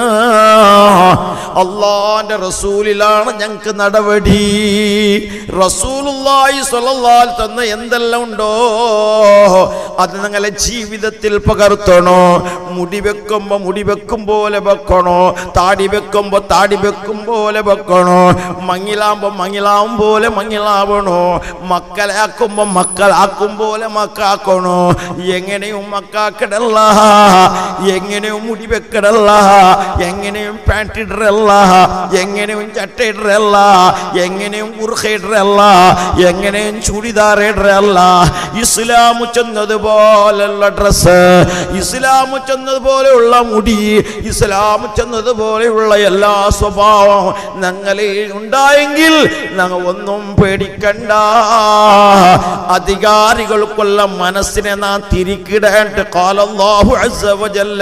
അള്ളാന്റെ റസൂലിലാണ് ഞങ്ങൾക്ക് നടപടി റസൂലുള്ളാഹി സ്വല്ലല്ലാഹു അലൈഹി തന്ന എന്തെല്ലാം ഉണ്ടോ അത് നിങ്ങളെ ജീവിതത്തിൽ പകർത്തണോ മുടി വെക്കുമ്പോ മുടി വെക്കും പോലെ വെക്കണോ താടി വെക്കുമ്പോ താടി വെക്കും പോലെ വെക്കണോ മങ്ങിലാകുമ്പോ മങ്ങിലാവും പോലെ മങ്ങിലാവണോ മക്കളാക്കുമ്പോ മക്കളാക്കും പോലെ മക്കാക്കണോ എങ്ങനെയും മക്കാക്കിടല്ല എങ്ങനെയും മുടി വെക്കിടല്ല എങ്ങനെയും പാൻറ് ഇടറല്ല എങ്ങനെയും ചട്ട ഇടറല്ല എങ്ങനെയും ഉറുഖ ഇടറല്ല എങ്ങനെയും ചുടിദാർ ഇടറല്ല ഇസ്ലാം ചെന്നതുപോലുള്ള ഡ്രസ്സ് ഇസ്ലാം ചെന്നതുപോലെയുള്ള മുടി ഇസ്ലാം ചെന്നതുപോലെയുള്ള എല്ലാ സ്വഭാവം ഞങ്ങളിൽ ഉണ്ടായെങ്കിൽ ഞങ്ങൾ ഒന്നും പേടിക്കണ്ട അധികാരികൾക്കുള്ള മനസ്സിനെ നാം തിരിക്കിടേണ്ട കാലല്ലാഹു അസ്സ വജല്ല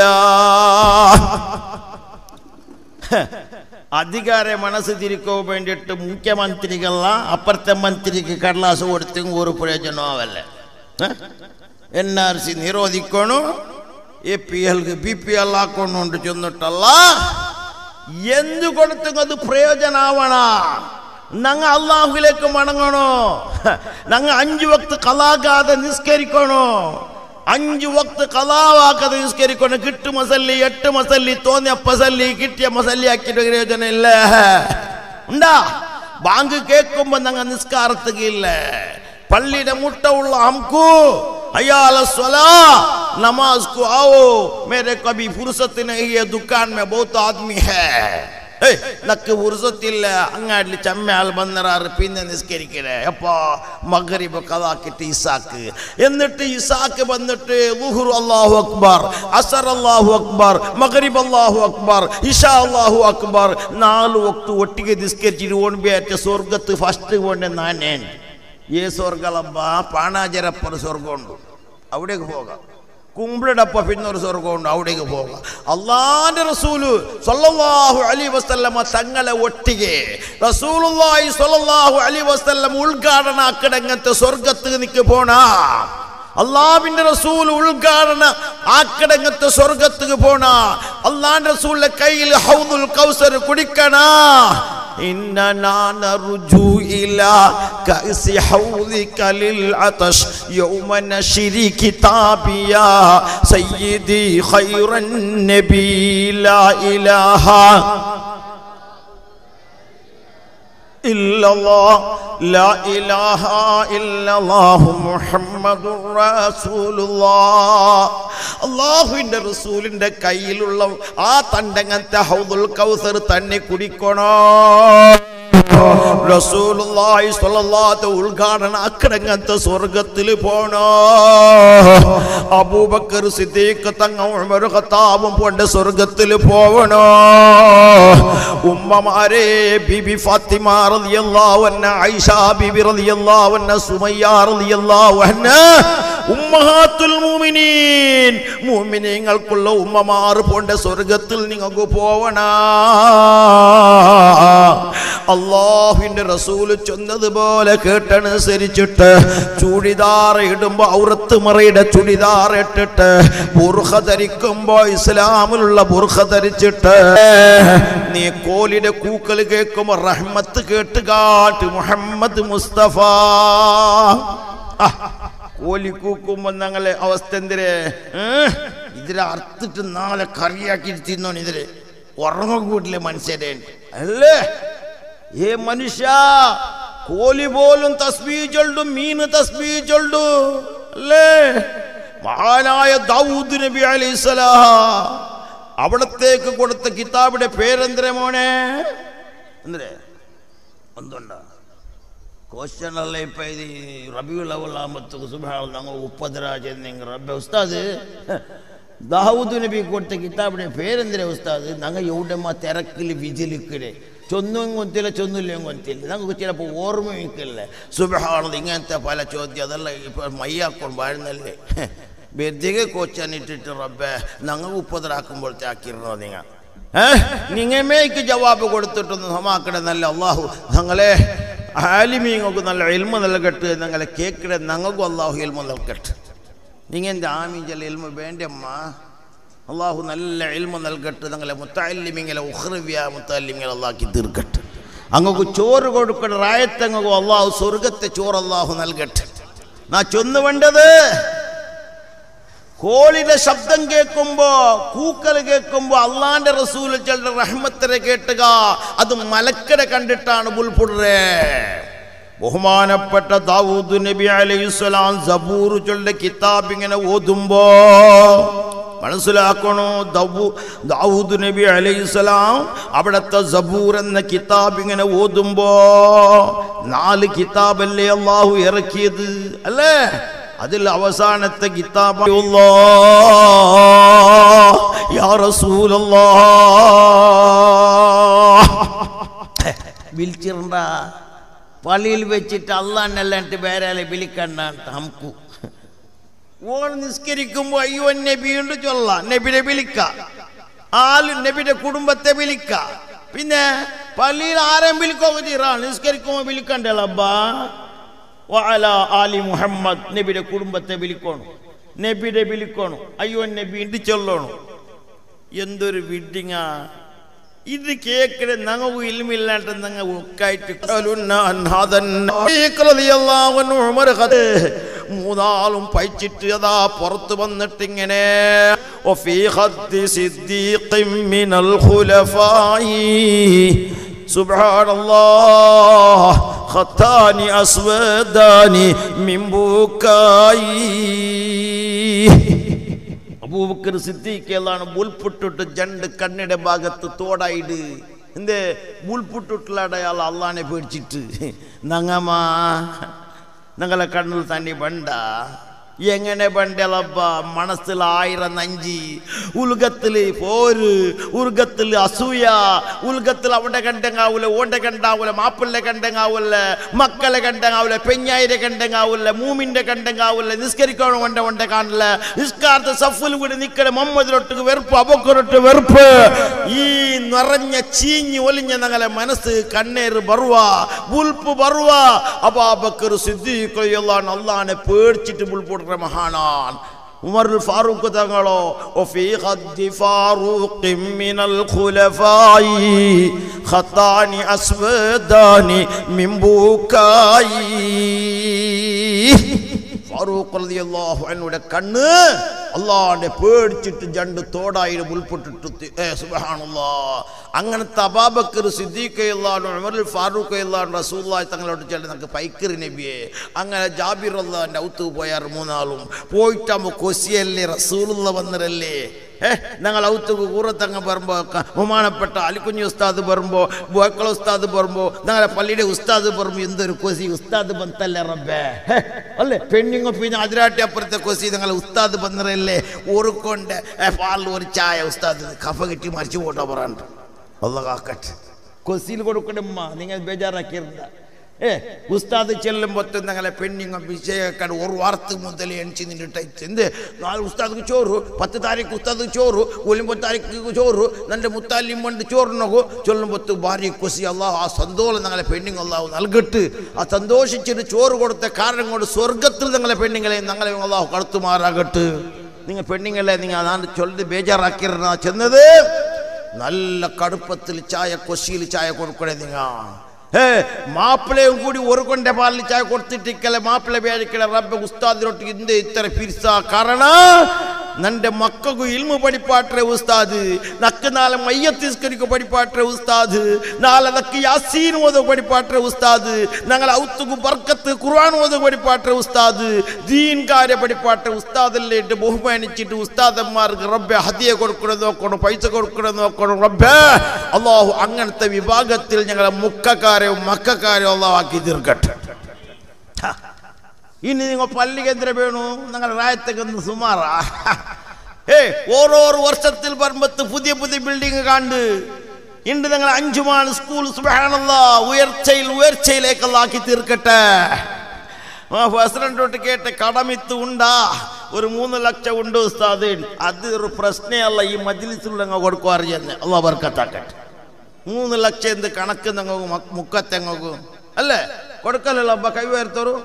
അധികാര മനസ്സ് തിരിക്കോ വേണ്ടിയിട്ട് മുഖ്യമന്ത്രികള അപ്പുറത്തെ മന്ത്രിക്ക് കടലാസ് കൊടുത്തും ഒരു പ്രയോജനമാവല്ലേ എൻ ആർ സി നിരോധിക്കണു എ പി എൽക്ക് ബി പി എൽ ಹಾಕೊಂಡು ചെന്നിട്ടല്ല എന്ത് കൊടുത്തും അത് പ്രയോജനാവണ നങ്ങ അള്ളാഹുലേക്ക് മടങ്ങണോ നങ്ങ അഞ്ചു വക്ത് കലാകാതെ നിസ്കരിക്കണോ അഞ്ചു വക്ത് കലാവാക്കാതെ നിസ്കരിക്കണം കിട്ടു മസല്ലി എട്ട് മസല്ലി തോന്നിയ മസല്ലി കിട്ടിയ മസല്ലി ആക്കിയിട്ട് പ്രയോജനം ഇല്ല ഉണ്ടാ ബാങ്ക് കേൾക്കുമ്പോ നങ്ങ നിസ്കാരത്തുകയില്ല പള്ളിയുടെ മുട്ട ഉള്ള അംകു अयाल सला नमाज को आओ मेरे कभी फुर्सत नहीं है दुकान में बहुत आदमी है ഏയ്, നക്ക് ഫുർസത്തില്ല അങ്ങാടിൽ ചമ്മയാൾ വന്നറാറ് പിന്നെ നിസ്കരിക്കണേ അപ്പോ മകരിബ് കഥാക്കിട്ട് ഇസാക്ക് എന്നിട്ട് ഇസാക്ക് വന്നിട്ട് ലുഹുർ അല്ലാഹു അക്ബർ അസർ അല്ലാഹു അക്ബർ മകരിബ് അല്ലാഹു അക്ബർ ഇഷാ അല്ലാഹു അക്ബർ നാല് വക്ത് ഒട്ടിಗೆ നിസ്കരിച്ചിട്ട് ഓൺബിയാറ്റ സ്വർഗത്ത് ഫസ്റ്റ് കൊണ്ട് നാനേൻ ഏ സ്വർഗളಬ್ಬ പാണാചരപ്പുറ സ്വർഗമുണ്ട് അവിടേക്ക് പോകാം കുമ്പിടപ്പ പിന്നെ ഒരു സ്വർഗമുണ്ട് അവിടേക്ക് പോകാം അള്ളാന്റെ റസൂല് സല്ലല്ലാഹു അലൈഹി വസല്ലമ തങ്ങളെ ഒട്ടിಗೆ റസൂലുള്ളാഹി സല്ലല്ലാഹു അലൈഹി വസല്ലം ഉദ്ഘാടന അക്കടങ്ങത്തെ സ്വർഗത്ത് നിക്ക് പോണ അള്ളാവിന്റെ റസൂൽ ഉദ്ഘാടന ആക്കടങ്ങത്തെ സ്വർഗത്ത് പോണ അള്ളാന്റെ റസൂലിന്റെ കയ്യിൽ ഹൗദുൽ കൗസർ കുടിക്കണ إننا نرجو إلى كأس حوضك للعطش يوم نشري كتابي يا سيدي خير النبي لا إله إلا الله لا إله إلا الله محمد رسول الله അള്ളാഹുവിന്റെ റസൂലിന്റെ കയ്യിലുള്ള ആ തണ്ടങ്ങത്തെ ഹൗദുൽ കൗസർ തന്നെ കുടിക്കണോ റസൂലുള്ളാഹി സ്വല്ലല്ലാഹു ഉദ്ഘാടന അക്കടങ്ങത്തെ സ്വർഗത്തിൽ പോണോ അബൂബക്കർ സിദ്ദീഖ് തങ്ങ ഉമർ ഖത്താബും കൊണ്ട് സ്വർഗത്തിൽ പോവണോ ഉമ്മമാരെ ബിബി ഫാത്തിമ റളിയല്ലാഹു അൻഹ ഐഷ ബിബി റളിയല്ലാഹു അൻഹ സുമയ്യ റളിയല്ലാഹു അൻഹ ഉമ്മഹാത്തുൽ മുഅ്മിനീൻ മുഅ്മിനീങ്ങൾക്കുള്ള ഉമ്മമാർ പോണ്ട സ്വർഗത്തിൽ നിങ്ങൾക്ക് പോവണ അള്ളാഹുവിന്റെ റസൂല് ചൊന്നതുപോലെ കേട്ടനുസരിച്ചിട്ട് ചുടിദാർ ഇടുമ്പോ ഔറത്ത് മറയുടെ ചുടിദാർ ഇട്ടിട്ട് ബുർഖ ധരിക്കുമ്പോ ഇസ്ലാമിലുള്ള ബുർഖ ധരിച്ചിട്ട് നീ കോലിയുടെ കൂക്കൽ കേൾക്കുമ്പോ റഹ്മത്ത് കേട്ടുകാട്ട് മുഹമ്മദ് മുസ്തഫ ആ, കോലി കൂക്കുമ്പോ ഞങ്ങളെ അവസ്ഥ എന്തിരെ ഇതിലെ അർത്തിട്ട് നാളെ കറിയാക്കി തിന്നോൺ ഇതില് ഉറങ്ങൂട്ടിലെ മനുഷ്യരെ അല്ലേ ഏ മനുഷ്യ കോലി പോലും തസ്ബീ ചൊല്ലു മീന് തസ്ബീ ചൊല്ലു അല്ലേ മഹാനായ ദാവൂദ് നബി അലൈഹിസ്സലാം അവിടത്തേക്ക് കൊടുത്ത കിതാബിന്റെ പേരെന്തര മോനെ എന്തരേ ഒന്നുണ്ടോ ಕ್ವಶನ್ ಅಲ್ಲ ಇಪ್ಪ ಇದು ರಬಿಯುಲ್ ಅವಲ್ ಮತ್ತು ಸುಬಾಲ್ ನಂಗೆ ಉಪದ್ರಾಜ್ ನಿಂಗೆ ರಬ್ಬೆ ಉಸ್ತಾದ್ ദാവൂദ് നബി കൊടുത്ത കിതാബിന്റെ പേരെന്തിനാ ഉസ്താദ് ഞങ്ങൾ എവിടെമ്മ തിരക്കിൽ വിജിലിക്കടെ ചൊന്നും കൊത്തില്ല ചൊന്നില്ലേ കൊത്തില്ല ഞങ്ങൾക്ക് ചിലപ്പോൾ ഓർമ്മ വയ്ക്കില്ല സുബഹാണത് ഇങ്ങനത്തെ പല ചോദ്യം അതെല്ലാം ഇപ്പൊ മയ്യാക്കൊണ്ട് വാഴുന്നല്ലേ വെറുതെ കോച്ചാനിട്ടിട്ട് റബ്ബെ ഞങ്ങൾ ഉപ്പതരാക്കുമ്പോഴത്തെ ആക്കിയിരുന്നോ നിങ്ങൾ നിങ്ങമേക്ക് ജവാബ് കൊടുത്തിട്ടൊന്ന് സമാക്കടെ നല്ല അള്ളാഹു ഞങ്ങളെ ആലിമീങ്ങൾക്ക് നല്ല എൽമ നൽകട്ട് ഞങ്ങളെ കേക്കിടെ ഞങ്ങൾക്കും അള്ളാഹു എൽമ നൽകട്ടെ നിങ്ങൻ്റെ ആമീജല എൽമ വേണ്ടമ്മ അള്ളാഹു നല്ല എൽമ നൽകട്ട് ഞങ്ങളെ മുത്താലിമിങ്ങളെ ഉഹ്റവ്യ മുത്താലിമിങ്ങളെ അള്ളാഹി തീർക്കട്ടെ അങ്ങക്ക് ചോറ് കൊടുക്കട്ടെ റായത്തങ്ങൾക്കും അള്ളാഹു സ്വർഗത്തെ ചോറ് അള്ളാഹു നൽകട്ടെ നാ ചൊന്നു വേണ്ടത് കോളിയുടെ ശബ്ദം കേൾക്കുമ്പോ കൂക്കൽ കേൾക്കുമ്പോ അള്ളാന്റെ റസൂൽ ചില റഹ്മത്തിനെ കേട്ടുക അത് മലക്കര കണ്ടിട്ടാണ് ബുൽപുടരെ ബഹുമാനപ്പെട്ട ദാവൂദ് നബി അലൈഹിസ്സലാം സബൂർ ചൊല്ല കിതാബ് ഇങ്ങനെ ഓതുമ്പോ മനസ്സിലാക്കണോ ദവു ദാവൂദ് നബി അലൈഹിസ്സലാം അവിടുത്തെ സബൂർ എന്ന കിതാബ് ഇങ്ങനെ ഓതുമ്പോ നാല് കിതാബല്ലേ അള്ളാഹു ഇറക്കിയത് അല്ലേ അതിൽ അവസാനത്തെ കിതാബ് യാ റസൂലല്ലാ വിളിച്ചിരണ്ട പള്ളിയിൽ വെച്ചിട്ട് അള്ളാന്നല്ലാണ്ട് വേറെ ആളെ വിളിക്കണ്ടാണ് നമുക്ക് ഓൺ നിസ്കരിക്കുമ്പോ അയ്യോ നബിയുണ്ട് ചൊല്ല നബിനെ വിളിക്ക ആള് നബിയുടെ കുടുംബത്തെ വിളിക്ക പിന്നെ പള്ളിയിൽ ആരെയും വിളിക്കൊക്കെ തീരാ നിസ്കരിക്കുമ്പോ വിളിക്കണ്ടല്ലോ അബ്ബാ വഅല ആലി മുഹമ്മദ് നബിയുടെ കുടുംബത്തെ വിളിക്കണം നബിയുടെ വിളിക്കണം അയ്യോ നബി ഇണ്ട് ചൊല്ലണം എന്തൊരു വിഡിങ്ങ ഇത് കേക്കിടെ നങ്ങു ഇൽമില്ലാണ്ട് നങ്ങ ഉക്കായിട്ട് മൂന്നാളും പൈച്ചിട്ട് അതാ പുറത്ത് വന്നിട്ട് ഇങ്ങനെ وفي خد صديق من الخلفاء سبحان الله خطان أسودان من بكائي അബൂബക്കർ സിദ്ദീഖെല്ലാം ബുൽപുട്ടിട്ട് ജണ്ട് കണ്ണിടെ ഭാഗത്ത് തോടായിട് എന്ത് ബുൽപുട്ടിട്ടുള്ള അടയാൾ അള്ളാനെ പേടിച്ചിട്ട് നങ്ങമാ ഞങ്ങളെ കണ്ണിൽ തന്നെ ബണ്ട എങ്ങനെ ബണ്ടലപ്പ മനസ്സിൽ ആയിരം നഞ്ചി ഉൽഗത്തിൽ പോര് ഉൽഗത്തിൽ അസൂയ ഉൽഗത്തിൽ അവിടെ കണ്ടെങ്കാവൂല ഓണ്ട കണ്ടാവൂല മാപ്പിളിനെ കണ്ടെങ്കാവൂല മക്കളെ കണ്ടെങ്കാവൂല പെഞ്ഞായിരെ കണ്ടെങ്കാവൂല മൂമിന്റെ കണ്ടെങ്കാവൂല നിസ്കരിക്കണം കൊണ്ട കൊണ്ട കാണില്ല നിസ്കാരത്തെ സഫിൽ കൂടി നിക്കടെ മുഹമ്മദിലൊട്ട് വെറുപ്പ് അബക്കറൊട്ട് വെറുപ്പ് ഈ നിറഞ്ഞ ചീഞ്ഞ് ഒലിഞ്ഞ ഞങ്ങളെ മനസ്സ് കണ്ണേറ് ബറുവ ബുൽപ്പ് ബറുവ അബാബക്കർ സിദ്ദീഖ് അള്ളാനെ പേടിച്ചിട്ട് ബുൾപൊടുന്ന മഹാനാൻ ഉമർ ഫാറൂഖ് തങ്ങളോ وفي خد فاروق من الخلفاء خطان أسودان من بكائي ഫാറൂഖ് റളിയല്ലാഹു അൻഹുടെ കണ്ണ് അള്ളാഹിനെ പേടിച്ചിട്ട് ജണ്ട് തോടായിട്ട് ഉൾപ്പെട്ടിട്ട് ഏ സുബ്ഹാനല്ലാ അങ്ങനത്തെ അബാബക്കർ സിദ്ദീഖ് അള്ളാഹു ഉമറുൽ ഫാറൂഖ് അള്ളാഹു റസൂലുള്ളാഹി തങ്ങളോട് ചെല്ലി നമുക്ക് പൈക്കറി നബിയെ അങ്ങനെ ജാബിർ അള്ളാഹിൻ്റെ ഔത്ത് പോയാർ മൂന്നാളും പോയിട്ടാകുമ്പോൾ കൊസിയല്ലേ റസൂലുള്ള വന്നിരല്ലേ ഏ ഞങ്ങൾ ഔത്തുക്ക് കൂറത്തങ്ങ് പറയുമ്പോൾ ബഹുമാനപ്പെട്ട അലിക്കുഞ്ഞി ഉസ്താദ് പറയുമ്പോൾ ബോക്കള ഉസ്താദ് പറയുമ്പോൾ ഞങ്ങളെ പള്ളിയുടെ ഉസ്താദ് പറയുമ്പോൾ എന്തൊരു കൊസി ഉസ്താദ് ബന്തല്ലേ റബ്ബേ ഹേ, അല്ലേ പെണ്ണിങ്ങോ പിന്നെ അതിരാട്ടി അപ്പുറത്തെ കൊസി ഞങ്ങളെ ഉസ്താദ് ബന്നറല്ലേ ഓർക്കൊണ്ട് പാലിൽ ഒരു ചായ ഉസ്താദ് കഫ കെട്ടി മറിച്ചു പോട്ടോ പറയാണ്ട് അല്ല കാക്കട്ടെ കൊസിയിൽ കൊടുക്കണമ്മ നിങ്ങൾ ബേജാറാക്കിയിരുന്ന ഏ ഉസ്താദ് ചെല്ലുമ്പോൾ ഞങ്ങളെ പെണ്ണിങ്ങ വിഷയക്കാട് ഒരു വാർത്ത മുതൽ എണിച്ച് നിന്നിട്ട് എന്ത് നാല് ഉസ്താദിക്ക് ചോറ് പത്ത് താരീഖ് ഉസ്താദ് ചോറ് ഒലിമ്പത് താരീഖ് ചോറ് നന്റെ മുത്താലിം കൊണ്ട് ചോറിനൊക്കെ ചൊല്ലുമ്പോൾ ഭാര്യ കൊസി അള്ളാഹു ആ സന്തോഷം ഞങ്ങളെ പെണ്ണിങ് അള്ളാഹു നൽകട്ട് ആ സന്തോഷിച്ചിട്ട് ചോറ് കൊടുത്ത കാരണം കൊണ്ട് സ്വർഗത്തിൽ ഞങ്ങളെ പെണ്ണുങ്ങളെ ഞങ്ങളെ അള്ളാഹു കടത്തുമാറാകട്ട് നിങ്ങൾ പെണ്ണുങ്ങളെ നിങ്ങൾ അതാണ് ചൊല്ലി ബേജാറാക്കിയിരുന്ന ചെന്നത് നല്ല കടുപ്പത്തിൽ ചായ കൊശിയിൽ ചായ കൊടുക്കണേ നിങ്ങ ഏ മാപ്പിളയും കൂടി ഒരു കൊണ്ട പാലിൽ ചായ കൊടുത്തിട്ടിക്കലെ മാപ്പിള വേദിക്കലെ റബ്ബ ഉസ്താദിനൊട്ട് ഇന്ത ഇത്ര പിരിസ കാരണ നന്റെ മക്കൾക്ക് ഇൽമു പഠിപ്പാട്ടെ ഉസ്താദ് നക്ക് നാളെ മയ്യത്തിസ്കരിക്ക് പഠിപ്പാട്ടെ ഉസ്താദ് നാളെ നക്ക് യാസീൻ ഓത പഠിപ്പാട്ടെ ഉസ്താദ് ഞങ്ങൾ ഔത്തുക്ക് ബർക്കത്ത് ഖുർആൻ ഓത പഠിപ്പാട്ടെ ഉസ്താദ് ദീൻ കാര്യ പഠിപ്പാട്ടെ ഉസ്താദല്ലേ ഇട്ട് ബഹുമാനിച്ചിട്ട് ഉസ്താദന്മാർക്ക് റബ്ബെ ഹദിയ കൊടുക്കണം നോക്കണം പൈസ കൊടുക്കണം നോക്കണം റബ്ബേ അള്ളാഹു അങ്ങനത്തെ വിഭാഗത്തിൽ ഞങ്ങളെ മുക്കക്കാരെയും മക്കാരെയും അള്ളാഹു ആക്കി തീർക്കട്ടെ ഹ. ഇനി നിങ്ങൾ പള്ളിക്ക് എന്തിനാ വേണു നിങ്ങൾ റായത്തേക്ക് സുമാറാ ഏ ഓരോരോ വർഷത്തിൽ പറമ്പത്ത് പുതിയ പുതിയ ബിൽഡിംഗ് കണ്ട് ഇണ്ട് നിങ്ങൾ അഞ്ചുമാണ് സ്കൂൾ സുബാനല്ല ഉയർച്ചയിൽ ഉയർച്ചയിലേക്കുള്ള ആക്കി തീർക്കട്ടെ പ്രസിഡന്റോട്ട് കേട്ട് കടമിത്ത് ഉണ്ടാ ഒരു മൂന്ന് ലക്ഷം ഉണ്ട് ഉസ്താദ് അത് ഒരു പ്രശ്നമല്ല ഈ മജ്ലിസിൽ ഞങ്ങൾ കൊടുക്കുക അറിയുന്നത് അല്ല വർക്കത്താക്കട്ടെ മൂന്ന് ലക്ഷം എന്ത് കണക്ക് ഞങ്ങൾക്ക് മുക്കത്തെങ്ങക്കും അല്ലേ കൊടുക്കലല്ലോ അബ്ബ കൈ ഉയർത്തോറു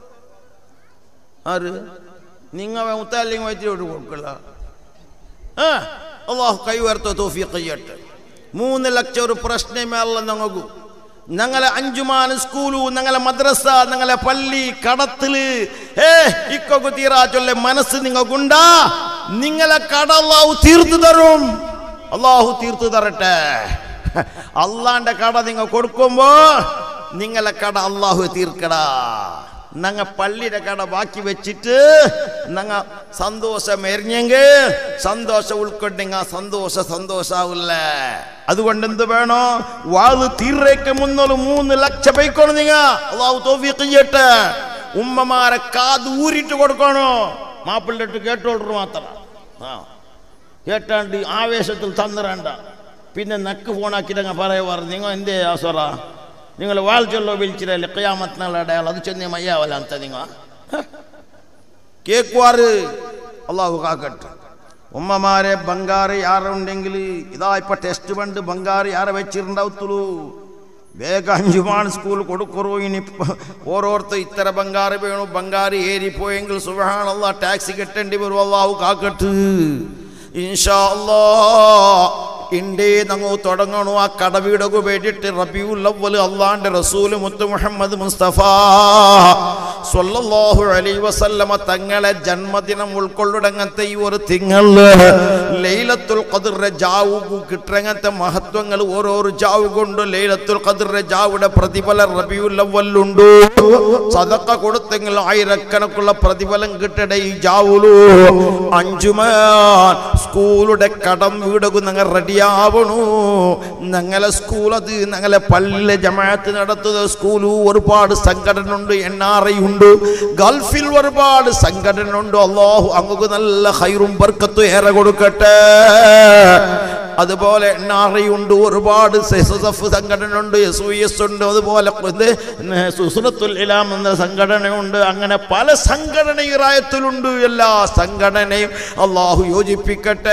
ആര് നിങ്ങൾ മുത്താലിങ് വൈദ്യോട്ട് കൊടുക്കല ആ അള്ളാഹു കൈ ഉയർത്തോ തോഫിയൊക്കെ ചെയ്യട്ടെ മൂന്ന് ലക്ഷം ഒരു പ്രശ്നമേ അല്ല ഞങ്ങൾക്ക് ഞങ്ങളെ അഞ്ചുമാൻ സ്കൂളു ഞങ്ങളെ മദ്രസ ഞങ്ങളെ പള്ളി കടത്തില് ഏ ഇക്കൊക്കെ തീരാ ചൊല്ലെ മനസ്സ് നിങ്ങൾക്കുണ്ടാ നിങ്ങളെ കട അള്ളാഹു തീർത്തു തരും അള്ളാഹു തീർത്തു തരട്ടെ അള്ളാന്റെ കട നിങ്ങൾ കൊടുക്കുമ്പോ നിങ്ങളെ കട അള്ളാഹു തീർക്കടാ ഞങ്ങ പള്ളിയുടെ കട ബാക്കി വെച്ചിട്ട് ഞങ്ങ സന്തോഷം എറിഞ്ഞെങ്കിൽ സന്തോഷം ഉൾക്കൊണ്ടെങ്കിൽ സന്തോഷ സന്തോഷാവില്ല അതുകൊണ്ട് എന്ത് വേണോ വാത് തീരേക്ക് മുന്നോട്ട് മൂന്ന് ലക്ഷം പൈക്കോണം നിങ്ങ അള്ളാഹു തോഫീക്ക് ചെയ്യട്ടെ ഉമ്മമാരെ കാത് ഊരിട്ട് കൊടുക്കണോ മാപ്പിള്ളിട്ട് കേട്ടോളൂ മാത്രം ആ കേട്ടാണ്ട് ആവേശത്തിൽ തന്നിരണ്ട പിന്നെ നക്ക് ഫോണാക്കിട്ടങ്ങ് പറയുവാറ് നിങ്ങൾ എന്തേ ആസറ നിങ്ങൾ വാൾ ചൊല്ലോ വിളിച്ചില്ലേ കയ്യാമത്തിനുള്ള അടയാളം അത് ചെന്നേ മയ്യാവല്ല ಅಂತ നിങ്ങൾ കേക്കുവാറ് അള്ളാഹു കാക്കട്ടെ ഉമ്മമാരെ ബംഗാറ് ಯಾರುണ്ടെങ്കിൽ ഇതാ ഇപ്പൊ ടെസ്റ്റ് പണ്ട് ബംഗാറ് ಯಾರು വെച്ചിട്ടുണ്ടാവത്തുള്ളൂ ಬೇಗ ಅಂಜುಮಾನ್ ಸ್ಕೂಲ್ ಕೊಡುಕೊರು ಇನಿ ಓರೋರ್ತ ಇತ್ತರ ಬಂಗಾರ ಬೇಣು ಬಂಗಾರ ಏರಿಪೋಯೆಂಗಿಲ್ ಸುಬಹಾನಲ್ಲ ಟ್ಯಾಕ್ಸಿ ಕಟ್ಟಂಡಿ ಬರುವ ಅಲ್ಲಾಹು ಕಾಕಟ್ಟು ಇನ್ಶಾ ಅಲ್ಲಾ ഇണ്ടേ നങ്ങു തുടങ്ങണു ആ കടവീടൊക്കെ വേണ്ടിയിട്ട് റബിയുൽ അവ്വൽ അള്ളാന്റെ റസൂൽ മുത്ത് മുഹമ്മദ് മുസ്തഫ സ്വല്ലല്ലാഹു അലൈഹി വസല്ലമ തങ്ങളെ ജന്മദിനം ഉൾക്കൊള്ളുടങ്ങത്തെ ഈ ഒരു തിങ്കള് ലൈലത്തുൽ ഖദറിന്റെ ജാവു കിട്ടങ്ങത്തെ മഹത്വങ്ങൾ ഓരോരോ ജാവു കൊണ്ട് ലൈലത്തുൽ ഖദറിന്റെ ജാവുടെ പ്രതിഫലം റബിയുൽ അവ്വലുണ്ട് സദക്ക കൊടുത്തെങ്കിൽ ആയിരക്കണക്കുള്ള പ്രതിഫലം കിട്ടട ഈ ജാവുലു അഞ്ചുമാൻ സ്കൂളുടെ കടം വീടകും ഞങ്ങൾ റെഡിയാവണു ഞങ്ങളെ സ്കൂൾ അത് ഞങ്ങളെ പള്ളിയിലെ ജമാഅത്ത് നടത്തുന്ന സ്കൂളു ഒരുപാട് സംഘടന ഉണ്ട് എൻ ആർ ഐ ഉണ്ട് ഗൾഫിൽ ഒരുപാട് സംഘടന ഉണ്ട് അള്ളാഹു അങ്ങക്ക് നല്ല ഹൈറും ബർക്കത്തും ഏറെ കൊടുക്കട്ടെ അതുപോലെ എൻ ആർ ഐ ഉണ്ട് ഒരുപാട് എസ് എസ് എഫ് സംഘടന ഉണ്ട് എസ് യു എസ് ഉണ്ട് അതുപോലെ ഇത് സുസുറത്തുൽ ഇലാം എന്ന സംഘടനയുണ്ട് അങ്ങനെ പല സംഘടന ഈ റായത്തിലുണ്ട് എല്ലാ സംഘടനയും അള്ളാഹു യോജിപ്പിക്കട്ടെ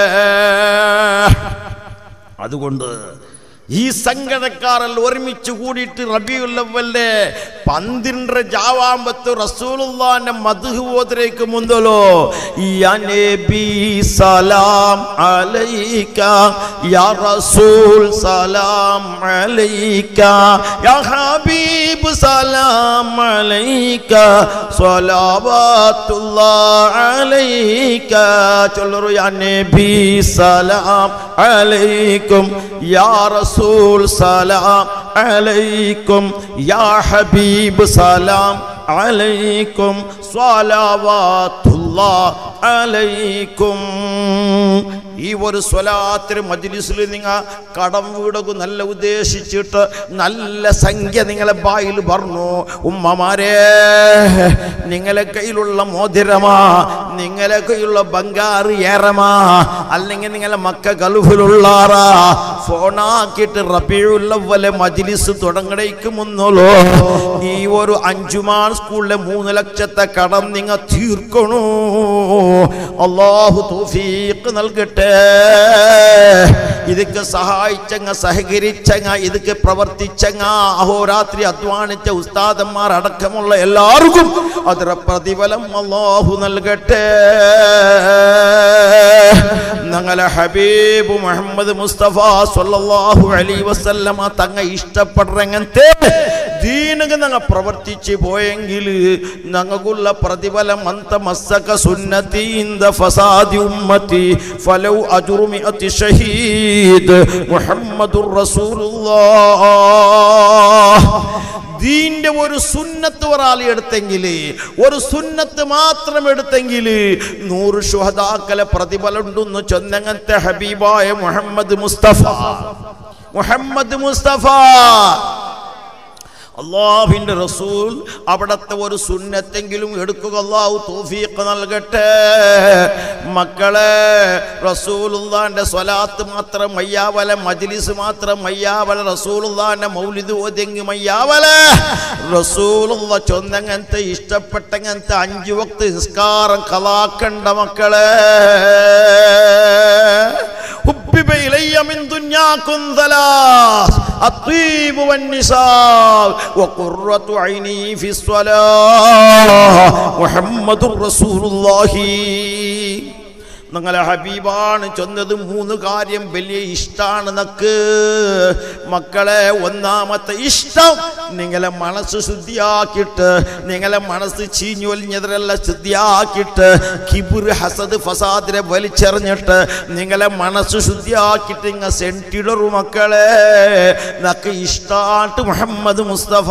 അതുകൊണ്ട് ഈ സംഘടനക്കാരെല്ലാം ഒരുമിച്ച് കൂടിയിട്ട് റബിയുല്ലവല്ലേ പന്തിരണ്ട് ജാവാമ്പത്ത് റസൂലുള്ളാന്റെ മധു ഓതിരേക്ക് മുന്തലോ യാ നബി സലാം അലൈക യാ റസൂൽ സലാം അലൈക യാ ഹബീബ് സലാം അലൈക സ്വലാവാത്തുല്ലാഹ് അലൈക ചൊല്ലറു യാ നബി സലാം അലൈക്കും യാ റസൂൽ സലാം അലൈക്കും യാ ഹബീബ് സലാം അലൈക്കും സ്വലാവാത്തുല്ലാഹ് അലൈക്കും ഈ ഒരു സ്വലാത്തിന് മജ്ലിസിൽ നിങ്ങൾ കടം വീടകു നല്ല ഉദ്ദേശിച്ചിട്ട് നല്ല സംഖ്യ നിങ്ങളെ ബായിൽ പറഞ്ഞു ഉമ്മമാരെ നിങ്ങളെ കയ്യിലുള്ള മോതിരമാ നിങ്ങളെ കയ്യിലുള്ള ബംഗാറ് ഏറമാ അല്ലെങ്കിൽ നിങ്ങളെ മക്ക ഗൾഫിലുള്ളാറാ ഫോണാക്കിയിട്ട് റബിയുള്ളവലെ മജ്ലിസ് തുടങ്ങണേക്ക് മുന്നോലോ ഈ ഒരു അഞ്ചുമാൾ സ്കൂളിലെ മൂന്ന് ലക്ഷത്തെ കടം നിങ്ങൾ തീർക്കണു അള്ളാഹു തൗഫീഖ് നൽകട്ടെ ഇതൊക്കെ സഹായിച്ചങ്ങ സഹകരിച്ചങ്ങ ഇതൊക്കെ പ്രവർത്തിച്ചങ്ങ അഹോരാത്രി അധ്വാനിച്ച ഉസ്താദന്മാർ അടക്കമുള്ള എല്ലാവർക്കും അതിന്റെ പ്രതിഫലം അള്ളാഹു നൽകട്ടെ ഞങ്ങളെ ഹബീബ് മുഹമ്മദ് മുസ്തഫ സല്ലല്ലാഹു അലൈഹി വസല്ലമ തങ്ങ ഇഷ്ടപ്പെടുറങ്ങനത്തെ ദീനക ഞങ്ങൾ പ്രവർത്തിച്ചു പോയെങ്കിൽ ഞങ്ങൾക്കുള്ള പ്രതിഫലം അന്ത മസ്സക സുന്നത്തി ഇന്ദ ഫസാദി ഉമ്മത്തി ഫലൗ അജുറുമി അതി ഷഹീദ് മുഹമ്മദുർ റസൂലുള്ളാഹ് ദീന്റെ ഒരു സുന്നത്ത് ഒരാൾ എടുത്തെങ്കിൽ ഒരു സുന്നത്ത് മാത്രം എടുത്തെങ്കിൽ നൂറ് ഷുഹദാക്കളെ പ്രതിഫലമുണ്ടെന്ന് ചൊന്നങ്ങത്തെ ഹബീബായ മുഹമ്മദ് മുസ്തഫ മുഹമ്മദ് മുസ്തഫ അള്ളാഹുവിന്റെ റസൂൽ അവിടത്തെ ഒരു സുന്നത്തെങ്കിലും എടുക്കുക അള്ളാഹു തോഫീക്ക് നൽകട്ടെ മക്കളെ റസൂലുള്ളാന്റെ സ്വലാത്ത് മാത്രം മയ്യാവല മജ്ലിസ് മാത്രം മയ്യാവല റസൂലുള്ളാന്റെ മൗലിദ് ഓതെങ്കി മയ്യാവല റസൂലുള്ള ചൊന്നങ്ങനത്തെ ഇഷ്ടപ്പെട്ടങ്ങനത്തെ അഞ്ചു വക്ത് നിസ്കാരം കലാക്കണ്ട മക്കളെ حبب إلي من دنياكم ثلاث الطيب والنساء وقرة عيني في الصلاة محمد رسول الله നിങ്ങളെ ഹബീബാണ് ചൊന്നത് മൂന്ന് കാര്യം വലിയ ഇഷ്ടമാണ് നക്ക് മക്കളെ ഒന്നാമത്തെ ഇഷ്ടം നിങ്ങളെ മനസ്സ് ശുദ്ധിയാക്കിയിട്ട് നിങ്ങളെ മനസ്സ് ചീഞ്ഞൊലിഞ്ഞതിരെല്ലാം ശുദ്ധിയാക്കിയിട്ട് കിബിർ ഹസദ് ഫസാദിനെ വലിച്ചെറിഞ്ഞിട്ട് നിങ്ങളെ മനസ്സ് ശുദ്ധിയാക്കിയിട്ട് ഇങ്ങ സെൻറ്റിടറു മക്കളെ നക്ക് ഇഷ്ടാട്ട് മുഹമ്മദ് മുസ്തഫ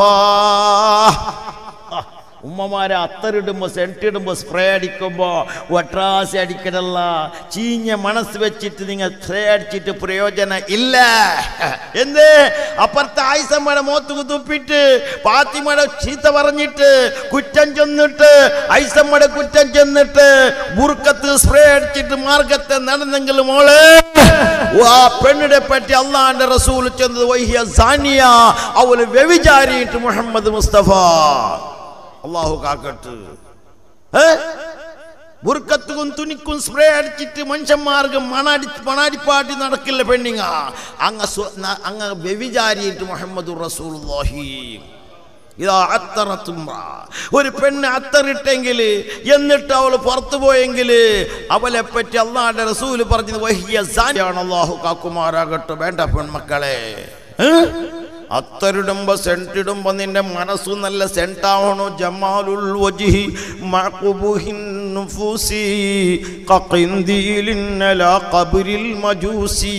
ഉമ്മമാരെ അത്തറിടുമ്പോൾ സെൻറ്റിടുമ്പോൾ സ്പ്രേ അടിക്കുമ്പോൾ ഒട്രാസി അടിക്കണല്ല ചീഞ്ഞ മനസ്സ് വെച്ചിട്ട് നിങ്ങൾ സ്പ്രേ അടിച്ചിട്ട് പ്രയോജനം ഇല്ല എന്ത് അപ്പുറത്തെ ആയിസമ്മയുടെ മോത്ത് തുപ്പിട്ട് പാത്തിമയുടെ ചീത്ത പറഞ്ഞിട്ട് കുറ്റം ചെന്നിട്ട് ഐസമ്മയുടെ കുറ്റം ചെന്നിട്ട് ബുർക്കത്ത് സ്പ്രേ അടിച്ചിട്ട് മാർഗത്തെ നടന്നെങ്കിൽ മോള് ആ പെണ്ണിനെ പറ്റി അള്ളാന്റെ റസൂൽ ചെന്നത് വൈഹിയ സാനിയ അവള് വ്യവിചാരിയിട്ട് മുഹമ്മദ് മുസ്തഫ അള്ളാഹു കാക്കട്ട് ഏ ബുർക്കത്തും തുണിക്കും സ്പ്രേ അടിച്ചിട്ട് മനുഷ്യന്മാർക്ക് മണാടി മണാടിപ്പാട്ടി നടക്കില്ല പെണ്ണിങ്ങ അങ്ങ സ്വ- ന- അങ്ങ് വ്യവിചാരിയിട്ട് മുഹമ്മദ് റസൂലുള്ളാഹി ഇതാ അത്തറത്തുമ്ര ഒരു പെണ്ണ് അത്തറിട്ടെങ്കിൽ എന്നിട്ട് അവൾ പുറത്തു പോയെങ്കിൽ അവളെ പറ്റി അള്ളാന്റെ റസൂല് പറഞ്ഞത് വഹിയ സാനിയാണ് അള്ളാഹു കാക്കുമാരാകട്ടെ വേണ്ട പെൺമക്കളെ ഏ? അത്തറിടുമ്പോ സെന്റിടുമ്പോ നിന്റെ മനസ്സു നല്ല സെന്റാവണോ ജമാലുൽ വജ്ഹി മഖബുഹിൻ നുഫൂസി ഖഖിന്ദീലിൻ അലാ ഖബ്രിൽ മജൂസി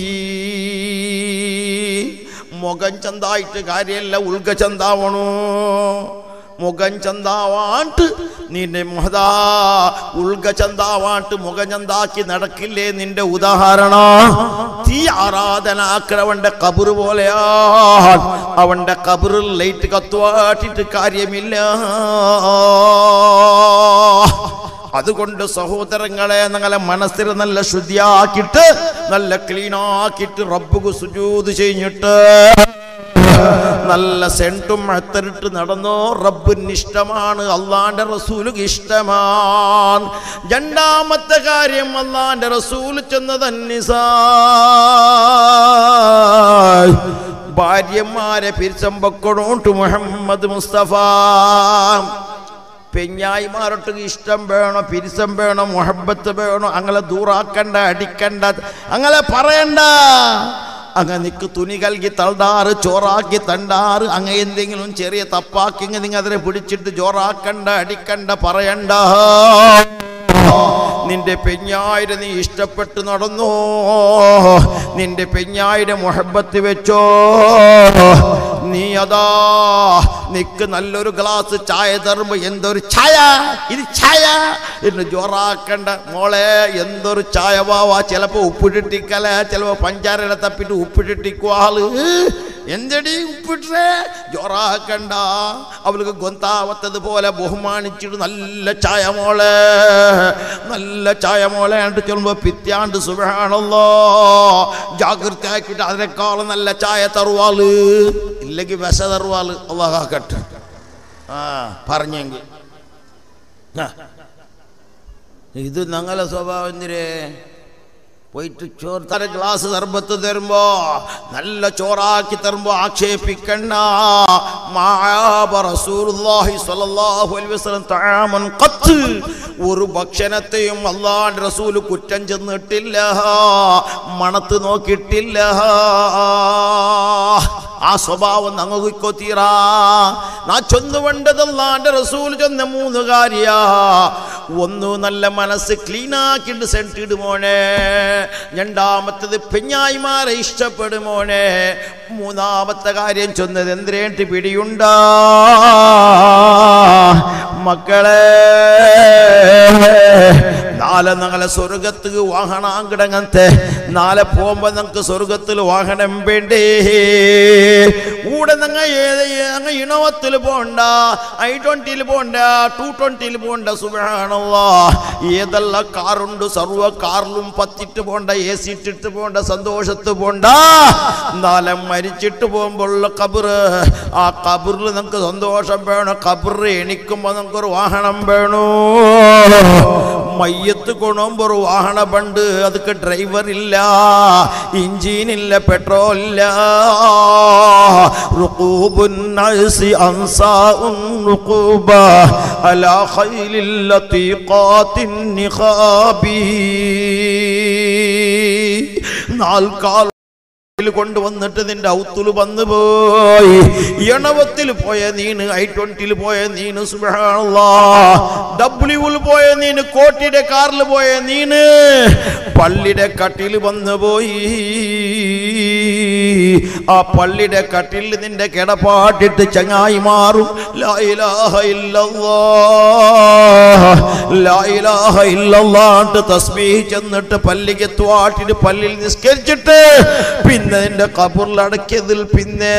മുഖം ചന്തായിട്ട് കാര്യമല്ല ഉൾഗ ചന്താവണോ മുഖം ചന്താവാണ്ട് നിന്റെ മുഹദാ ഉൾഗ ചന്താവാണ്ട് മുഖം ചന്താക്കി നടക്കില്ലേ നിന്റെ ഉദാഹരണ തീ ആരാധനാക്കരവന്റെ കബറ് പോലെയാ അവന്റെ കബറിൽ ലൈറ്റ് കത്തുവാട്ടിട്ട് കാര്യമില്ല അതുകൊണ്ട് സഹോദരങ്ങളെ ഞങ്ങളെ മനസ്സിൽ നല്ല ശുദ്ധിയാക്കിയിട്ട് നല്ല ക്ലീനാക്കിയിട്ട് റബ്ബുക്ക് സുജൂത് കഴിഞ്ഞിട്ട് നല്ല സെന്റും അത്തരിട്ട് നടന്നോ റബ്ബിന് ഇഷ്ടമാണ് അള്ളാന്റെ റസൂലുക്ക് ഇഷ്ടമാണ് രണ്ടാമത്തെ കാര്യം അള്ളാന്റെ റസൂല് ചെന്നത് ഭാര്യമാരെ പിരിച്ചമ്പക്കൊടോട്ട് മുഹമ്മദ് മുസ്തഫ പെഞ്ഞായിമാരൊട്ട് ഇഷ്ടം വേണോ പിരിസം വേണോ മുഹബത്ത് വേണോ അങ്ങനെ ദൂറാക്കണ്ട അടിക്കണ്ട അങ്ങനെ പറയണ്ട അങ്ങ് നിക്ക് തുണി കൽകി തളടാറ് ചോറാക്കി തണ്ടാറ് അങ്ങ് എന്തെങ്കിലും ചെറിയ തപ്പാക്കി നിങ്ങൾ അതിനെ പിടിച്ചിട്ട് ചോറാക്കണ്ട അടിക്കണ്ട പറയണ്ട നിന്റെ പെഞ്ഞായിരെ നീ ഇഷ്ടപ്പെട്ട് നടന്നോ നിന്റെ പെഞ്ഞായിരെ മുഹബത്ത് വെച്ചോ നീ അതാ നിക്ക് നല്ലൊരു ഗ്ലാസ് ചായ തരുമ്പോ എന്തൊരു ചായ ഇത് ചായ എന്ന് ജോറാക്കണ്ട മോളെ എന്തൊരു ചായ വാവാ ചിലപ്പോ ഉപ്പിട്ടിട്ടിക്കല ചിലപ്പോ പഞ്ചാരനെ തപ്പിട്ട് ഉപ്പിട്ടിട്ടിക്കും ആള് എന്തടി ഉപ്പിട്ടേ ജോറാക്കണ്ട അവൾക്ക് ഗൊന്താവത്തത് പോലെ ബഹുമാനിച്ചിട്ട് നല്ല ചായ മോളെ നല്ല ചായ മോളെ ആണ്ട് ചെല്ലുമ്പോ പിത്യാണ്ട് സുഖാണല്ലോ ജാഗ്രത ആക്കിയിട്ട് അതിനേക്കാളും നല്ല ചായ തറുവാള് ഇല്ലെങ്കിൽ വിശ തറുവാള് അള്ളാഹാക്കട്ടെ ആ പറഞ്ഞെങ്കിൽ ആ. ഇത് ഞങ്ങളെ സ്വഭാവം എന്തിരേ പോയിട്ട് ചോറ് തര ഗ്ലാസ് സർബത്ത് തരുമ്പോ നല്ല ചോറാക്കി തരുമ്പോ ആക്ഷേപിക്കണ്ട മാബ റസൂലുള്ളാഹി സ്വല്ലല്ലാഹു അലൈഹി വസല്ലം തആമൻ ഖത്ത് ഒരു ഭക്ഷണത്തെയും അള്ളാഹുവിന്റെ റസൂൽ കുറ്റം ചെന്നിട്ടില്ല മണത്ത് നോക്കിയിട്ടില്ല ആ സ്വഭാവം ഞങ്ങൾക്ക് തീറാ നാ ചൊന്നുകൊണ്ടതല്ലാന്റെ റസൂൽ ചൊന്ന മൂന്ന് കാര്യ ഒന്ന് നല്ല മനസ്സ് ക്ലീൻ ആക്കിയിട്ട് സെൻറ്റിട് മോനെ രണ്ടാമത്തത് പെഞ്ഞായിമാരെ ഇഷ്ടപ്പെടുമോനെ മൂന്നാമത്തെ കാര്യം ചൊന്നത് എന്തിനേട്ട് പിടിയുണ്ടാ മക്കളെ നാളെ ഞങ്ങളെ സ്വർഗത്ത് വാഹനാങ്കിടങ്ങത്തെ നാളെ പോകുമ്പോ നമുക്ക് സ്വർഗത്തിൽ വാഹനം വേണ്ടേ കൂടെ ഞങ്ങ ഏത് ഞങ്ങ ഇണവത്തിൽ പോണ്ട ഐ ട്വന്റിയിൽ പോണ്ട ടു ട്വന്റിയിൽ പോണ്ട സുബാണല്ല ഏതെല്ലാം കാറുണ്ട് സർവ്വ കാറിലും പത്തിട്ട് പോണ്ട എ സി ഇട്ടിട്ട് പോണ്ട സന്തോഷത്ത് പോണ്ട നാളെ മരിച്ചിട്ട് പോകുമ്പോഴുള്ള കബറ് ആ കബറിൽ നമുക്ക് സന്തോഷം വേണം കബറ് എണിക്കുമ്പോ നമുക്കൊരു വാഹനം വേണോ മയ്യത്ത് കൊണ്ടുമ്പോ ഒരു വാഹന ബണ്ട് ಅದಕ್ಕೆ ಡ್ರೈವರ್ ಇಲ್ಲ ಇಂಜಿನ್ ಇಲ್ಲ ಪೆಟ್ರೋಲ್ ಇಲ್ಲ رقوب الناس أنساء رقوبا على خيل اللطيقات النخاب നാൽക്കാൽ കൊണ്ടുവന്നിട്ട് നിന്റെ ഔത്തുല് വന്നു പോയി എണവത്തിൽ പോയ നീന് ഐ ട്വന്റിയിൽ പോയ നീന് ഡബ്ല്യൂവിൽ പോയ നീന് കോട്ടിയുടെ കാറിൽ പോയ നീന് പള്ളിയുടെ കട്ടിൽ വന്നു പോയി ആ പള്ളിയുടെ കട്ടിൽ നിന്റെ കിടപ്പാട്ടിട്ട് ചങ്ങായി മാറും ലാ ഇലാഹ ഇല്ലല്ലാഹ്. ലാ ഇലാഹ ഇല്ലല്ലാഹ് തസ്ബീഹ് ചെന്നിട്ട് പള്ളിക്ക് ത്വാട്ടിട്ട് പള്ളിയിൽ നിസ്കരിച്ചിട്ട് പിന്നെ നിന്റെ കബറിൽ അടക്കിയതിൽ പിന്നെ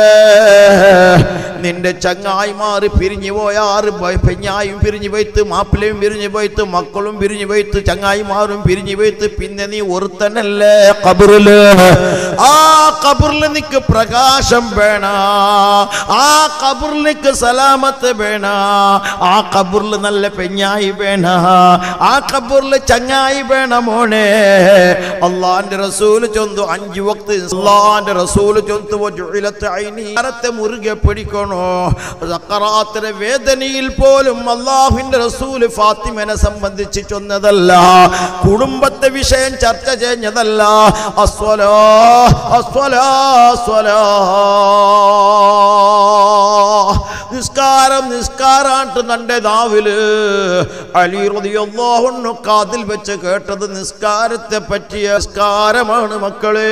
നിന്റെ ചങ്ങായിമാർ പിരിഞ്ഞു പോയാറ് പെഞ്ഞായും പിരിഞ്ഞു പോയിട്ട് മാപ്പിളയും പിരിഞ്ഞു പോയിട്ട് മക്കളും പിരിഞ്ഞു പോയിട്ട് ചങ്ങായിമാരും പിരിഞ്ഞു പോയിട്ട് പിന്നെ നീ ഒരുത്തനല്ലേ കബറില് ആ കബറിൽ നിക്ക് പ്രകാശം വേണ ആ കബറിൽ നിക്ക് സലാമത്ത് വേണ ആ കബറിൽ നല്ല പെഞ്ഞായി വേണ ആ കബറിൽ ചങ്ങായി വേണ മോനെ അള്ളാന്റെ റസൂല് ചൊന്തു അഞ്ചു വക്ത് അള്ളാന്റെ റസൂല് ചൊന്തു വജുഇലത്ത് ഐനി കരത്തെ മുറുകെ പിടിക്കണോ സക്കറാത്തിലെ വേദനയിൽ പോലും അള്ളാഹുവിന്റെ റസൂല് ഫാത്തിമനെ സംബന്ധിച്ച് ചൊന്നതല്ല കുടുംബത്തെ വിഷയം ചർച്ച ചെയ്യുന്നതല്ല അസ്വലാ അസ്വലാ അസ്വലാ നിസ്കാരം നിസ്കാരാണ്ട് തൻ്റെ നാവില് അലി റളിയല്ലാഹു കാതിൽ വെച്ച് കേട്ടത് നിസ്കാരത്തെ പറ്റിയ നിസ്കാരമാണ് മക്കളെ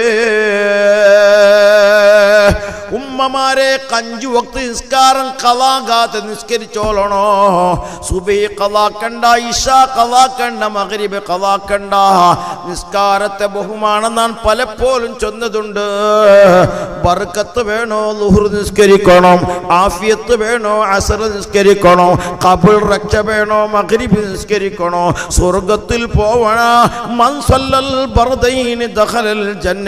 ഉമ്മമാരെ കഞ്ചു വക്ത് നിസ്കാരം കലാകാതെ നിസ്കരിച്ചോളണോ സുബൈ കലാക്കണ്ട ഇഷ കലാക്കണ്ട മകരിബ് കലാക്കണ്ട നിസ്കാരത്തെ ബഹുമാനം നാൻ പലപ്പോഴും ചൊന്നതുണ്ട് ബർക്കത്ത് വേണോ ലുഹുർ നിസ്കരിക്കണം ആഫിയത്ത് വേണോ അസർ നിസ്കരിക്കണോ കബിൾ രക്ഷ വേണോ മകരിബ് നിസ്കരിക്കണോ സ്വർഗത്തിൽ പോവണ മൻസല്ലൽ ബർദൈനി ദഖലൽ ജന്ന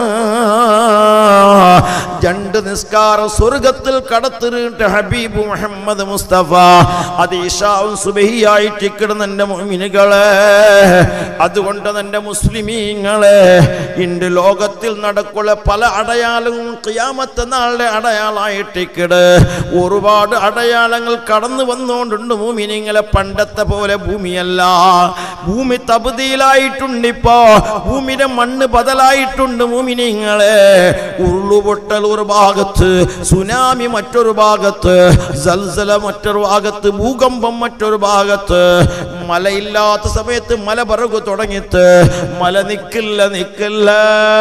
രണ്ട് നിസ്കാരം സ്വർഗത്തിൽ കടത്തിറിട്ട് ഹബീബ് മുഹമ്മദ് മുസ്തഫ അത് ഇഷാവും സുബഹിയായിട്ട് കിടന്ന എൻ്റെ മുഅ്മിനുകളെ അതുകൊണ്ട് എൻ്റെ മുസ്ലിമീങ്ങളെ ഇണ്ട് ലോകത്തിൽ നടക്കുള്ള പല അടയാളവും ഖിയാമത്ത് നാളുടെ അടയാളമായിട്ട് കിട് ഒരുപാട് അടയാളങ്ങൾ കടന്നു വന്നുകൊണ്ടുണ്ട് ഭൂമിനിങ്ങളെ പണ്ടത്തെ പോലെ ഭൂമിയല്ല ഭൂമി തപതിയിലായിട്ടുണ്ട് ഇപ്പോ ഭൂമിയുടെ മണ്ണ് ബദലായിട്ടുണ്ട് ഭൂമിനിങ്ങളെ ഉരുളുപൊട്ടൽ ഒരു ഭാഗത്ത് സുനാമി മറ്റൊരു ഭാഗത്ത് സൽസല മറ്റൊരു ഭാഗത്ത് ഭൂകമ്പം മറ്റൊരു ഭാഗത്ത് മലയില്ലാത്ത സമയത്ത് മല പിറകു തുടങ്ങിത്ത് മല നിക്കില്ല നിക്കില്ല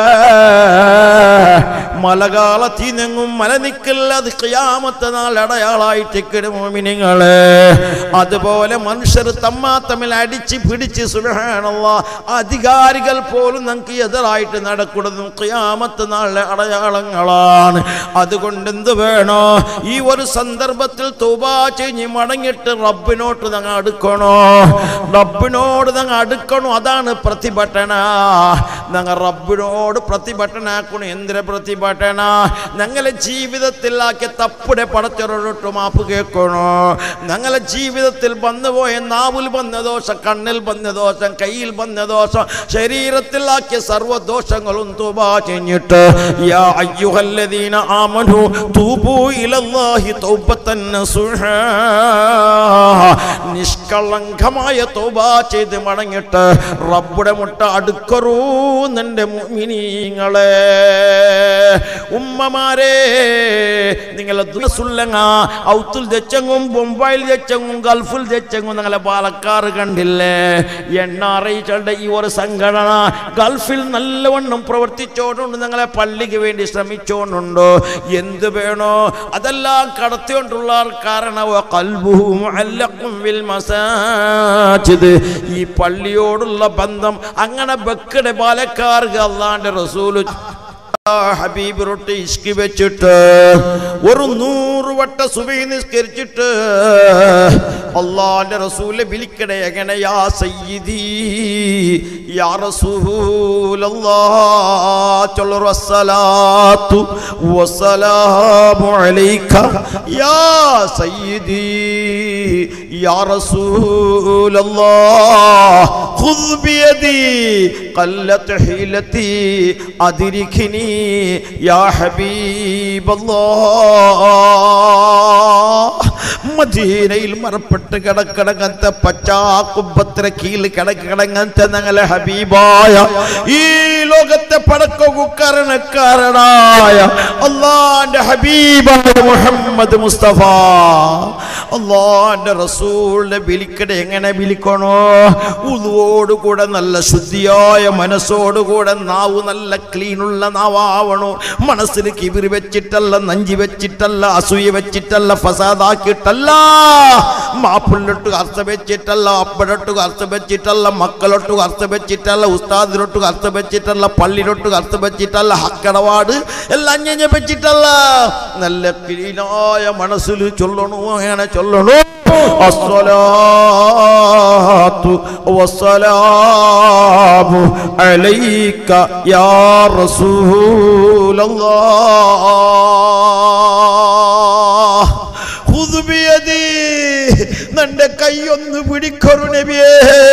മലകാലത്തി നിങ്ങും മല നിക്കില്ല അത് ക്യാമത്തെ നാൾ അടയാളായിട്ട് കിടുമോമിനിങ്ങള് അതുപോലെ മനുഷ്യർ തമ്മാ തമ്മിൽ അടിച്ച് പിടിച്ച് സുബഹാനുള്ള അധികാരികൾ പോലും നമുക്ക് എതിരായിട്ട് നടക്കുന്നതും ക്യാമത്ത് നാളിലെ അടയാളങ്ങളാണ് അതുകൊണ്ട് എന്ത് വേണോ ഈ ഒരു സന്ദർഭത്തിൽ തൗബാ ചെയ്ഞ്ഞ് മടങ്ങിയിട്ട് റബ്ബിനോട്ട് ഞങ്ങൾ അടുക്കണോ റബ്ബിനോട് ഞങ്ങൾ അടുക്കണോ അതാണ് പ്രതിഭട്ടന ഞങ്ങൾ റബ്ബിനോട് പ്രതിഭട്ടനാക്കണു എന്തിനെ പ്രതിഭട്ടന ഞങ്ങളെ ജീവിതത്തിലാക്കിയ തപ്പുടെ പടച്ചൊരൊട്ട് മാപ്പ് കേൾക്കണോ ഞങ്ങളെ ജീവിതത്തിൽ വന്നുപോയ നാവിൽ വന്ന ദോഷം കണ്ണിൽ വന്ന ദോഷം കയ്യിൽ വന്ന ദോഷം ശരീരത്തിലാക്കിയ സർവ്വദോഷങ്ങളും തൂബാ ചെയ്ഞ്ഞിട്ട് യാ അയ്യുഹല്ലദീന ആമനു തൂബൂ ഇലല്ലാഹി തൗബത്തൻ നസുഹാ നിഷ്കളങ്കമായ തൗബാ ചെയ്ത് മടങ്ങിട്ട് റബ്ബുടെ മുട്ട അടുക്കറൂ നിന്റെ മുഅ്മിനീങ്ങളെ ഉമ്മമാരെ നിങ്ങളെ ദുസുല്ലങ്ങ ഔത്തുൽ തെച്ചങ്ങും ബൊംബായിൽ തെച്ചങ്ങും ഗൾഫിൽ തെച്ചങ്ങും നിങ്ങളെ പാലക്കാട് കണ്ടില്ലേ എണ്ണ അറിയിച്ചുള്ള ഈ ഒരു സംഘടന ഗൾഫിൽ നല്ലവണ്ണം പ്രവർത്തിച്ചോണ്ടുണ്ട് നിങ്ങളെ പള്ളിക്ക് വേണ്ടി ശ്രമിച്ചോണ്ടുണ്ടോ എന്ത് വേണോ അതെല്ലാം കടത്തിക്കൊണ്ടുള്ള കാരണം കൽബുഹും അല്ലക്കും വിൽ മസാജിദ് ഈ പള്ളിയോടുള്ള ബന്ധം അങ്ങനെ ബക്കടെ പാലക്കാർക്ക് അല്ലാണ്ട് റസൂല് ഹബീബ് റൊട്ടി ഇഷ്കി വെച്ചിട്ട് ഒരു നൂറ് വട്ട സുബൈ നിസ്കരിച്ചിട്ട് അള്ളാന്റെ റസൂലെ വിളിക്കണേ എങ്ങനെ യാ സയ്യിദി യാ റസൂലല്ലാ ചൊല്ലു അസ്സലാത്തു വസ്സലാമു അലൈക യാ സയ്യിദി യാ റസൂലല്ലാ ഖുദ് ബിയദി قلت حيلتي أدركني يا حبيب الله മദീനയിൽ മറപ്പെട്ട് കിടക്കിടങ്ങത്തെ പച്ചാക്കുമ്പത്തിന് കീഴിൽ കിടക്കിടങ്ങത്തെ ഞങ്ങളെ ഹബീബായ ഈ ലോകത്തെ പടക്കുക്കാരനക്കാരനായ അള്ളാന്റെ ഹബീബായ മുഹമ്മദ് മുസ്തഫ അള്ളാന്റെ റസൂലിനെ വിളിക്കണ എങ്ങനെ വിളിക്കണോ ഉതുവോടുകൂടെ നല്ല ശുദ്ധിയായ മനസ്സോടുകൂടെ നാവ് നല്ല ക്ലീനുള്ള നാവാവണോ മനസ്സിൽ കിബിറി വെച്ചിട്ടല്ല നഞ്ചി വെച്ചിട്ടല്ല അസൂയ വെച്ചിട്ടല്ല ഫസാദാക്കിയിട്ടല്ല മാപ്പിള്ളൊട്ട് അർത്ഥം വെച്ചിട്ടല്ല അപ്പടൊട്ട് അർത്ഥം വെച്ചിട്ടല്ല മക്കളൊട്ട് അർത്ഥം വെച്ചിട്ടല്ല ഉസ്താദിനൊട്ട് അർത്ഥം വെച്ചിട്ടല്ല പള്ളിനൊട്ട് അർത്ഥം വെച്ചിട്ടല്ല ഹക്കടവാട് എല്ലാം ഞഞ്ഞ വെച്ചിട്ടല്ല നല്ല ക്ലീനായ മനസ്സിൽ ചൊല്ലണു അങ്ങനെ ചൊല്ലണു الصلاة والسلام عليك يا رسول الله خذ بيدي നിന്റെ കൈയൊന്ന് പിടിക്കൊരു നബിയേ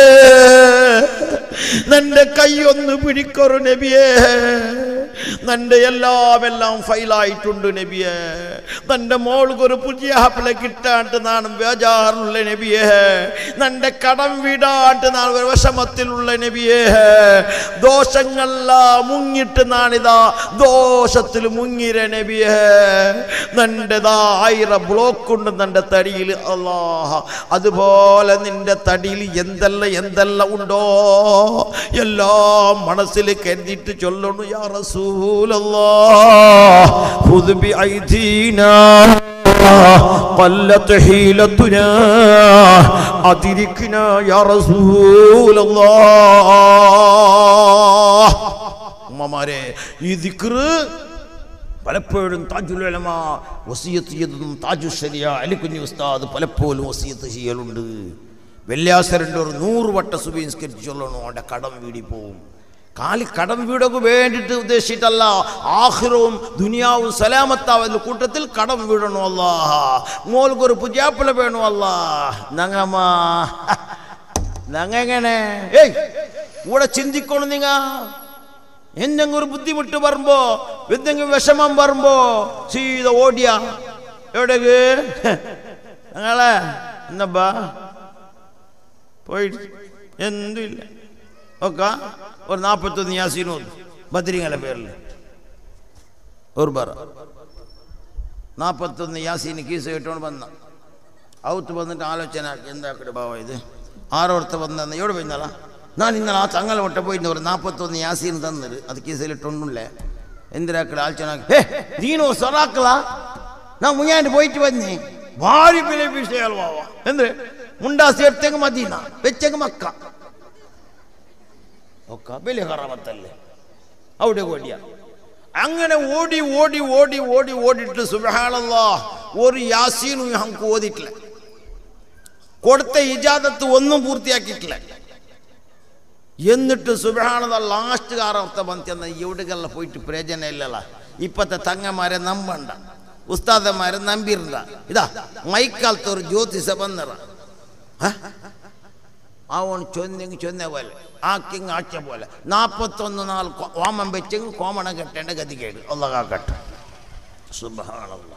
നിന്റെ കൈയൊന്ന് പിടിക്കൊരു നബിയേ നിന്റെ എല്ലാം എല്ലാം ഫൈലായിട്ടുണ്ട് നബിയേ നിന്റെ മോൾക്കൊരു പുതിയ ഹപ്പിലെ കിട്ടാണ്ട് നാണം ബേജാറുള്ള നബിയേ നിന്റെ കടം വീടാണ്ട് നാൾ ഒരു വിഷമത്തിലുള്ള നബിയേ ദോഷങ്ങളെല്ലാം മുങ്ങിട്ട് നാണിതാ ദോഷത്തിൽ മുങ്ങിര നബിയേ നിന്റെതാ ആയിരം ബ്ലോക്ക് ഉണ്ട് നിന്റെ തടിയിൽ അല്ലാഹ അതുപോലെ നിന്റെ തടിയിൽ എന്തെല്ലാം എന്തെല്ലാം ഉണ്ടോ എല്ലാം മനസ്സിൽ കരുതിയിട്ട് ചൊല്ലണു യാ റസൂലല്ലാഹ് ഖുദ് ബി ഐദീനാ قلت حيلتنا أدركنا يا رسول الله ഉമ്മമാരെ ഈ ദിക്റ് പലപ്പോഴും താജുലമ വസീയത്ത് ചെയ്തതും താജു ശരിയ അലിക്കുഞ്ഞി ഉസ്താദ് പലപ്പോഴും വസീയത്ത് ചെയ്യലുണ്ട് വെള്ളിയാസരൻ്റെ ഒരു നൂറ് വട്ട സുബീൻസ്കരിച്ച് ചൊല്ലണോ അവൻ്റെ കടം വീടി പോവും കാലി കടം വീടൊക്കെ വേണ്ടിയിട്ട് ഉദ്ദേശിച്ചിട്ടല്ല ആഹിറവും ദുനിയാവും സലാമത്താവുന്ന കൂട്ടത്തിൽ കടം വീടണോ അല്ല മോൾക്കൊരു പുതിയാപ്പിള വേണോ അല്ല നങ്ങമ്മ നങ്ങനെ ഏയ് കൂടെ ചിന്തിക്കണം നിങ്ങ എന്തെങ്കിലും ഒരു ബുദ്ധിമുട്ട് വരുമ്പോ എന്തെങ്കിലും വിഷമം വരുമ്പോ സീത ഓടിയ എവിടേക്ക് ഞങ്ങളെ എന്നപ്പാ പോയിട്ട് എന്തുമില്ല ഒക്കെ ഒരു നാൽപ്പത്തൊന്ന് യാസീനും ബദ്രിങ്ങല പേരിൽ ഒരു പറ നാൽപ്പത്തൊന്ന് യാസീന് കീസ് കിട്ടുകൊണ്ട് വന്ന ഔത്ത് വന്നിട്ട് ആലോചന എന്താക്കടെ ബാവ ഇത് ആരോർത്ത് വന്ന എവിടെ പോയിന്നാളാ ഞാൻ ഇന്നലെ ആ തങ്ങളെ ഒട്ട പോയിട്ട് ഒരു നാൽപ്പത്തൊന്ന് യാസീന് തന്നത് അത് കീസിലിട്ടുണ്ടല്ലേ എന്തിനാക്കട ആലോചന ഏ നീനോ സൊറാക്കളാ ഞാൻ മുങ്ങാണ്ട് പോയിട്ട് വന്നേ ഭാരി വില വിഷയാൽ ബാവ എന്ത് മുണ്ടാസി എടുത്തെങ്കിൽ മദീന വെച്ചെങ്കിൽ മക്ക ഒക്കെ വലിയ കറവത്തല്ലേ അവിടെ ഓടിയ അങ്ങനെ ഓടി ഓടി ഓടി ഓടി ഓടിയിട്ട് സുബഹാനല്ലാ ഒരു യാസീനും ഞങ്ങൾക്ക് ഓതിട്ടില്ല കൊടുത്ത ഇജാദത്ത് ഒന്നും പൂർത്തിയാക്കിയിട്ടില്ല എന്നിട്ട് സുബഹാനത ലാസ്റ്റ് കാറർത്ത ಬಂತೆന്ന എവിടെಗೆಲ್ಲ പോയിട്ട് പ്രയോജനം ഇല്ലല്ല ഇപ്പത്തെ തങ്ങന്മാരെ നമ്പണ്ട ഉസ്താദന്മാരെ നമ്പിരുന്ന ഇതാ മൈക്കാലത്ത് ഒരു ജ്യോതിഷ ಬಂದರ അവൻ ചൊന്നെങ്കിൽ ചൊന്ന പോലെ ആക്കിങ് ആച്ച പോലെ നാൽപ്പത്തൊന്ന് നാൾ കോ- ഓമം വെച്ചെങ്കിൽ കോമണം കെട്ടേണ്ട ഗതികേട് ഒന്നകാക്കട്ടെ സുബഹാനല്ലാ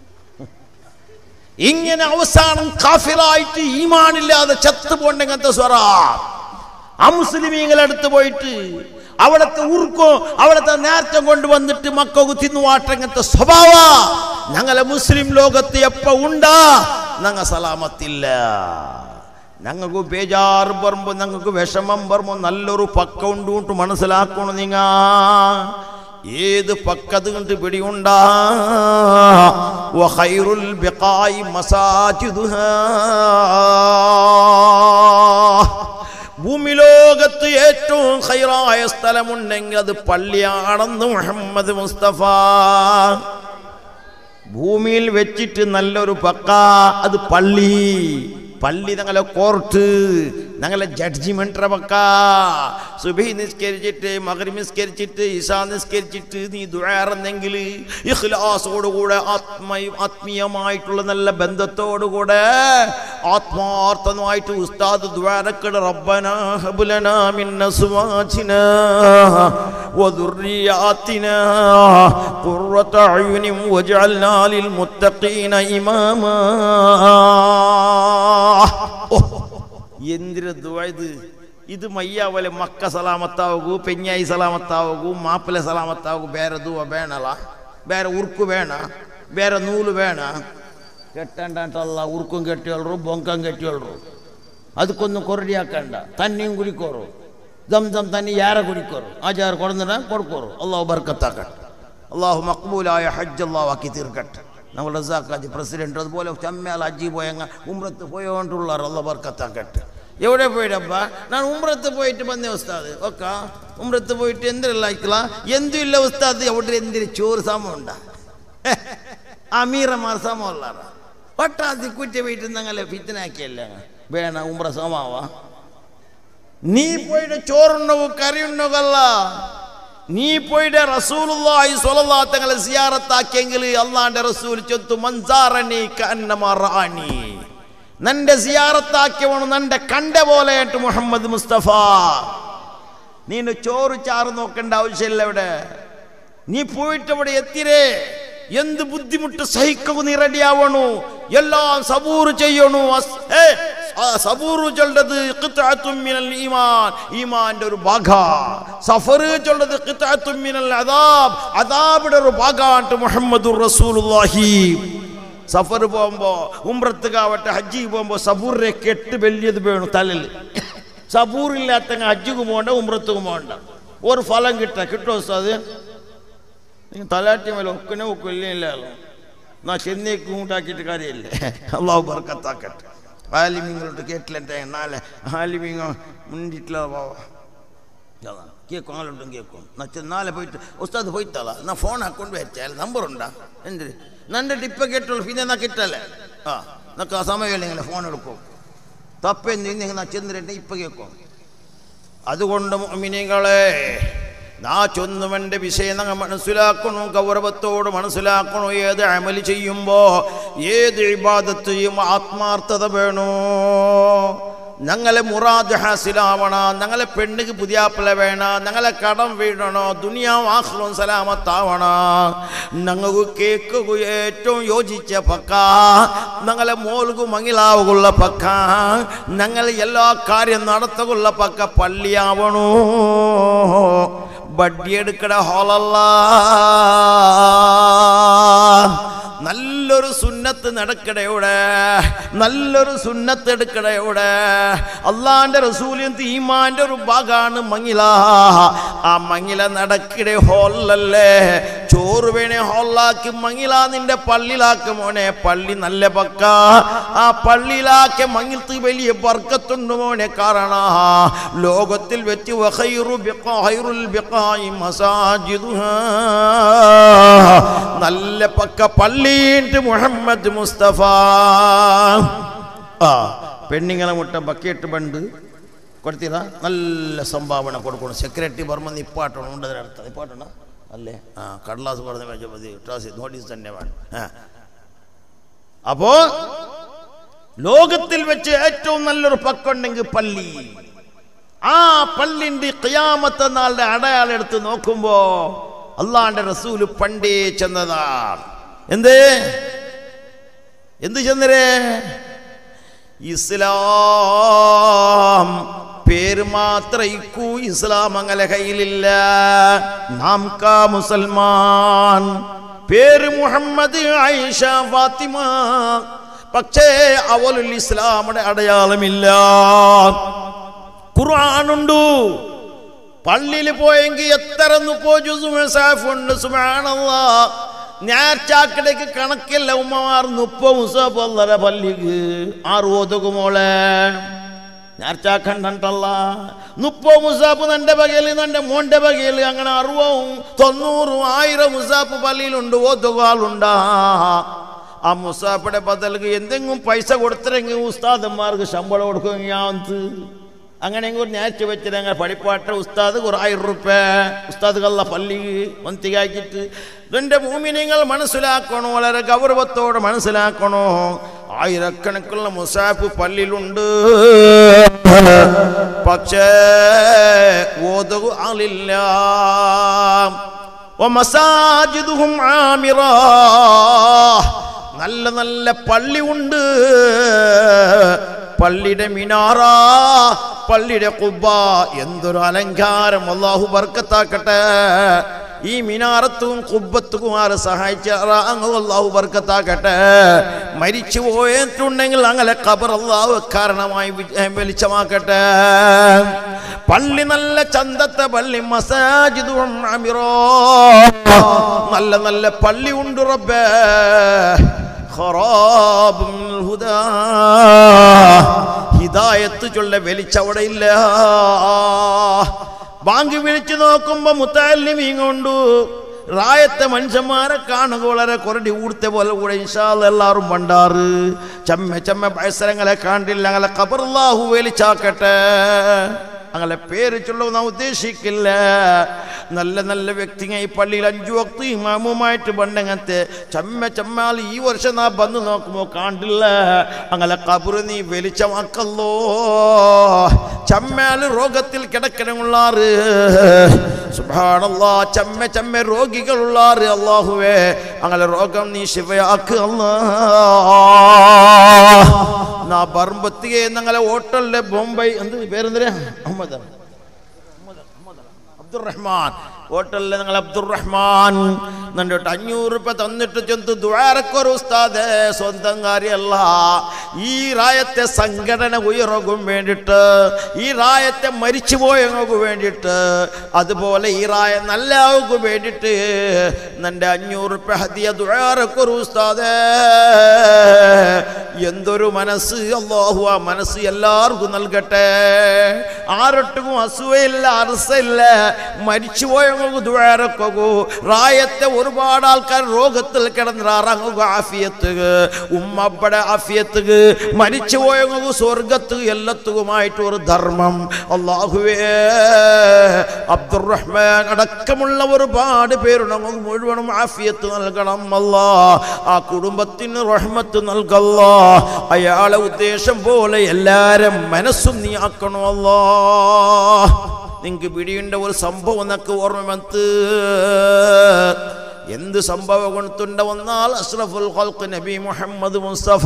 ഇങ്ങനെ അവസാനം കാഫിറായിട്ട് ഈമാനില്ലാതെ ചത്തു പോണ്ടെങ്കത്തെ സ്വറ ആ മുസ്ലിമീങ്ങളടുത്ത് പോയിട്ട് അവിടത്തെ ഉറുക്കോ അവിടത്തെ നേർച്ചം കൊണ്ടുവന്നിട്ട് മക്കൾക്ക് തിന്നുവാട്ടങ്ങനത്തെ സ്വഭാവ ഞങ്ങളെ മുസ്ലിം ലോകത്ത് എപ്പ ഉണ്ടാ ഞങ്ങ സലാമത്തില്ല ഞങ്ങൾക്ക് ബേജാറ് പറയുമ്പോൾ ഞങ്ങൾക്ക് വിഷമം പറയുമ്പോൾ നല്ലൊരു പക്ക ഉണ്ട് മനസ്സിലാക്കണം നിങ്ങ ഏത് പക്കത് കണ്ട് പിടിയുണ്ടാ വഖൈറുൽ ബിഖായി മസാജിദുഹാ ഭൂമി ലോകത്ത് ഏറ്റവും ഹൈറായ സ്ഥലമുണ്ടെങ്കിൽ അത് പള്ളിയാണെന്ന് മുഹമ്മദ് മുസ്തഫ ഭൂമിയിൽ വെച്ചിട്ട് നല്ലൊരു പക്ക അത് പള്ളി പള്ളി ഞങ്ങളെ കോർട്ട് ഞങ്ങളെ ജഡ്ജിമെന്റ് പക്ക സുബി നിസ്കരിച്ചിട്ട് മകരി നിസ്കരിച്ചിട്ട് ഇഷാ നിസ്കരിച്ചിട്ട് നീ ദുഴാറെന്നെങ്കിൽ ഇഖ്ലാസോടുകൂടെ ആത്മ ആത്മീയമായിട്ടുള്ള നല്ല ബന്ധത്തോടുകൂടെ ആത്മാർത്ഥമായിട്ട് ഉസ്താദ് ദ്വാരക്കട റബ്ബന ഹബുലന മിൻ അസ്വാജിന وذرياتنا قرة أعين واجعلنا للمتقين إماما എന്തിര ദുആ ഇത് ഇത് മയ്യാവലെ മക്ക സലാമത്താവൂ പെഞ്ഞായി സലാമത്താവൂ മാപ്പിള സലാമത്താവൂ ಬೇರೆ ദുവ ಬೇಣಲ್ಲ ಬೇರೆ ಉರ್ಕು ಬೇಡ ಬೇರೆ ನೂಲು ಬೇಡ ಕೆಟ್ಟಂಟಲ್ಲ ಉರ್ಕಂ ಕೆಟ್ಟಿಯಲ್ರು ಬೊಂಕಂ ಕೆಟ್ಟಿಯಲ್ರು ಅದಕ್ಕೊಂದು ಕೊರಡಿ ಹಾಕಂಡ ತನ್ನಿಂಗ್ ಕುಡಿಕೋರು ದಮ್ ದಮ್ ತನ್ನಿ ಯಾರ ಕುಡಿಕೋರು ಆಚಾರ ಕೊಡಂದ್ರ ಕೊಡ್ಕೋರು ಅಲ್ಲಾಹ್ ಬರ್ಕತ್ತಾಕಟ್ അള്ളാഹു മക്ബൂലായ ഹജ്ജ് അള്ളാഹു ആക്കി തീർക്കട്ടെ നമ്മൾ റസാഖാജി പ്രസിഡന്റ് അതുപോലെ ചെമ്മേൽ ഹജ്ജി പോയങ്ങ ഉമ്രത്ത് പോയോണ്ടുള്ളവർ അള്ള ബർക്കത്താക്കട്ടെ എവിടെ പോയിട്ടപ്പ ഞാൻ ഉമ്രത്ത് പോയിട്ട് വന്നേ ഉസ്താദ് ഓക്ക ഉമ്രത്ത് പോയിട്ട് എന്തിനല്ല അയക്കല എന്തും ഇല്ല ഉസ്താദ് എവിടെ എന്തിന് ചോറ് സമം ഉണ്ടാ അമീറമാർ സമമല്ലാറ പട്ടാത്തി കുറ്റ വീട്ടിൽ നിന്നങ്ങനെ ഫിത്തനാക്കിയല്ല വേണ ഉമ്ര സമാവാ നീ പോയിട്ട് ചോറുണ്ടോ കറിയുണ്ടോകല്ല നീ പോയിട്ട് റസൂലുള്ളാഹി സ്വല്ലല്ലാഹു തങ്ങളെ സിയാറത്താക്കിയെങ്കിൽ അള്ളാന്റെ റസൂൽ ചൊത്തു മൻസാറനി കന്നമറാനി നന്റെ സിയാറത്താക്കിയവണ് നന്റെ കണ്ട പോലെ മുഹമ്മദ് മുസ്തഫ നീ ചോറ് ചാറ് നോക്കേണ്ട ആവശ്യമില്ല ഇവിടെ നീ പോയിട്ട് അവിടെ എത്തിരേ എന്ത് ബുദ്ധിമുട്ട് സഹിക്കു നീ റെഡിയാവണു എല്ലാം സബൂറ് ചെയ്യണു അസ്- ഏ, ആ സബൂറ് ചൊല്ലത് ഖിത്അത്തും മിനൽ ഈമാൻ ഈമാന്റെ ഒരു ഭാഗ സഫർ ചൊല്ലത് ഖിത്അത്തും മിനൽ അദാബ് അദാബിന്റെ ഒരു ഭാഗാണ്ട് മുഹമ്മദുർ റസൂലുള്ളാഹി സഫർ പോകുമ്പോ ഉംറത്തുകാവട്ടെ ഹജ്ജി പോകുമ്പോ സബൂറിനെ കെട്ട് വലിയത് വേണു തലയിൽ സബൂറില്ലാത്ത ഹജ്ജിക്ക് പോകണ്ട ഉമ്രത്തുക്ക് പോകണ്ട ഒരു ഫലം കിട്ട കിട്ടുമോ അത് നിങ്ങൾ തലാറ്റി മേലെ ഒക്കനെ ഒക്കില്ലല്ലോ നാ ചെന്നൈക്ക് കൂട്ടാക്കിയിട്ട് കാര്യമില്ലേ അള്ളാഹു ബർക്കത്താക്കട്ടെ ആലിമിങ്ങളോട്ട് കേട്ടില്ല നാളെ ആലിമിങ്ങ മുണ്ടിട്ടില്ല പോവാ കേൾക്കും ആളോട്ടും കേൾക്കും നച്ച നാളെ പോയിട്ട് ഉസ്താദ് പോയിത്തല എന്നാ ഫോൺ ಹಾಕೊಂಡು വെച്ചാൽ നമ്പർ ഉണ്ടാ എന്ത് നന്റെ ടിപ്പ കേട്ടുള്ളൂ പിന്നെ എന്നാ കിട്ടല്ലേ ആ എന്നൊക്കെ ആ സമയമില്ല ഇങ്ങനെ ഫോൺ എടുക്കും തപ്പെന്ത് നിങ്ങൾ നാ ചെന്നിട്ട് ഇപ്പം കേൾക്കും അതുകൊണ്ട് മിനിങ്ങളെ നാ ചൊന്നുവൻ്റെ വിഷയം ഞങ്ങൾ മനസ്സിലാക്കണു ഗൗരവത്തോട് മനസ്സിലാക്കണു ഏത് അമല് ചെയ്യുമ്പോ ഏത് ഇബാദത്തെയും ആത്മാർത്ഥത വേണോ ഞങ്ങളെ മുറാദ് ഹാസിലാവണ ഞങ്ങളെ പെണ്ണുക്ക് പുതിയാപ്പിള വേണ ഞങ്ങളെ കടം വീഴണോ ദുനിയാവ് ആഹ്ലവും സലാമത്താവണ ഞങ്ങൾക്ക് കേക്ക് ഏറ്റവും യോജിച്ച പക്ക ഞങ്ങളെ മോൽകു മങ്ങിലാവുകുള്ള പക്ക ഞങ്ങൾ എല്ലാ കാര്യം നടത്തുകുള്ള പക്ക പള്ളിയാവണോ ബഡ്ഡിയെടുക്കട ഹോളല്ല നല്ലൊരു സുന്നത്ത് നടക്കടയുടെ നല്ലൊരു സുന്നത്ത് എടുക്കടയുടെ അള്ളാന്റെ റസൂലിയും തീമാന്റെ ഒരു ഭാഗമാണ് മങ്ങില ആ മങ്ങില നടക്കടെ ഹോളല്ലേ ചോറ് വേണേ ഹോളാക്കി മങ്ങില നിന്റെ പള്ളിയിലാക്ക് മോനെ പള്ളി നല്ല പക്ക ആ പള്ളിയിലാക്കെ മങ്ങിലത്ത് വലിയ ബർക്കത്തുണ്ട് മോനെ കാരണ ലോകത്തിൽ വെച്ച് വഖൈറു ബിഖാ ഖൈറുൽ ബിഖായി മസാജിദുഹാ നല്ല പക്ക പള്ളിയിട്ട് മുഹമ്മദ് മുസ്തഫ ആ പെണ്ണിങ്ങളെ മുട്ട ബക്കറ്റ് ബണ്ട് കൊടുത്തീരാ നല്ല സംഭാവന കൊടുക്കണം സെക്രട്ടറി ബർമ്മ ഇപ്പാട്ടണം ഉണ്ട് അതിനർത്ഥം ഇപ്പാട്ടണ അല്ലേ ആ കടലാസ് പറഞ്ഞ വെച്ച മതി ട്രാസ് നോട്ടീസ് തന്നെ വേണം ആ അപ്പോ ലോകത്തിൽ വെച്ച് ഏറ്റവും നല്ലൊരു പക്കുണ്ടെങ്കിൽ പള്ളി ആ പള്ളിന്റെ ഖിയാമത്ത നാളുടെ അടയാളം എടുത്ത് നോക്കുമ്പോ അള്ളാന്റെ റസൂല് പണ്ടേ ചെന്നതാണ് എന്ത് എന്ത് ചെന്നരേ ഇസ്ലാം പേര് മാത്രം ഇക്കൂ ഇസ്ലാം അങ്ങനെ കയ്യിലില്ല നാം കാ മുസൽമാൻ പേര് മുഹമ്മദ് ആയിഷ ഫാത്തിമ പക്ഷേ അവലുൽ ഇസ്ലാമിന്റെ അടയാളമില്ല ഖുർആാനുണ്ടു പള്ളിയിൽ പോയെങ്കിൽ എത്ര മുപ്പോ ഉണ്ട് സുബാനല്ലാ ഞാറ്റാക്കിടയ്ക്ക് കണക്കില്ല ഉമ്മമാർ മുപ്പത് മുസാഫ് അല്ലറ പള്ളിക്ക് ആറ് ഓതുക്ക് മോളെ ഞാർച്ചാക്കണ്ടല്ല മുപ്പത് മുസാഫ് നിന്റെ ബകയിൽ നിന്റെ മോന്റെ ബകയിൽ അങ്ങനെ അറുപതും തൊണ്ണൂറും ആയിരം മുസാഫ് പള്ളിയിലുണ്ട് ഓതുകാളുണ്ടാ ആ മുസാഫിയുടെ ബദൽക്ക് എന്തെങ്കിലും പൈസ കൊടുത്തിരെങ്കിൽ ഉസ്താദന്മാർക്ക് ശമ്പളം കൊടുക്കും ഞാൻ അങ്ങനെയെങ്കിൽ ഒരു നേരത്തെ വെച്ചിട്ട് അങ്ങനെ പഠിപ്പാട്ട ഉസ്താദ് ഒരു ആയിരം റുപ്യ ഉസ്താദുകളുടെ പള്ളി മന്തികാക്കിയിട്ട് ഇതിൻ്റെ ഭൂമി നിങ്ങൾ മനസ്സിലാക്കണോ വളരെ ഗൗരവത്തോടെ മനസ്സിലാക്കണോ ആയിരക്കണക്കുള്ള മുസാഫ് പള്ളിയിലുണ്ട് പക്ഷേ ഓതു ആളില്ല ومساجدهم عامرة നല്ല നല്ല പള്ളി ഉണ്ട് പള്ളിയുടെ മിനാറ പള്ളിയുടെ കുബ്ബ എന്തൊരു അലങ്കാരം അള്ളാഹു ബർക്കത്താക്കട്ടെ ഈ മിനാറത്തും കുബ്ബത്തും ആരെ സഹായിച്ച അള്ളാഹു ബർക്കത്താക്കട്ടെ മരിച്ചു പോയിട്ടുണ്ടെങ്കിൽ അങ്ങനെ ഖബർ അള്ളാഹു കാരണമായി വെളിച്ചമാക്കട്ടെ പള്ളി നല്ല ചന്തത്തെ പള്ളി മസാജിദും അമിറോ നല്ല നല്ല പള്ളി ഉണ്ട് റബ്ബേ ഖറാബും ഹുദാ ഹിദായത്ത് ചൊല്ല വെളിച്ചവിടെ ഇല്ല ബാങ്ക് വിളിച്ചു നോക്കുമ്പോ മുത്താലിമീൻ കൊണ്ടു റായത്തെ മനുഷ്യന്മാരെ കാണുക വളരെ കുറടി ഊടുത്തെ പോലെ കൂടെ ഇൻഷാല്ല എല്ലാവരും പണ്ടാറ് ചമ്മ ചമ്മ പരിസരങ്ങളെ കണ്ടില്ല അങ്ങനെ കബർലാഹു വലിച്ചാക്കട്ടെ അങ്ങനെ പേര് ചൊല്ലുക നാം ഉദ്ദേശിക്കില്ല നല്ല നല്ല വ്യക്തികൾ ഈ പള്ളിയിൽ അഞ്ചു വക്തി ഇമാമുമായിട്ട് പണ്ടങ്ങനത്തെ ചമ്മ ചമ്മാൽ ഈ വർഷം നാ വന്ന് നോക്കുമ്പോ കാണ്ടില്ല അങ്ങനെ കബറ് നീ വെളിച്ചമാക്കല്ലോ ചമ്മേല് രോഗത്തിൽ കിടക്കണമുള്ളാറ് സുബാണല്ലാ ചമ്മ ചമ്മ രോഗികളുള്ളാറ് അള്ളാഹുവേ അങ്ങനെ രോഗം നീ ശിവയാക്ക് അല്ലാ നാ ബർമ്പത്തിയെ ഞങ്ങളെ ഹോട്ടലിലെ ബോംബെ എന്ത് പേരെന്തരാ അഹമ്മദ് അബ്ദുറഹ്മാൻ ഹോട്ടലിലെ ഞങ്ങൾ അബ്ദുറഹ്മാൻ എന്നിട്ട് അഞ്ഞൂറ് രൂപ തന്നിട്ട് ചെന്ന് ദ്വാരക്കൊരു ഉസ്താദേ സ്വന്തം കാര്യമല്ല ഈ റായത്തെ സംഘടന ഉയർക്കും വേണ്ടിയിട്ട് ഈ റായത്തെ മരിച്ചുപോയങ്ങൾക്ക് വേണ്ടിയിട്ട് അതുപോലെ ഈ റായ നല്ല ആൾക്ക് വേണ്ടിയിട്ട് നിന്റെ അഞ്ഞൂറ് രൂപ ഹദിയ ദ്വാരക്കൊരു ഉസ്താദേ എന്തൊരു മനസ്സ് അള്ളാഹു ആ മനസ്സ് എല്ലാവർക്കും നൽകട്ടെ ആരൊട്ടും അസുഖയില്ല അറസയില്ല മരിച്ചുപോയങ്ങൾക്ക് ദ്വാരക്കൂ റായത്തെ ഒരുപാട് ആൾക്കാർ രോഗത്തിൽ കിടന്നിറങ്ങുക ആഫിയത്ത് ഉമ്മപ്പടെ ആഫിയത്ത് മരിച്ചുപോയങ്ങൾക്ക് സ്വർഗത്ത് എല്ലാത്തുകുമായിട്ട് ഒരു ധർമ്മം അള്ളാഹുവേ അബ്ദുറഹ്മാൻ അടക്കമുള്ള ഒരുപാട് പേരുണ്ടെങ്കിൽ മുഴുവനും ആഫിയത്ത് നൽകണം അല്ലാ ആ കുടുംബത്തിന് റഹ്മത്ത് നൽകല്ലോ അയാളെ ഉദ്ദേശം പോലെ എല്ലാരും മനസ്സും നീ ആക്കണോ അല്ലോ നിങ്ങൾക്ക് പിടിയുണ്ട ഒരു സംഭവം എന്നൊക്കെ ഓർമ്മ വന്ന് എന്ത് സംഭവം കൊണ്ടുണ്ട വന്നാൽ അഷ്റഫുൽ ഖൽഖ് നബി മുഹമ്മദ് മുസ്തഫ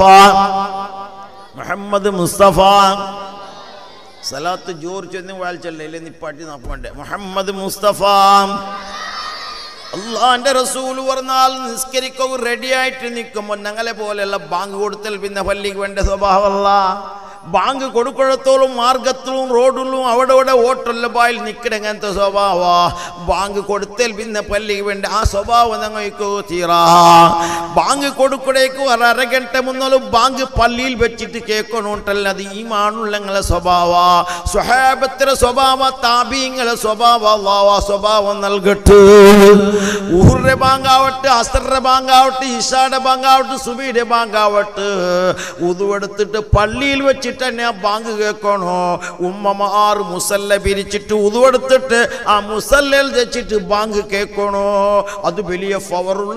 മുഹമ്മദ് മുസ്തഫ സലാത്ത് ജോർ ചെന്ന് വായിച്ചല്ലേ നിപ്പാട്ടി നോക്കണ്ടേ മുഹമ്മദ് മുസ്തഫ അള്ളാന്റെ റസൂൽ പറഞ്ഞാൽ നിസ്കരിക്കുക റെഡി ആയിട്ട് നിൽക്കുമ്പോൾ ഞങ്ങളെ പോലെയുള്ള ബാങ്ക് കൊടുത്തൽ പിന്നെ പള്ളിക്ക് വേണ്ട സ്വഭാവമല്ല ബാങ്ക് കൊടുക്കുഴത്തോളം മാർഗത്തിലും റോഡിലും അവിടെ ഇവിടെ ഓട്ടല്ല ബായിൽ നിൽക്കണ അങ്ങനത്തെ സ്വഭാവ ബാങ്ക് കൊടുത്തൽ പിന്നെ പള്ളിക്ക് വേണ്ട ആ സ്വഭാവം ഞങ്ങൾക്ക് തീറാ ബാങ്ക് കൊടുക്കടേക്ക് ഒരു അരഗಂಟೆ മുന്നോലും ബാങ്ക് പള്ളിയിൽ വെച്ചിട്ട് കേൾക്കണോട്ടല്ല അത് ഈ മാണുള്ളങ്ങളെ സ്വഭാവ സ്വഹാബത്തിലെ സ്വഭാവ താപീങ്ങളെ സ്വഭാവ അള്ളാഹു ആ സ്വഭാവം നൽകട്ടെ ഊഹുറിന്റെ ബാങ്കാവട്ടെ അസറിന്റെ ബാങ്കാവട്ടെ ഇഷായുടെ ബാങ്കാവട്ടെ സുബിയുടെ ബാങ്കാവട്ടെ ഉതുവെടുത്തിട്ട് പള്ളിയിൽ വെച്ചിട്ട് തന്നെ ആ ബാങ്ക് കേൾക്കണോ ഉമ്മമാർ മുസല്ല പിരിച്ചിട്ട് ഉതുവെടുത്തിട്ട് ആ മുസല്ലയിൽ വെച്ചിട്ട് ബാങ്ക് കേൾക്കണോ അത് വലിയ പവറുള്ള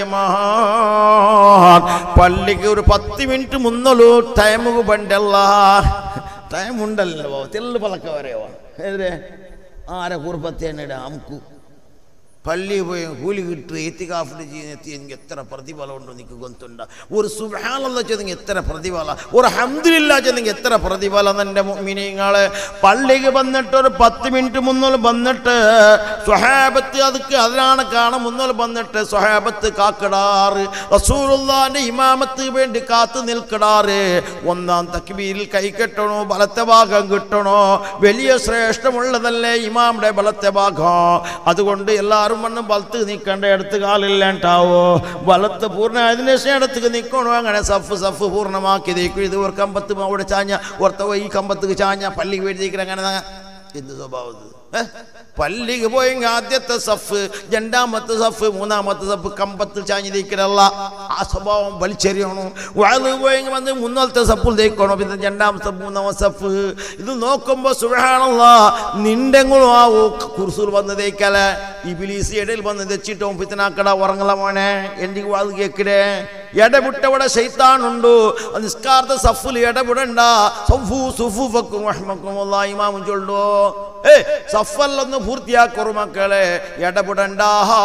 കാര്യമാണ് പള്ളിക്ക് ഒരു പത്ത് മിനിറ്റ് മുന്നോളൂ ടൈം പണ്ടല്ല ടൈം ഉണ്ടല്ലോ തെല്ല് പലക്ക വരെയോ ഏതേ ആരെ കുറുപ്പത്തേനിട അമുക്കു പള്ളി പോയി കൂലി കിട്ടുക എത്തിക്കാഫിട്ട് ചെയ്യുന്ന എത്തി എനിക്ക് എത്ര പ്രതിഫലം ഉണ്ടോ നിനക്ക് ഗൊന്തുണ്ട ഒരു സുഹാനുള്ള ചെന്നെങ്കിൽ എത്ര പ്രതിഫല ഒരു ഹംദില്ല ചെന്നെങ്കിൽ എത്ര പ്രതിഫലം എൻ്റെ മിനിങ്ങളെ പള്ളിക്ക് വന്നിട്ട് ഒരു പത്ത് മിനിറ്റ് മുന്നോൽ വന്നിട്ട് സ്വഹാബത്ത് അതുക്ക് അതിനാണ് കാണാൻ മുന്നോൽ വന്നിട്ട് സ്വഹാബത്ത് കാക്കിടാറ് റസൂലുള്ളാന്റെ ഇമാമത്ത് വേണ്ടി കാത്തു നിൽക്കിടാറ് ഒന്നാം തക്ബീരിൽ കൈ കെട്ടണോ ബലത്തെ ഭാഗം കിട്ടണോ വലിയ ശ്രേഷ്ഠമുള്ളതല്ലേ ഇമാമിന്റെ ബലത്തെ ഭാഗം അതുകൊണ്ട് എല്ലാവരും വണ്ണം വലത്ത് നിൽക്കേണ്ട അടുത്ത് കാലില്ലാണ്ടാവോ വലത്ത് പൂർണ്ണ അതിന് ശേഷം ഇടത്തേക്ക് നിൽക്കണോ അങ്ങനെ സഫ് സഫ് പൂർണ്ണമാക്കി നീക്കും ഇത് ഒരു കമ്പത്ത് അവിടെ ചാഞ്ഞ ഓർത്ത ഈ കമ്പത്ത് ചാഞ്ഞ പള്ളി വേടിച്ചിരിക്കണ അങ്ങനെ എന്ത് സ്വഭാവം ഇത്? ഏ? പള്ളിക്ക് പോയെങ്കിൽ ആദ്യത്തെ സഫ് രണ്ടാമത്തെ സഫ് മൂന്നാമത്തെ സഫ് കമ്പത്തിൽ ചാഞ്ഞിരിക്കലല്ല ആ സ്വഭാവം വലിച്ചെറിയണം വഴല് പോയെങ്കിൽ വന്ന് മുന്നാലത്തെ സഫിൽ തേക്കണം പിന്നെ രണ്ടാമത്തെ മൂന്നാമത്തെ സഫ് ഇത് നോക്കുമ്പോൾ സുഴാണല്ല നിണ്ടെങ്കിലും ആ കുർസൂർ വന്ന് തേക്കല ഈ ബിലീസ് ഇടയിൽ വന്ന് തെച്ചിട്ടോ പിത്തനാക്കട ഉറങ്ങല മോനെ എനിക്ക് വാത് കേക്കിടേ ഇടവിട്ടവിടെ ശൈത്താനുണ്ടോ നിസ്കാരത്തെ സഫിൽ ഇടപെടണ്ട സഫു സുഫു ഫക്കും റഹ്മക്കും ഇമാമും ചൊല്ലോ ഏ സഫല്ലൊന്ന് പൂർത്തിയാക്കൊറു മക്കളെ ഇടപെടണ്ട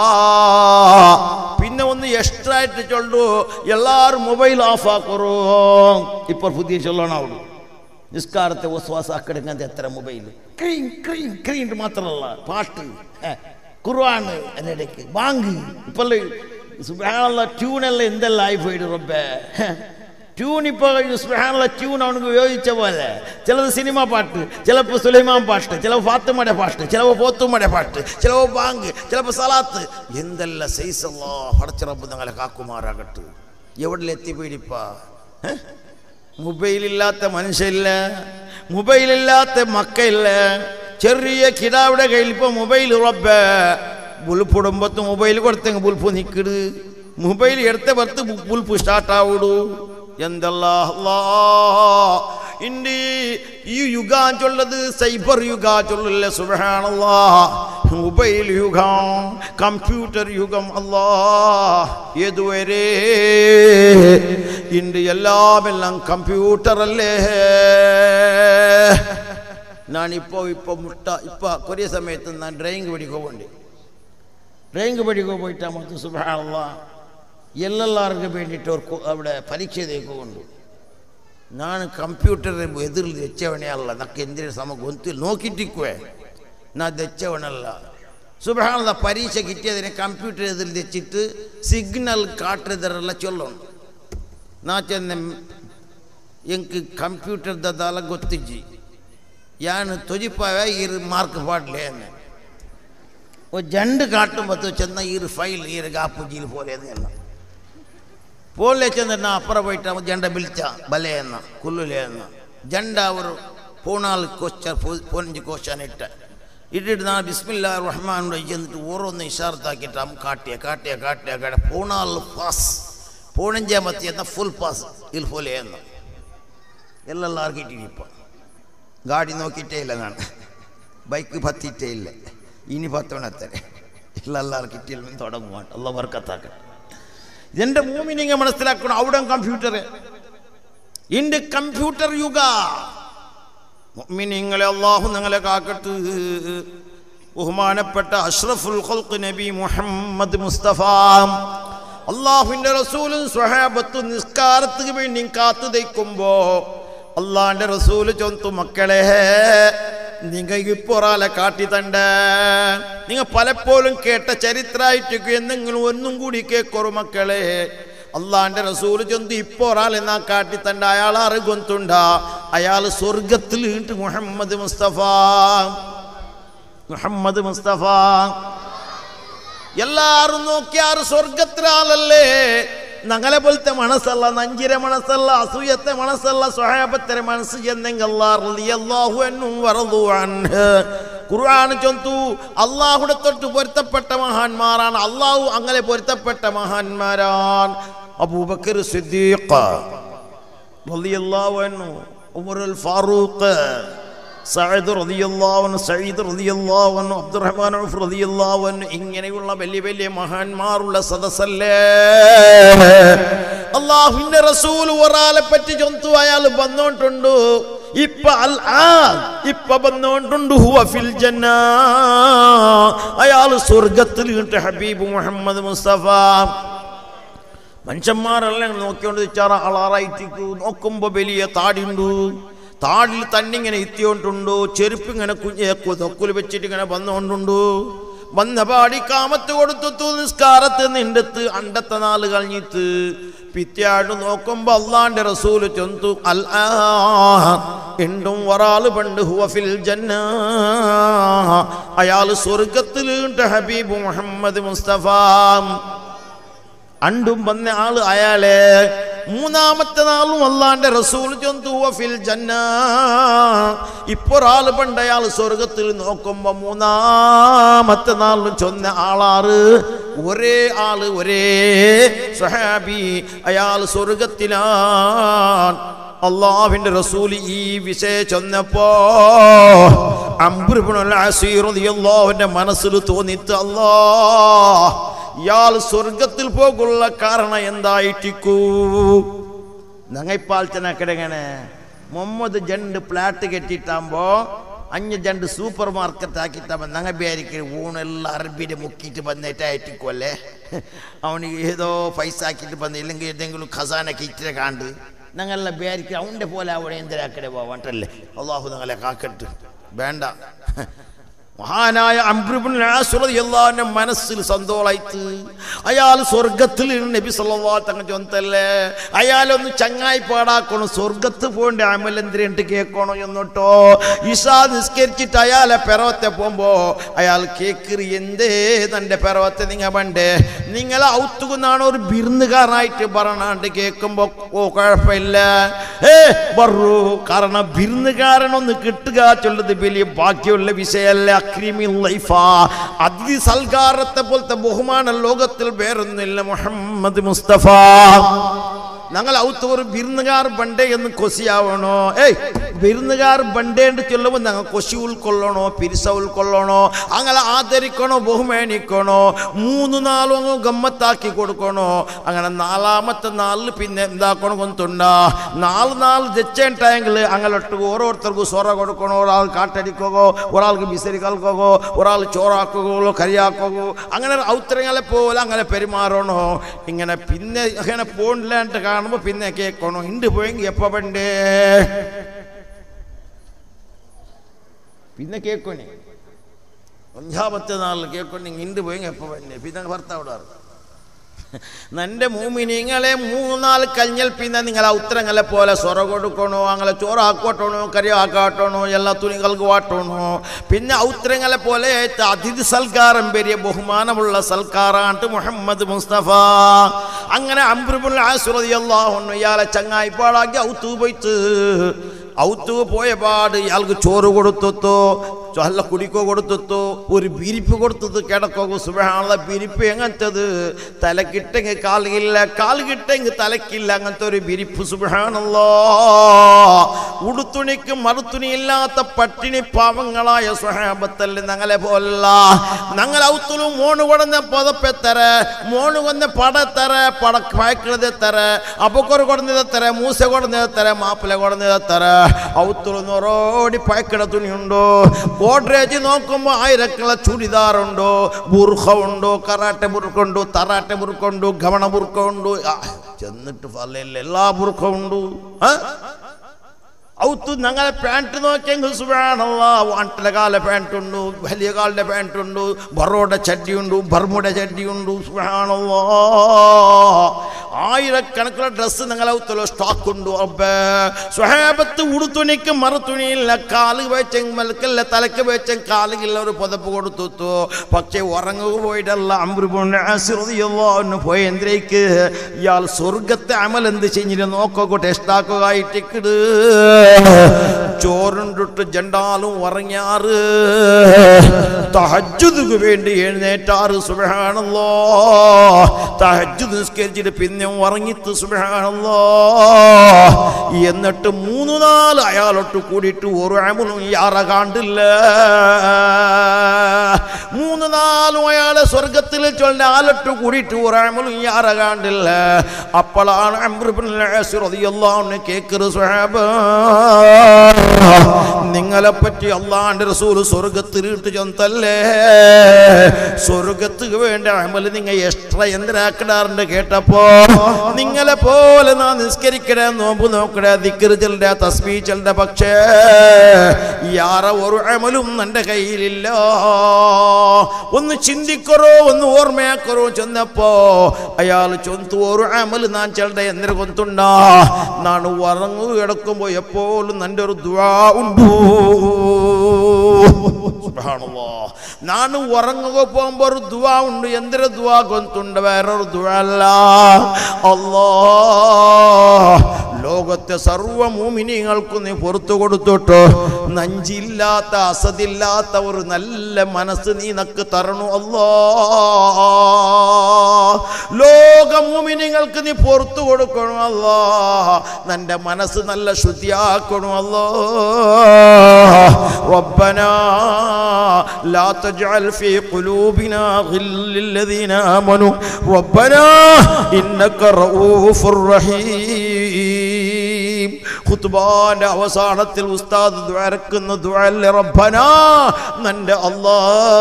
പിന്നെ ഒന്ന് എക്സ്ട്രാ ആയിട്ട് ചൊല്ലു എല്ലാരും മൊബൈൽ ഓഫ് ആക്കൊറു ഇപ്പൊ പുതിയ ചൊല്ലണം അവിടെ നിസ്കാരത്തെ വിശ്വാസ അക്കടങ്ങാതെ എത്ര മൊബൈൽ ക്രീം ക്രീം ക്രീം മാത്രമല്ല പാട്ട് ഏ, ഖുർആന് അതിനിടയ്ക്ക് ബാങ്ക് ഇപ്പോൾ സുബാനുള്ള ട്യൂണെല്ലാം എന്തെല്ലാം ആയി പോയിട്ട് റബ്ബേ ട്യൂൺ ഇപ്പോൾ സുബാനുള്ള ട്യൂൺ അവനക്ക് ഉപയോഗിച്ച പോലെ ചിലത് സിനിമ പാട്ട് ചിലപ്പോൾ സുലൈമാൻ പാട്ട് ചിലപ്പോൾ ഫാത്തുമയുടെ പാട്ട് ചിലപ്പോൾ പോത്തുമ്മയുടെ പാട്ട് ചിലപ്പോൾ ബാങ്ക് ചിലപ്പോൾ സലാത്ത് എന്തെല്ലാം സൈസല്ലോ പടച്ച റബ്ബ് ഞങ്ങളെ കാക്കുമാറാകട്ടെ എവിടെ എത്തിപ്പോയിടിപ്പാ ഏഹ് മൊബൈലില്ലാത്ത മനുഷ്യല്ല മൊബൈലില്ലാത്ത മക്കയില്ല ചെറിയ കിടാവിടെ കയ്യിൽ ഇപ്പോൾ മൊബൈൽ റബ്ബ് ಬುಲ್ಪ್ ಉಡಂಬತ್ತು ಮೊಬೈಲ್ ಕೊಡ್ತೇನೆ ಬುಲ್ಪು ನಿಕ್ಕಿಡು ಮೊಬೈಲ್ ಎಡ್ತೆ ಬರ್ತು ಬುಲ್ಪು ಸ್ಟಾರ್ಟ್ ಆವುಡು ಎಂದಲ್ಲ ಅಲ್ಲಾ ഇണ്ടി ഈ യുഗം ചൊല്ലത് സൈബർ യുഗ ചൊല്ലല്ലേ സുബഹാനല്ലാ മൊബൈൽ യുഗം കമ്പ്യൂട്ടർ യുഗം അല്ലാ ഏതുവരെ ഇണ്ട് എല്ലാം എല്ലാം കമ്പ്യൂട്ടർ അല്ലേ ഞാനിപ്പോൾ ഇപ്പോൾ മുട്ട ഇപ്പോൾ കുറേ സമയത്ത് ഞാൻ ഡ്രൈവിംഗ് പഠിക്കാൻ പോകണ്ടേ ഡ്രൈവിംഗ് പഠിക്കാൻ പോയിട്ടാ മൊത്തം സുബഹാനല്ലാ ಎಲ್ಲೆಲ್ಲರಿಗೂ ಬೇണ്ടിಟ್ಟು ಅವ್ರು ಕೊ- അവിടെ ಪರೀಕ್ಷೆ ತೆಗೆದುಕೊಂಡು ನಾನು ಕಂಪ್ಯೂಟರ್ ಎದುರು ತೆಚ್ಚವಣೆ ಅಲ್ಲ ನಕ್ಕೆ ಎಂದಿನ ಸಮ ಗೊತ್ತಿಲ್ಲ ನೋಕಿಟ್ಟಿಕ್ಕುವೆ ನಾ ತೆಚ್ಚವನಲ್ಲ ಸುಬಹಾನದ ಪರೀಕ್ಷೆ കിട്ടിയതിനെ കമ്പ്യൂട്ടർ എതിൽ തെച്ചിട്ട് സിഗ്നൽ കാട്ടുന്നതരെല്ല ചൊല്ലണം ನಾ ಚೆನ್ನ ಎಂಕ್ ಕಂಪ್ಯೂಟರ್ ದಲ್ಲ ಗೊತ್ತಿಜ್ಜಿ ಯಾನು ತೊಜಿಪಾವ ಇರು ಮಾರ್ಕ್ ಪಾಡ್ಲೆ ಅನ್ನೆ ಓ ಜಂಡು ಕಾಟುಂಬತ್ತು ಚೆನ್ನ ಇರು ಫೈಲ್ ಇರು ಗಾಪು ಜೀಲ್ ಪೋಲೆ ಅದೆಲ್ಲ ಪೋಲೆ ಚೆಂದ ನಾ ಅಪ್ಪರ ಬೈಟ ಜಂಡ ಬಿಲ್ಚ ಬಲೆ ಅನ್ನ ಕುಲ್ಲುಲೆ ಅನ್ನ ಜಂಡ ಅವರು ಪೂಣಾಲ್ ಕ್ವಶ್ಚನ್ ಪೋಂಜಿ ಕ್ವಶ್ಚನ್ ಇಟ್ಟ ಇಟ್ಟಿಟ್ಟು ನಾ ಬಿಸ್ಮಿಲ್ಲಾ ರಹಮಾನ್ ರಹೀಮ್ എന്നിട്ട് ഓരോന്ന് ഇഷാർത്താക്കിയിട്ട് അം കാട്ടിയ കാട്ടിയ കാട്ടിയ കാട്ടിയ പൂണാൽ പാസ് പൂണഞ്ചാമത്തെ എന്ന ഫുൾ പാസ് ഇതിൽ പോലെ എന്ന ಎಲ್ಲೆಲ್ಲ ಇಟ್ಟಿರಿಪ್ಪ ಗಾಡಿ ನೋಕಿಟ್ಟೇ ಇಲ್ಲ ನಾನು ಬೈಕ್ ಬತ್ತಿಟ್ಟೇ ಇಲ್ಲ ഇനി പത്തോണത്തരെ എല്ലാവർക്കും കിട്ടിയില്ല തുടങ്ങുവാണ് അല്ല വർക്കത്താക്കട്ടെ ഇതെന്റെ മൂമിനിങ്ങ മനസ്സിലാക്കണം അവിടെ കമ്പ്യൂട്ടർ ഇന്റെ കമ്പ്യൂട്ടർ യുഗ മുഅ്മിനീങ്ങളെ അള്ളാഹു നിങ്ങളെ കാക്കട്ട് ബഹുമാനപ്പെട്ട അഷ്റഫുൽ ഖൽഖ് നബി മുഹമ്മദ് മുസ്തഫ അള്ളാഹുവിന്റെ റസൂലും സ്വഹാബത്തും നിസ്കാരത്തിന് വേണ്ടി കാത്തു തയ്ക്കുമ്പോ അള്ളാന്റെ റസൂല് ചൊന്തു മക്കളെ നിങ്ങൾ ഇപ്പൊറാലെ കാട്ടി തണ്ട നിങ്ങൾ പലപ്പോഴും കേട്ട ചരിത്രമായിട്ട് എന്തെങ്കിലും ഒന്നും കൂടി കേക്കൊറു മക്കളെ അള്ളാന്റെ റസൂല് ചൊന്ത് ഇപ്പൊ ഒരാളെ നാ കാട്ടിത്തണ്ട അയാൾ അറികൊന്തുണ്ട അയാൾ സ്വർഗത്തിൽ ഉണ്ട് മുഹമ്മദ് മുസ്തഫ മുഹമ്മദ് മുസ്തഫ എല്ലാരും നോക്കിയാറ് സ്വർഗത്തിലാളല്ലേ ഞങ്ങളെ പോലത്തെ മനസ്സല്ല നഞ്ചിര മനസ്സല്ല അസൂയത്തെ മനസ്സല്ല സ്വഹാബത്തെ മനസ്സ് എന്നെങ്കിൽ ഖുർആൻ ചൊന്തു അള്ളാഹുടെ തൊട്ട് പൊരുത്തപ്പെട്ട മഹാന്മാരാണ് അള്ളാഹു അങ്ങനെ പൊരുത്തപ്പെട്ട മഹാന്മാരാണ് അബൂബക്കർ സിദ്ദീഖ് റളിയല്ലാഹു അൻഹു ഉമറുൽ ഫാറൂഖ് സഅദ് റളിയല്ലാഹു അൻഹു സഈദ് റളിയല്ലാഹു അൻഹു അബ്ദുറഹ്മാൻ ഔഫ് റളിയല്ലാഹു അൻഹു ഇങ്ങനെയുള്ള വലിയ വലിയ മഹാന്മാരുള്ള സദസ്സല്ലേ അള്ളാഹുവിന്റെ റസൂൽ ഒരാളെ പറ്റി ചൊന്തു അയാൾ വന്നോണ്ടുണ്ട് ഇപ്പൊ അൽ ആൻ ഇപ്പൊ വന്നോണ്ടുണ്ട് ഹുവ ഫിൽ ജന്ന അയാൾ സ്വർഗത്തിൽ കിട്ട ഹബീബ് മുഹമ്മദ് മുസ്തഫ മനുഷ്യന്മാരെല്ലാം നോക്കിക്കൊണ്ട് വെച്ചാൽ ആളാറായിട്ടിക്കു നോക്കുമ്പോ വലിയ താടിയുണ്ടു താടിൽ തന്നിങ്ങനെ എത്തിയോണ്ടുണ്ടു ചെരുപ്പ് ഇങ്ങനെ കുഞ്ഞ് തൊക്കുൽ വെച്ചിട്ട് ഇങ്ങനെ വന്നുകൊണ്ടുണ്ടു വന്ന പാടി കാമത്ത് കൊടുത്തു നിസ്കാരത്ത് നിണ്ടെത്ത് അണ്ടത്തെ നാല് കഴിഞ്ഞിട്ട് പിത്യാട് നോക്കുമ്പോ അള്ളാന്റെ റസൂല് ചൊന്തു അൽ എണ്ടും ഒരാള് പണ്ട് ഹുവഫിൽ ജന്ന അയാൾ സ്വർഗത്തിൽ ഹബീബ് മുഹമ്മദ് മുസ്തഫ അണ്ടും വന്ന ആള് അയാളെ മൂന്നാമത്തെ നാളും അല്ലാന്റെ റസൂൽ ചൊന്തു ഫിൽ ജന്ന ഇപ്പൊരാള് പണ്ട് അയാൾ സ്വർഗത്തിൽ നോക്കുമ്പോ മൂന്നാമത്തെ നാളിലും ചൊന്ന ആളാറ് ഒരേ ആള് ഒരേ സഹാബി അയാൾ സ്വർഗത്തിലാണ് അള്ളാഹുവിന്റെ റസൂൽ ഈ വിഷയം ചെന്നപ്പോ അമ്പുറിന്റെ മനസ്സിൽ തോന്നിത്ത് അല്ലാ ഇയാൾ സ്വർഗത്തിൽ പോകുള്ള കാരണം എന്തായിട്ടിക്കൂ ഞങ്ങപ്പാൽച്ചന കിടങ്ങനെ മുഹമ്മദ് ജണ്ട് ഫ്ലാറ്റ് കെട്ടിട്ടാകുമ്പോ അഞ്ഞ് ജണ്ട് സൂപ്പർ മാർക്കറ്റ് ആക്കിട്ടാകുമ്പോൾ ഞങ്ങ ബേരിക്ക് ഊണെല്ലാം അറബിയുടെ മുക്കിയിട്ട് വന്നിട്ടായിട്ടിക്കോ അല്ലേ അവനിക്ക് ഏതോ പൈസ ആക്കിയിട്ട് വന്ന് ഇല്ലെങ്കിൽ ഏതെങ്കിലും ഖസാന കിറ്റിനെ കാണ്ട് ഞങ്ങളെ ബേരിക്ക് അവൻ്റെ പോലെ അവിടെ എന്തിനാക്കടെ പോവാട്ടല്ലേ അള്ളാഹു ഞങ്ങളെ കാക്കട്ട് വേണ്ട മഹാനായ അംബ്രുബിന്റെ മനസ്സിൽ സന്തോളായിട്ട് അയാൾ സ്വർഗത്തിൽ നബി സല്ലല്ലാഹു തങ്ങ ചൊന്തല്ലേ അയാളൊന്ന് ചങ്ങായി പാടാക്കണം സ്വർഗത്ത് പോകേണ്ട അമലെന്തിരണ്ട് കേൾക്കണോ എന്നിട്ടോ ഇഷാ നിസ്കരിച്ചിട്ട് അയാളെ പിറവത്തെ പോകുമ്പോ അയാൾ കേക്കറി എന്തേ തൻ്റെ പിറവത്തെ നിങ്ങ പണ്ടേ നിങ്ങളെ ഔത്തുകുന്നാണ് ഒരു ബിരുന്നുകാരനായിട്ട് പറഞ്ഞാണ്ട് കേൾക്കുമ്പോ ഓ കുഴപ്പമില്ല ഏ ബറു കാരണം ബിരുന്നുകാരനൊന്ന് കിട്ടുക ചൊല്ലത് വലിയ ബാക്കിയുള്ള വിഷയമല്ല അക്രിമിൽ ലൈഫ അതിഥി സൽക്കാരത്തെ പോലത്തെ ബഹുമാനം ലോകത്തിൽ വേറൊന്നില്ല മുഹമ്മദ് മുസ്തഫ ഞങ്ങൾ ഔത്ത് ഒരു വിരുന്നുകാർ ബണ്ടേ എന്ന് കൊസിയാവണോ ഏയ് വിരുന്നുകാർ ബണ്ടേ എന്ന് ചൊല്ലുമ്പോൾ ഞങ്ങൾ കൊശി ഉൾക്കൊള്ളണോ പിരിസ ഉൾക്കൊള്ളണോ അങ്ങനെ ആദരിക്കണോ ബഹുമാനിക്കണോ മൂന്ന് നാളും അങ്ങ് ഗമ്മത്താക്കി കൊടുക്കണോ അങ്ങനെ നാലാമത്തെ നാളിൽ പിന്നെ എന്താക്കണം കൊണ്ടുണ്ട നാല് നാല് തെച്ചേണ്ടെങ്കിൽ അങ്ങോട്ട് ഓരോരുത്തർക്കും സൊറ കൊടുക്കണോ ഒരാൾ കാട്ടടിക്കോ ഒരാൾക്ക് ബിസരി കൽക്കോ ഒരാൾ ചോറാക്കുകയോ കരിയാക്കുകയോ അങ്ങനെ ഔത്തരങ്ങളെ പോലെ അങ്ങനെ പെരുമാറണോ ഇങ്ങനെ പിന്നെ അങ്ങനെ പോണില്ലാണ്ട് കാണുമ്പോൾ പിന്നെ കേൾക്കണോ ഇണ്ട് പോയെങ്കിൽ എപ്പോൾ പണ്ടേ പിന്നെ കേൾക്കണേ അഞ്ചാമത്തെ നാളിൽ കേൾക്കണെങ്കിൽ ഇണ്ട് പോയെങ്കിൽ എപ്പോൾ പണ്ടേ പിന്നെ ഭർത്താവ് നന്റെ മൂമിനിങ്ങളെ മൂന്നാൾ കഴിഞ്ഞാൽ പിന്നെ നിങ്ങൾ ഉത്തരങ്ങളെ പോലെ സൊറ കൊടുക്കണോ അങ്ങനെ ചോറാക്കോട്ടണോ കറി ആക്കാട്ടണോ എല്ലാ തുണികൾക്ക് വാട്ടണോ പിന്നെ ഉത്തരങ്ങളെ പോലെ അതിഥി സൽക്കാരം പെരിയ ബഹുമാനമുള്ള സൽക്കാറാണ് മുഹമ്മദ് മുസ്തഫ അങ്ങനെ അംബ്രുബുൽ ആസുറതിയല്ലാഹുന്നു ഇയാളെ ചങ്ങായിപ്പാടാക്കി ഔത്തു പോയിട്ട് ഔത്തു പോയ പാട് ഇയാൾക്ക് ചോറ് കൊടുത്തു നല്ല കുടിക്കോ കൊടുത്തു ഒരു ബിരിപ്പ് കൊടുത്തത് കിടക്കോ സുബഹാനുള്ള ബിരിപ്പ് എങ്ങനത്തത് തലക്കിട്ടെങ്കിൽ കാലില്ല കാൽ കിട്ടെങ്കിൽ തലക്കില്ല അങ്ങനത്തെ ഒരു ബിരിപ്പ് സുബഹാണല്ലോ ഉടുത്തുണിക്ക് മറുത്തുണി ഇല്ലാത്ത പട്ടിണി പാവങ്ങളായ സ്വഹാബത്തല്ല ഞങ്ങളെ പോലല്ല ഞങ്ങൾ ഔത്തുലും മോണ് കൊടുന്ന പുതപ്പെത്തര മോണ് കൊന്ന പടത്തര പട പായ്ക്കണത് തര അപ്പൊക്കൊരു കൊടുന്നത് തര മൂസ കൊടുന്നത് തര മാപ്പിള കൊടുന്നത് തര ഔത്തുಳು നൊറോടി പായ്ക്കട തുണിയുണ്ടോ ഗോഡ്രേജ് നോക്കുമ്പോൾ ആയിരക്കള ചുരിദാറുണ്ടോ ബുർഖ ഉണ്ടോ കറാട്ടെ ബുർക്കുണ്ടോ തറാട്ടെ ബുർക്കുണ്ടോ ഗവണ ബുർക്ക ഉണ്ടോ ആ, ചെന്നിട്ട് ഫലയില്ല എല്ലാ ബുർഖ ഉണ്ടു ആ ഔത്ത് ഞങ്ങളെ പാൻറ്റ് നോക്കിയെങ്കിൽ സുബാണല്ല വാട്ടിലെ കാല പാൻറ്റ് ഉണ്ട് വലിയ കാലിൻ്റെ പാൻറ്റ് ഉണ്ട് ബറോടെ ചട്ടിയുണ്ട് ബർമുടെ ചട്ടിയുണ്ട് സുബാണല്ലോ ആയിരക്കണക്കിന് ഡ്രസ്സ് ഞങ്ങളെ ഔത്തലോ സ്റ്റോക്ക് ഉണ്ട് അപ്പേ സ്വഹാബത്ത് ഉടുത്തുണിക്ക് മറുതുണിയില്ല കാല് വെച്ചെങ്കിൽ മലക്കല്ല തലക്ക് വെച്ചെങ്കിൽ കാലുകില്ല ഒരു പുതപ്പ് കൊടുത്തു പക്ഷേ ഉറങ്ങുക പോയിട്ടല്ല അമ്പുരുന്ന് പോയി എന്തിലേക്ക് ഇയാൾ സ്വർഗത്തെ അമൽ എന്ത് ചെയ്ഞ്ഞിട്ട് നോക്കോ ടെസ്റ്റാക്കുക ആയിട്ടിക്കിട് ചോറുണ്ടിട്ട് ജണ്ടാലും ഉറങ്ങിയാറ് തഹജുദുക്ക് വേണ്ടി എഴുന്നേറ്റാറ് സുബഹാണല്ലോ തഹജുദ് നിസ്കരിച്ചിട്ട് പിന്നെ ഉറങ്ങിത്ത് സുബഹാണല്ലോ എന്നിട്ട് മൂന്ന് നാല് അയാളൊട്ട് കൂടിയിട്ട് ഒരു അമലും യാറ കാണ്ടില്ല മൂന്ന് നാലും അയാളെ സ്വർഗത്തിൽ ചൊല്ല ആലട്ട് കൂടിയിട്ട് ഒരു അമലും യാറ കാണ്ടില്ല അപ്പോഴാണ് അമ്രുബിൻ കേക്കറ് സുഹാബ നിങ്ങളെ പറ്റി അള്ളാന്റെ റസൂൽ സ്വർഗത്തിലിട്ട് ചെന്നല്ലേ സ്വർഗത്തിന് വേണ്ട അമല് നിങ്ങൾ എക്സ്ട്രാ എന്തിനാക്കിടാറുണ്ട് കേട്ടപ്പോ നിങ്ങളെ പോലെ നാ നിസ്കരിക്കട നോമ്പ് നോക്കട ദിക്കറിച്ചലിന്റെ തസ്ബീച്ചലിന്റെ പക്ഷേ യാറ ഒരു അമലും എൻ്റെ കയ്യിലില്ല ഒന്ന് ചിന്തിക്കറോ ഒന്ന് ഓർമ്മയാക്കറോ ചെന്നപ്പോ അയാൾ ചൊന്തു ഒരു അമല് നാൻ ചെളുടെ എന്തിനു കൊന്തുണ്ടാ നാണ് ഉറങ്ങു കിടക്കുമ്പോ എപ്പോഴും നന്റെ ഒരു ദുആ ഉണ്ടു സുബ്ഹാനല്ലാഹ്. നാണ് ഉറങ്ങുക പോകുമ്പോ ഒരു ദുആ ഉണ്ട് എന്തൊരു ദുആ കൊന്തുണ്ട് വേറൊരു ദുആ അല്ല അല്ലാ ലോകത്തെ സർവ മൂമിനികൾക്കും നീ പുറത്തു കൊടുത്തിട്ട് നഞ്ചില്ലാത്ത അസതില്ലാത്ത ഒരു നല്ല മനസ്സ് നീ നക്ക് തരണു അല്ലാ ലോക മൂമിനിങ്ങൾക്ക് നീ പുറത്തു കൊടുക്കണം അല്ലാ നിന്റെ മനസ്സ് നല്ല ശുദ്ധിയാക്കണം അല്ലാ ربنا لا تجعل في قلوبنا غل للذين آمنوا ربنا إنك رؤوف رحيم ഖുത്ബാന്റെ അവസാനത്തിൽ ഉസ്താദ് ദ്വാരക്കുന്ന ദ്വാലെ റബ്ബന നന്റെ അല്ലാ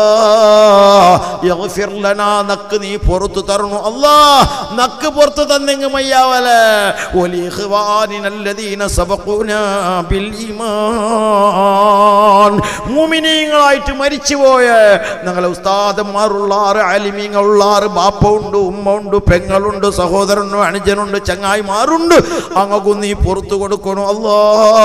യഗ്ഫിർ ലനാ നക്ക് നീ പുറത്തു തരണു അല്ലാ നക്ക് പുറത്തു തന്നെങ്കിൽ മയ്യാവലെ വലി ഇഖ്വാനിനല്ലദീന സബഖൂനാ ബിൽ ഈമാൻ മുഅ്മിനീങ്ങളായിട്ട് മരിച്ചുപോയ ഞങ്ങളെ ഉസ്താദന്മാരുള്ള ആറ് അലിമീങ്ങളുള്ള ആറ് ബാപ്പ ഉണ്ട് ഉമ്മ ഉണ്ട് പെങ്ങളുണ്ട് സഹോദരനുണ്ട് അനുജനുണ്ട് ചങ്ങായിമാരുണ്ട് അങ്ങക്ക് നീ പുറത്തു കൊടുക്കണു അല്ലാ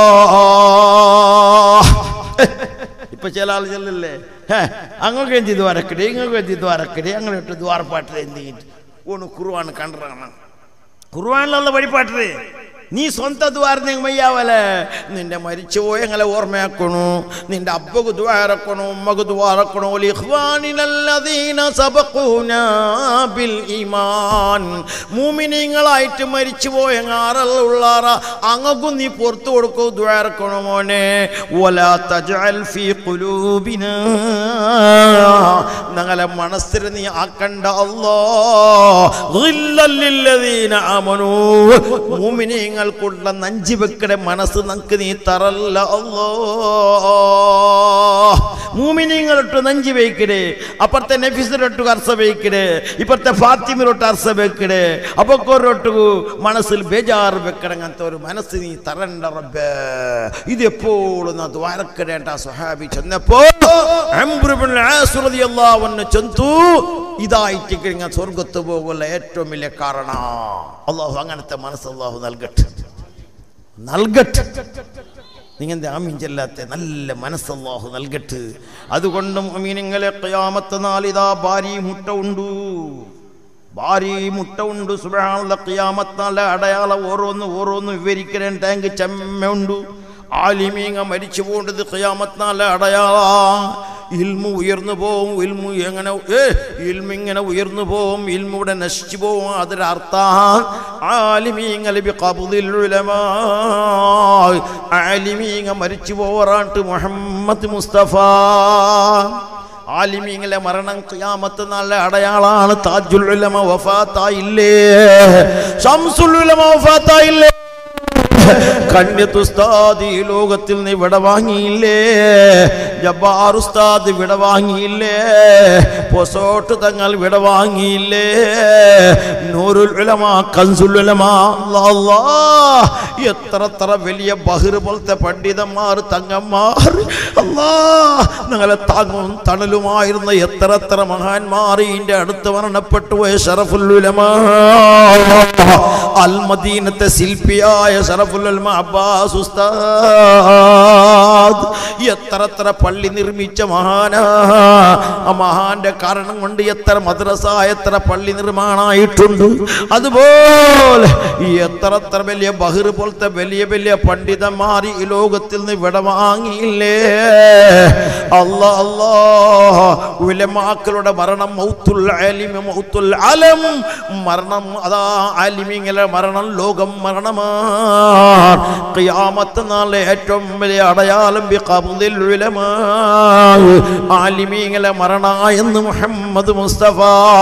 ഇപ്പൊ ചില ആൾ ചെല്ലല്ലേ അങ്ങൊക്കെ എന്ത് ഇത് വരക്കടി ഇങ്ങൊക്കെ എന്ത് ഇത് വരക്കടി അങ്ങനെ ഇട്ട് ദ്വാരപ്പാട്ടിൽ എന്ത് ഓണ് കുറുവാണ് കണ്ടാണ് കുറുവാനിലുള്ള വഴിപാട്ടില് നീ സ്വന്തം ദ്വാരം മയ്യാവലെ നിന്റെ മരിച്ചുപോയ ഞങ്ങളെ ഓർമ്മയാക്കണു നിന്റെ അബ്ബക്ക് ദ്വാരക്കണു ഉമ്മക്ക് ദ്വാരക്കണു ലിഖ്വാനിനല്ലദീന സബഖൂനാ ബിൽ ഈമാൻ മൂമിനീങ്ങളായിട്ട് മരിച്ചുപോയ ആറുള്ളാറ അങ്ങക്കും നീ പുറത്തു കൊടുക്കൂ ദ്വാരക്കണു മോനെ വലാ തജ്അൽ ഫീ ഖുലൂബിനാ ഞങ്ങളെ മനസ്സിൽ നീ ആക്കണ്ട അല്ലാ ളില്ലല്ലദീന ആമനൂ മൂമിനീങ്ങൾക്കുള്ള നഞ്ചി വെക്കടെ മനസ്സ് നമുക്ക് നീ തറല്ല അല്ലോ മൂമിനീങ്ങളിട്ട് നഞ്ചി വയ്ക്കടേ അപ്പുറത്തെ നഫിസിലൊട്ട് അർസ വയ്ക്കടേ ഇപ്പുറത്തെ ഫാത്തിമിലൊട്ട് അർസ വെക്കടേ അപ്പൊക്കൊരൊട്ടു മനസ്സിൽ ബേജാറ് വെക്കട അങ്ങനത്തെ ഒരു മനസ്സ് നീ തരണ്ട റബ്ബേ ഇത് എപ്പോഴും അത് വരക്കടേണ്ട സ്വഹാബി ചെന്നപ്പോ അംബ്രുബിൻ ആസ് റളിയല്ലാഹു അൻഹു ചെന്തു ഇതായിട്ട് കഴിഞ്ഞാൽ സ്വർഗത്ത് പോകുള്ള ഏറ്റവും വലിയ കാരണം അള്ളാഹു അങ്ങനത്തെ മനസ്സ് അള്ളാഹു നൽകട്ടെ നൽകട്ടെ നിങ്ങളുടെ ആമീൻ ചെല്ലാത്ത നല്ല മനസ്സല്ലാഹു നൽകട്ട് അതുകൊണ്ടും അമീനിങ്ങളെ കയാമത്ത നാളിതാ ഭാര്യ മുട്ട ഉണ്ടു ഭാര്യ മുട്ട ഉണ്ട് സുബാനുള്ള കയാമത്താലെ അടയാളം ഓരോന്ന് ഓരോന്ന് വിവരിക്കാൻ ടാങ്ക് ചെമ്മ ഉണ്ട് ആലിമീങ്ങ മരിച്ചു പോകേണ്ടത് കയാമത്താലെ അടയാള ഇൽമു ഉയർന്നു പോവും ഇൽമു എങ്ങനെ ഏ ഇൽമു ഇങ്ങനെ ഉയർന്നു പോവും ഇൽമു ഇവിടെ നശിച്ചു പോവും അതിലർത്ഥ ആലിമീങ്ങൾ ആലിമീങ്ങ മരിച്ചു പോവാറാണ്ട് മുഹമ്മദ് മുസ്തഫ ആലിമീങ്ങളെ മരണം ഖിയാമത്ത് നല്ല അടയാളാണ് താജുൽ ഉലമ വഫാത്തായില്ലേ ശംസുൽ ഉലമ വഫാത്തായില്ലേ കണ്യത്തുസ്താദ് ഈ ലോകത്തിൽ നീ വിട വാങ്ങിയില്ലേ ജബ്ബാർ ഉസ്താദ് വിട വാങ്ങിയില്ലേ പൊസോട്ട് തങ്ങൾ വിട വാങ്ങിയില്ലേ നൂറുൽ ഉലമ കൻസുൽ ഉലമ അല്ലാ, അല്ലാ. എത്ര എത്ര വലിയ ബഹിർ പോലത്തെ പണ്ഡിതന്മാർ തങ്ങന്മാർ അല്ലാ ഞങ്ങളെ താങ്ങും തണലുമായിരുന്ന എത്ര എത്ര മഹാന്മാർ ഇതിന്റെ അടുത്ത് മരണപ്പെട്ടു പോയ ഷറഫുൽ ഉലമ അൽ മദീനത്തെ ശില്പിയായ ഷറഫുൽ ഉലമ അബ്ബാസ് ഉസ്താദ് എത്ര എത്ര പള്ളി നിർമ്മിച്ച മഹാനാ ആ മഹാന്റെ കാരണം കൊണ്ട് എത്ര മദ്രസ എത്ര പള്ളി നിർമ്മാണമായിട്ടുണ്ട് അതുപോലെ ഈ എത്ര എത്ര വലിയ ബഹിർ പോലത്തെ വലിയ വലിയ പണ്ഡിതന്മാർ ഈ ലോകത്തിൽ നിന്ന് വിട വാങ്ങിയില്ലേ അല്ലാ അല്ലാ ഉലമാക്കളുടെ മരണം മൗത്തുൽ ആലിമ മൗത്തുൽ അലം മരണം അതാ ആലിമിങ്ങളെ മരണം ലോകം മരണമാണ് ഖിയാമത്ത് നാളിലെ ഏറ്റവും വലിയ അടയാളം ബി ഖബ്ദിൽ ഉലമാ ആലിമീങ്ങളെ മരണ എന്ന് മുഹമ്മദ് മുസ്തഫ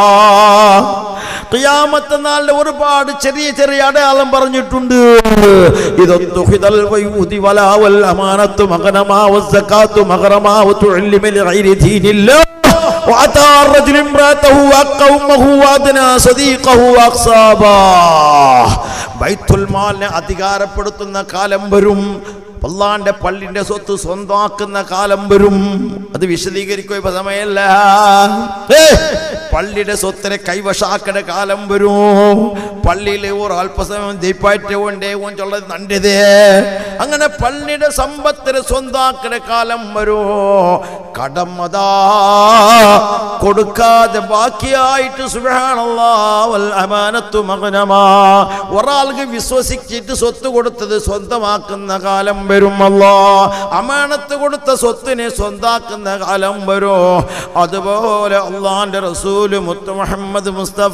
ഖിയാമത്ത് നാളിലെ ഒരുപാട് ചെറിയ ചെറിയ അടയാളം പറഞ്ഞിട്ടുണ്ട് ഇതൊത്തുഹിദൽ വയൂദി വലാവൽ അമാനത്തു മകനമാവ സക്കാത്തു മകറമാവത്തു ഇൽമി ലഗൈരി ദീനില്ലാ وأتى الرجل امرأته وأقى أمه وأدنى صديقه وأقصاباه ബൈത്തുൽ മാലിനെ അധികാരപ്പെടുത്തുന്ന കാലം വരും അള്ളാന്റെ പള്ളിന്റെ സ്വത്ത് സ്വന്തമാക്കുന്ന കാലം വരും അത് വിശദീകരിക്കുക ഇപ്പൊ സമയമല്ല ഏ, പള്ളിയുടെ സ്വത്തിനെ കൈവശാക്കണ കാലം വരും പള്ളിയിൽ ഒരു അല്പസമയം ദീപ്പായിട്ട് കൊണ്ടേ കൊണ്ടുള്ളത് നണ്ടത് അങ്ങനെ പള്ളിയുടെ സമ്പത്തിനെ സ്വന്താക്കണ കാലം വരും കടം അതാ കൊടുക്കാതെ ബാക്കിയായിട്ട് സുബ്ഹാനല്ലാഹ് അമാനത്തു മകനമാ ഒരാൾക്ക് വിശ്വസിച്ചിട്ട് സ്വത്ത് കൊടുത്തത് സ്വന്തമാക്കുന്ന കാലം വരും അല്ലാ അമാനത്ത് കൊടുത്ത സ്വത്തിനെ സ്വന്താക്കുന്ന കാലം വരും അതുപോലെ അള്ളാന്റെ റസൂല് മുത്ത് മുഹമ്മദ് മുസ്തഫ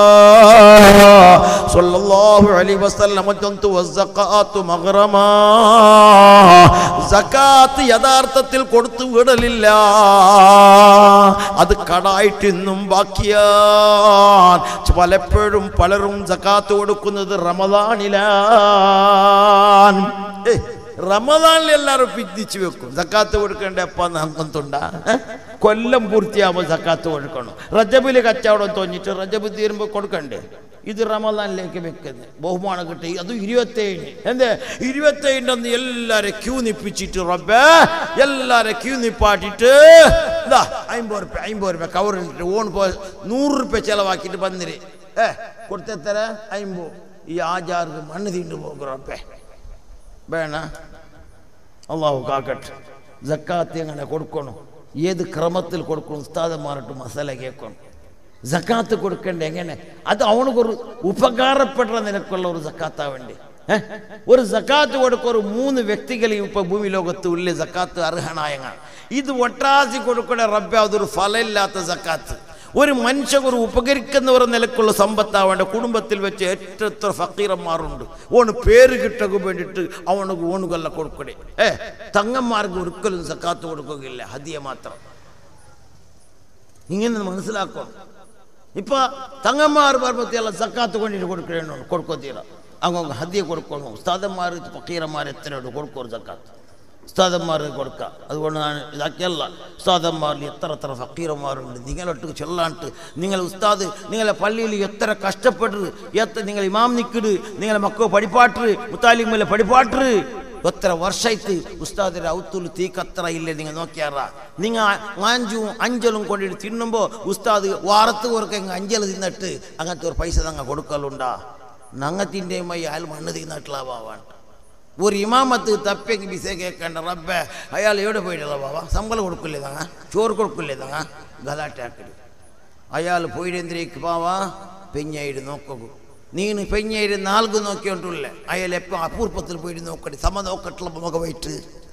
സല്ലല്ലാഹു അലൈഹി വസല്ലം തന്തു വസ്സഖാത്തു മഗ്റമാ സക്കാത്ത് യഥാർത്ഥത്തിൽ കൊടുത്തു വിടലില്ല അത് കടായിട്ട് ഇന്നും ബാക്കിയാൻ പലപ്പോഴും പലരും സക്കാത്ത് കൊടുക്കുന്നത് റമദാനിലാണ് ഏയ്, റമദാനിൽ എല്ലാവരും പിന്തിച്ചു വെക്കും സക്കാത്ത് കൊടുക്കേണ്ട അപ്പ നമുക്കുണ്ടാ കൊല്ലം പൂർത്തിയാകുമ്പോൾ സക്കാത്ത് കൊടുക്കണം റജബില് കച്ചവടം തോന്നിട്ട് റജബ് തീരുമ്പോൾ കൊടുക്കണ്ടേ ഇത് റമദാനിലേക്ക് വെക്കുന്നത് ബഹുമാനം കിട്ടി അത് ഇരുപത്തേഴിന് എന്തേ ഇരുപത്തേഴിൻ്റെ അന്ന് എല്ലാരെ ക്യൂ നിപ്പിച്ചിട്ട് റബ്ബേ എല്ലാരെ ക്യൂ നിപ്പാട്ടിട്ട് ഇതാ അമ്പത് റുപ്യ അമ്പത് റുപ്യ കവറിട്ട് ഓൺ പോ നൂറ് റുപ്യ ചെലവാക്കിയിട്ട് വന്നിര് ഏ കൊടുത്തെത്തര അമ്പത് ഈ ആചാർക്ക് മണ്ണ് തീണ്ടു പോകും റബ്ബേ വേണ അള്ളാഹു കാക്കട്ടെ ജക്കാത്ത് എങ്ങനെ കൊടുക്കണം ഏത് ക്രമത്തിൽ കൊടുക്കണം ഉസ്താദന്മാരിട്ട് മസാല കേൾക്കണം ജക്കാത്ത് കൊടുക്കേണ്ട എങ്ങനെ അത് അവനക്കൊരു ഉപകാരപ്പെട്ട നിനക്കുള്ള ഒരു ജക്കാത്താ വേണ്ടി ഏ? ഒരു സക്കാത്ത് കൊടുക്ക ഒരു മൂന്ന് വ്യക്തികളെയും ഇപ്പൊ ഭൂമി ലോകത്ത് ഉള്ളിൽ സക്കാത്ത് അർഹനായങ്ങ ഇത് ഒട്ടാസി കൊടുക്കണ റബ്ബെ അതൊരു ഫലമില്ലാത്ത സക്കാത്ത് ഒരു മനുഷ്യൻ ഒരു ഉപകരിക്കുന്നവർ നിലക്കുള്ള സമ്പത്താവേണ്ട കുടുംബത്തിൽ വെച്ച് ഏറ്റവും എത്ര ഫക്കീറന്മാരുണ്ട് ഓണ് പേര് കിട്ടക്ക് വേണ്ടിയിട്ട് അവനക്ക് ഓണുകല്ല കൊടുക്കണേ ഏ തങ്ങന്മാർക്ക് ഒരിക്കലും സക്കാത്ത് കൊടുക്കുകയില്ല ഹദിയ മാത്രം ഇങ്ങനെ മനസ്സിലാക്കണം ഇപ്പൊ തങ്ങന്മാർ പർവത്തിയുള്ള സക്കാത്ത് കൊണ്ടിട്ട് കൊടുക്കണോ കൊടുക്കത്തീര അങ്ങ് ഹദ്യ കൊടുക്കണം ഉസ്താദന്മാർ ഫക്കീറന്മാർ എത്രയുണ്ട് കൊടുക്കും സക്കാത്ത് ഉസ്താദന്മാർ കൊടുക്കുക അതുകൊണ്ട് ഞാൻ ഇതാക്കിയല്ല ഉസ്താദന്മാരിൽ എത്ര എത്ര ഫക്കീറന്മാരുണ്ട് നിങ്ങളൊട്ട് ചൊല്ലാണ്ട് നിങ്ങൾ ഉസ്താദ് നിങ്ങളെ പള്ളിയിൽ എത്ര കഷ്ടപ്പെട്ട് എത്ര നിങ്ങൾ ഇമാം നിൽക്കിട് നിങ്ങളെ മക്കൾ പഠിപ്പാട്ട് മുത്താലിമല്ല പഠിപ്പാട്ട് എത്ര വർഷമായിട്ട് ഉസ്താദിന്റെ ഔത്തുൽ തീക്കത്ര ഇല്ലേ നിങ്ങൾ നോക്കിയാറാ നിങ്ങൾ അഞ്ചും അഞ്ചലും കൊണ്ടിട്ട് തിന്നുമ്പോൾ ഉസ്താദ് വാറത്ത് കുറക്കെ അഞ്ചൽ തിന്നിട്ട് അങ്ങനത്തെ ഒരു പൈസ തങ്ങ കൊടുക്കലുണ്ടാ നങ്ങത്തിൻ്റെയും അയാൾ മണ്ണ് തിന്നിട്ടുള്ളവാണ് ഒരു ഇമാമത്ത് തപ്പെങ്കിൽ ബിസേ കേൾക്കേണ്ട റബ്ബേ അയാൾ എവിടെ പോയിട്ടുള്ള ബാബ ശമ്പളം കൊടുക്കില്ലേ തങ്ങ ചോറ് കൊടുക്കില്ലേ തങ്ങ ഗലാട്ടാക്കല് അയാൾ പോയിടെന്തിരേക്ക് പാവാ പെഞ്ഞായിട്ട് നോക്കൂ നീನು പെഞ്ഞായിട്ട് നാൽക്ക് നോക്കിയോണ്ടുള്ളേ അയാൾ എപ്പോൾ അപൂർവത്തിൽ പോയിട്ട് നോക്കട്ടെ സമ നോക്കട്ടുള്ള മുഖ പോയിട്ട്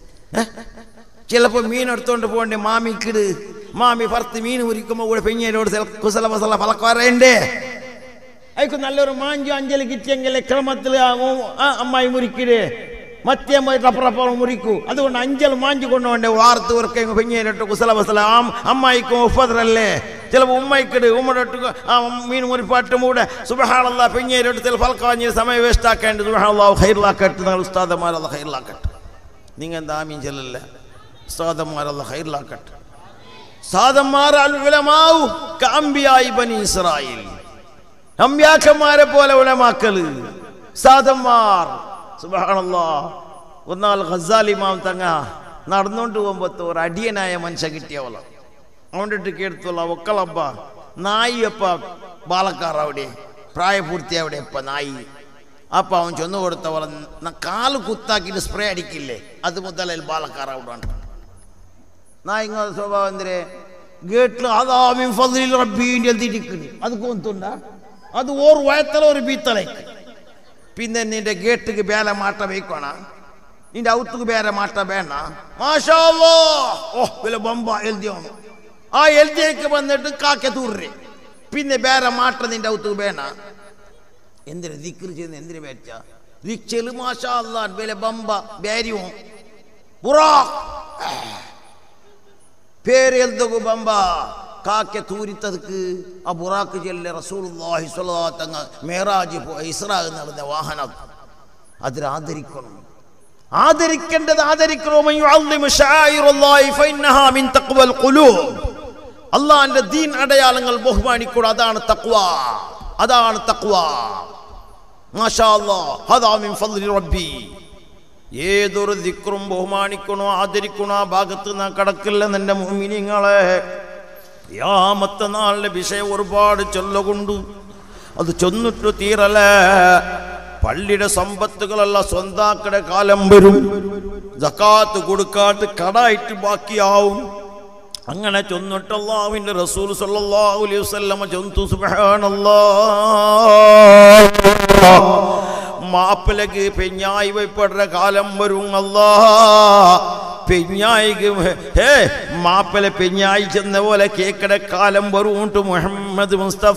ചിലപ്പോൾ മീൻ എടുത്തോണ്ട് പോകണ്ടേ മാമിക്കിട് മാമി പറത്ത് മീൻ മുറിക്കുമ്പോൾ കൂടെ പെഞ്ഞാരോട് കുസല മസല പലക്കാറേണ്ടേ അയക്ക് നല്ലൊരു മാഞ്ചു അഞ്ചല് കിട്ടിയെങ്കിൽ ക്രമത്തിൽ അമ്മായി മുറിക്കിട് മറ്റേ റപ്പറപ്പുറം മുറിക്കൂ അതുകൊണ്ട് അഞ്ചൽ മാഞ്ചു കൊണ്ടുപോണ്ടേ വാർത്ത് ഉറക്കെ പെഞ്ഞേരിട്ട് കുസല മസല ആം അമ്മായിക്കും ഉപ്പതറല്ലേ ചിലപ്പോൾ ഉമ്മയ്ക്കിട് ഉമ്മടൊട്ട് ആ മീൻ മുറിപ്പാട്ടും കൂടെ സുബഹാളല്ല പെഞ്ഞേരിട്ട് ചില ഫലക്കാഞ്ഞ് സമയം വേസ്റ്റ് ആക്കേണ്ടത് സുബഹാളാവ് ഹൈറിലാക്കട്ടെ നിങ്ങൾ ഉസ്താദന്മാരല്ല ഹൈറിലാക്കട്ടെ നിങ്ങൾ എന്താ ആമീൻ ചെല്ലല്ലേ ഉസ്താദന്മാരല്ല ഹൈറിലാക്കട്ടെ സാദന്മാർ അൽ ഉലമാവു കാമ്പിയായി ബനി ഇസ്രായേൽ അമ്പ്യാക്കന്മാരെ പോലെ ഉലമാക്കല് സാദന്മാർ സുബാണല്ലോ ഒന്നാൾ ഖസാലി മാം തങ്ങ നടന്നുകൊണ്ട് പോകുമ്പോൾ ഒരു അടിയനായ മനുഷ്യ കിട്ടിയവള അവൻ്റെ കേടുത്തുള്ള ഒക്കളപ്പ നായിയപ്പ ബാലക്കാർ അവിടെ പ്രായപൂർത്തി അവിടെ ഇപ്പ നായി അപ്പൊ അവൻ ചെന്നു കൊടുത്തവളെ ന- കാല് കുത്താക്കിയിട്ട് സ്പ്രേ അടിക്കില്ലേ അത് മുതലേ ബാലക്കാർ അവിടെ ഉണ്ട് നായിങ്ങ സ്വഭാവം എന്തരെ ഗേട്ടിൽ അതാമിൻ ഫضലിൽ റബ്ബീൻ്റെ എഴുതിയിരിക്കുന്നു അത് കൊന്തുണ്ട അത് ഓർ വയത്തല ഒരു ബീത്തലേക്ക് പിന്നെ നിന്റെ ഗേട്ടിക്ക് ಬೇರೆ ಮಾಟ ಬೇಕೋಣ ನಿಂದ ಔತ್ತಿಗೆ ಬೇರೆ ಮಾಟ ಬೇಡ ಮಾಷಾ ಓಹ್ ವಿಲ ಬೊಂಬ ಎಲ್ದಿಯವನು ಆ ಎಲ್ದಿಯಕ್ಕೆ ಬಂದಿಟ್ಟು ಕಾಕೆ ತೂರ್ರಿ പിന്നെ ಬೇರೆ ಮಾಟ ನಿಂದ ಔತ್ತಿಗೆ ಬೇಡ എന്തിന് ദിക്ർ ചെയ്യുന്ന എന്തിനു വേച്ച ദിച്ചല് മാഷാ അല്ലാ വില ബമ്പ ബേരിയും ബുറാഖ് പേര് എൽതകു ബമ്പ കാക്കെ തൂരിത്തതുക്ക് ആ ബുറാക്ക് ചെല്ലെ റസൂലുള്ളാഹി സ്വല്ലല്ലാഹു അലൈഹി തങ്ങ മേറാജ് പോയി ഇസ്രാ നടന്ന വാഹനം അതിൽ ആദരിക്കണം ആദരിക്കേണ്ടത് ആദരിക്കണം യുഅള്ളിമു ശആയിറുല്ലാഹി ഫഇന്നഹാ മിൻ തഖ്വൽ ഖുലൂബ് അള്ളാഹിന്റെ ദീൻ അടയാളങ്ങൾ ബഹുമാനിക്കണം അതാണ് തഖ്വ അതാണ് തഖ്വ മാഷാ അല്ലാഹ് ഹദാ മിൻ ഫദ്ലി റബ്ബി ഏതൊരു ദിക്റും ബഹുമാനിക്കണോ ആദരിക്കണോ ആ ഭാഗത്ത് നാ കടക്കില്ല നിന്റെ മുമിനിങ്ങളെ യാമത്തെ നാളിലെ വിഷയം ഒരുപാട് ചൊല്ലുകൊണ്ടു അത് ചൊന്നിട്ടു തീരല പള്ളിയുടെ സമ്പത്തുകളെല്ലാം സ്വന്താക്കടെ കാലം വരും ജക്കാത്ത് കൊടുക്കാട്ട് കടായിട്ട് ബാക്കിയാവും അങ്ങനെ ചൊന്നിട്ടല്ലാവിന്റെ റസൂൽ സല്ലല്ലാഹു അലൈഹി വസല്ലമ ചൊന്തു സുബ്ഹാനല്ലാഹ് മാപ്പിളക്ക് പെഞ്ഞായി വയ്പ്പെടുന്ന കാലം വരും അല്ലാ പെഞ്ഞായിക്ക് ഹേ മാപ്പിള പെഞ്ഞായി ചെന്ന പോലെ കേക്കട കാലം വരും ട്ടു മുഹമ്മദ് മുസ്തഫ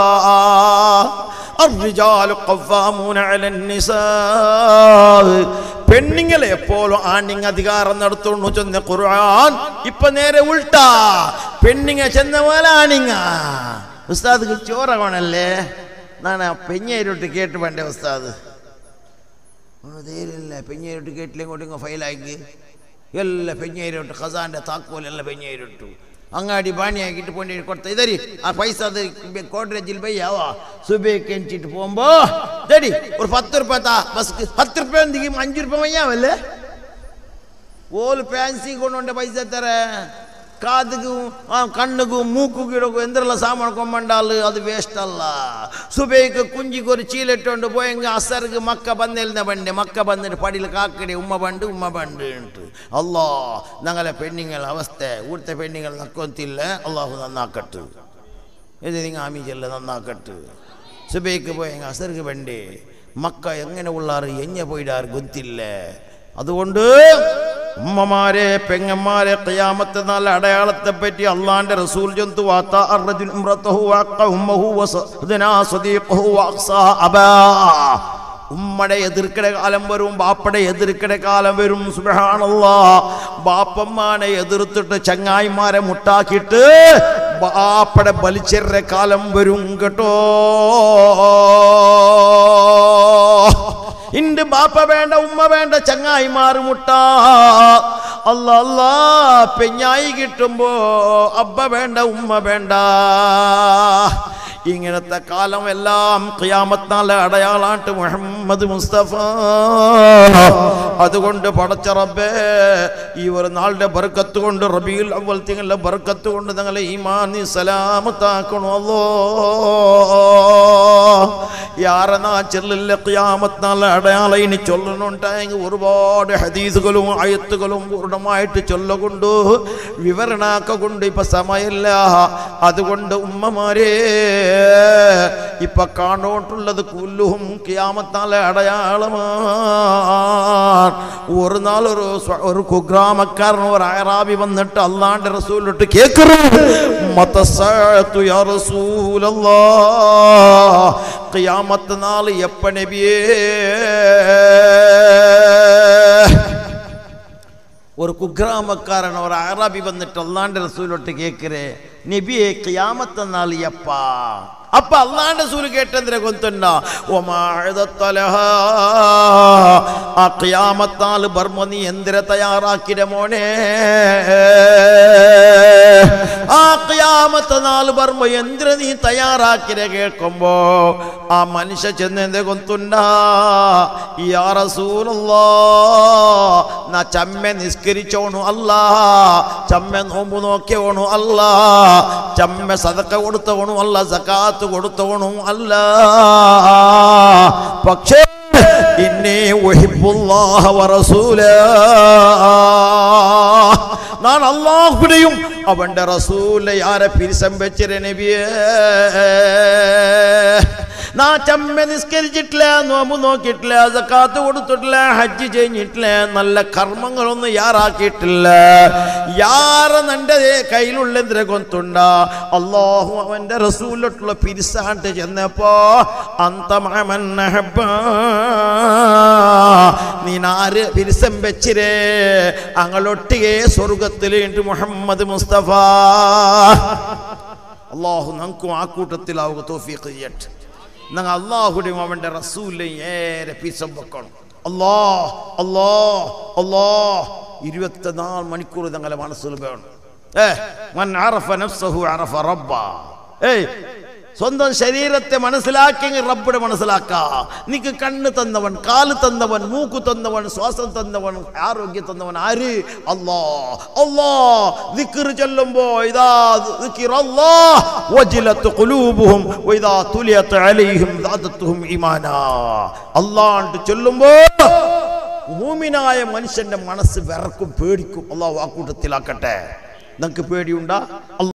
الرجال قوامون على النساء പെണ്ണുങ്ങൾ എപ്പോഴും ആണിങ് അധികാരം നടത്തുന്നു ചെന്ന ഖുർആൻ ഇപ്പൊ നേരെ ഉൾട്ടാ പെണ്ണുങ്ങ ചെന്ന പോലെ ആണിങ്ങ ഉസ്താദ് ചോറവണല്ലേ ನಾನು പെഞ്ഞേരോട്ട് കേട്ട് വേണ്ടേ ഉസ്താദ് ധൈര്യമില്ല പെഞ്ഞേരോട്ട് കേട്ടില്ല ഇങ്ങോട്ട് ഇങ്ങ് ഫയലാക്കി ಎಲ್ಲ പെഞ്ഞേരോട്ട് ഖസാന്റെ താക്കോലെല്ലാം പെഞ്ഞേരിട്ടു അങ്ങാടി ബാണിയാക്കിയിട്ട് പോണ്ടി കൊടുത്ത ഇതരി ആ പൈസ അത് കോട്ടരജിൽ ബയ്യാവാ സുബേക്ക് എണിച്ചിട്ട് പോകുമ്പോ തടി ഒരു പത്ത് റുപ്യ താ ബസ് പത്ത് റുപ്യ എന്തെങ്കിലും അഞ്ചു റുപ്യ മയ്യാവല്ലേ ಓಲ್ ಫ್ಯಾನ್ಸಿ ಕೊಂಡೊಂಡೆ ಪೈಸೆ ತಾರೆ ಕಾದಿಗೂ ಆ ಕಣ್ಣಿಗೂ ಮೂಕು ಗಿಡಗೂ ಎಂದ್ರೆಲ್ಲ ಸಾಮಾನು ಕೊಂಬಂಡಾಲು ಅದು ವೇಸ್ಟ್ ಅಲ್ಲ ಸುಬೇಕ್ ಕುಂಜಿಗೆ ഒരു ചീലിട്ടോണ്ട് പോയെങ്കിൽ അസർക്ക് മക്ക ബന്നിരുന്ന പണ്ട് മക്ക ബന്നിട്ട് പടിയിൽ കാക്കടി ഉമ്മ പണ്ട് ഉമ്മ പണ്ട് ഉണ്ട് അല്ലോ ഞങ്ങളെ പെണ്ണുങ്ങൾ അവസ്ഥ ഇവിടുത്തെ പെണ്ണുങ്ങൾ നക്കൊത്തില്ല അള്ളാഹു നന്നാക്കട്ട് ഇത് നിങ്ങൾ ആമി ചെല്ല നന്നാക്കട്ട് സുബൈക്ക് പോയെങ്കിൽ അസർക്ക് വേണ്ടേ മക്ക എങ്ങനെ ഉള്ളാറ് എഞ്ഞ പോയിടാർ ഗൊത്തില്ലേ അതുകൊണ്ട് ഉമ്മമാരെ പെങ്ങന്മാരെ ഖിയാമത്ത് നാൾ അടയാളത്തെ പറ്റി അള്ളാന്റെ റസൂൽ ജന്തു വാത്ത അർറജുൽ ഇംറതഹു വഅഖ ഉമ്മഹു വസദനാ സദീഖഹു വഅഖ്സാ അബാ ഉമ്മടെ എതിർക്കടെ കാലം വരും ബാപ്പടെ എതിർക്കടെ കാലം വരും സുബഹാനല്ലാ ബാപ്പമ്മാനെ എതിർത്തിട്ട് ചങ്ങായിമാരെ മുട്ടാക്കിയിട്ട് ബാപ്പടെ ബലിച്ചെറിയ കാലം വരും കേട്ടോ ഇന്റെ ബാപ്പ വേണ്ട ഉമ്മ വേണ്ട ചങ്ങായിമാർ മുട്ട അല്ല അല്ല പെഞ്ഞായി കിട്ടുമ്പോ അബ്ബ വേണ്ട ഉമ്മ വേണ്ട ഇങ്ങനത്തെ കാലം എല്ലാം ഖിയാമത്താലെ അടയാളാട്ട് മുഹമ്മദ് മുസ്തഫ അതുകൊണ്ട് പടച്ച റബ്ബേ ഈ ഒരു നാളിന്റെ ബർക്കത്ത് കൊണ്ട് റബിയുൽ അവൽ തിങ്ങളുടെ ബർക്കത്ത് കൊണ്ട് ഞങ്ങളെ ഈമാൻ നീ സലാമത്താക്കണോ അല്ലോ യാറനാ ചെല്ലില്ല ഖിയാമത്താലെ അടയാളം ഇനി ചൊല്ലണുണ്ടായെങ്കിൽ ഒരുപാട് ഹദീസുകളും ആയത്തുകളും പൂർണ്ണമായിട്ട് ചൊല്ലുകൊണ്ട് വിവരണാക്ക കൊണ്ട് ഇപ്പൊ സമയമില്ല അതുകൊണ്ട് ഉമ്മമാരെ ഇപ്പൊ കാണോട്ടുള്ളത് കുല്ലുഹും കിയാമത്താലെ അടയാളമാണ് ഒരു നാൾ ഒരു സ്വ- ഒരു കുഗ്രാമക്കാരൻ ഒരു അയറാബി വന്നിട്ട് അള്ളാന്റെ റസൂലിട്ട് കേക്കറു മതസ്സാഅത്തു യാ റസൂലല്ലാ ഖിയാമത്ത് നാൾ എപ്പ നബിയേ ஒரு குக்கிராமக்காரன் ஒரு அராபி வந்துட்டு அல்லாண்ட ரசூலொட்டு கேட்கிறே நபியே கியாமத்த நாள் எப்பா அப்ப அல்லாண்ட ரசூல் கேட்டந்திர கொந்துண்டா ഒമാഴതത്തലഹ ആ ഖിയാമത്താൽ ബർമ്മ നീ എന്തിനെ തയ്യാറാക്കിട മോനെ ആ ഖിയാമത്ത നാൾ ബർമ്മ എന്തിനെ നീ തയ്യാറാക്കിര കേൾക്കുമ്പോ ആ മനുഷ്യ ചെന്ന് എന്ത് കൊത്തുണ്ടാ യാ റസൂലല്ലാ നാ ചമ്മ നിസ്കരിച്ചോണു അല്ല ചമ്മ നോമ്പ് നോക്കിയോണു അല്ല ചമ്മ സതക്ക കൊടുത്തോണു അല്ല സക്കാത്ത് കൊടുത്തോണു അല്ല പക്ഷേ ഇന്നേ ഒഹിബുല്ലാഹ വറസൂല ഞാൻ അള്ളാഹുടെയും അവന്റെ റസൂലെ ആരെ പിരിസം വെച്ചിര നബിയേ നാ ചമ്മ നിസ്കരിച്ചിട്ടില്ല നോമ്പ് നോക്കിയിട്ടില്ല സക്കാത്ത് കൊടുത്തിട്ടില്ല ഹജ്ജ് കഴിഞ്ഞിട്ടില്ല നല്ല കർമ്മങ്ങളൊന്നും യാറാക്കിയിട്ടില്ല യാറ നിന്റെ കയ്യിലുള്ള എന്തിനെ കൊത്തുണ്ട അള്ളാഹു അവന്റെ റസൂലിട്ടുള്ള പിരിസാണ്ട് ചെന്നപ്പോ അന്തമൻ നീ ആര് പിരിസം വെച്ചിരേ അങ്ങളൊട്ടികെ സ്വർഗത്തിലുണ്ട് മുഹമ്മദ് മുസ്തഫ അള്ളാഹു നമുക്കും ആ കൂട്ടത്തിലാവുക തോഫീഖ് ചെയ്യട്ടെ ഞങ്ങൾ അള്ളാഹുടെയും അവൻ്റെ റസൂലിനെയും ഏറെ പിസം വെക്കണം അല്ലാ അല്ലാ അല്ലാ ഇരുപത്തിനാല് മണിക്കൂർ ഞങ്ങളെ മനസ്സിൽ വേണം ഏ മൻ അറഫ നഫ്സഹു അറഫ റബ്ബ ഏയ് സ്വന്തം ശരീരത്തെ മനസ്സിലാക്കിയെങ്കിൽ റബ്ബിടെ മനസ്സിലാക്ക നിനക്ക് കണ്ണ് തന്നവൻ കാല് തന്നവൻ മൂക്ക് തന്നവൻ ശ്വാസം തന്നവൻ ആരോഗ്യം തന്നവൻ ആര് അല്ലാ അല്ലാ ദിക്ർ ചൊല്ലുമ്പോ ഇതാ ദിക്ർ അല്ലാ വജിലത്ത് ഖുലൂബുഹും വഇദാ തുലിയത് അലൈഹിം ദാദത്തുഹും ഈമാനാ അല്ലാണ്ട് ചൊല്ലുമ്പോ മൂമിനായ മനുഷ്യന്റെ മനസ്സ് വിറക്കും പേടിക്കും അള്ളാഹു ആ കൂട്ടത്തിലാക്കട്ടെ നിങ്ങൾക്ക് പേടിയുണ്ടാ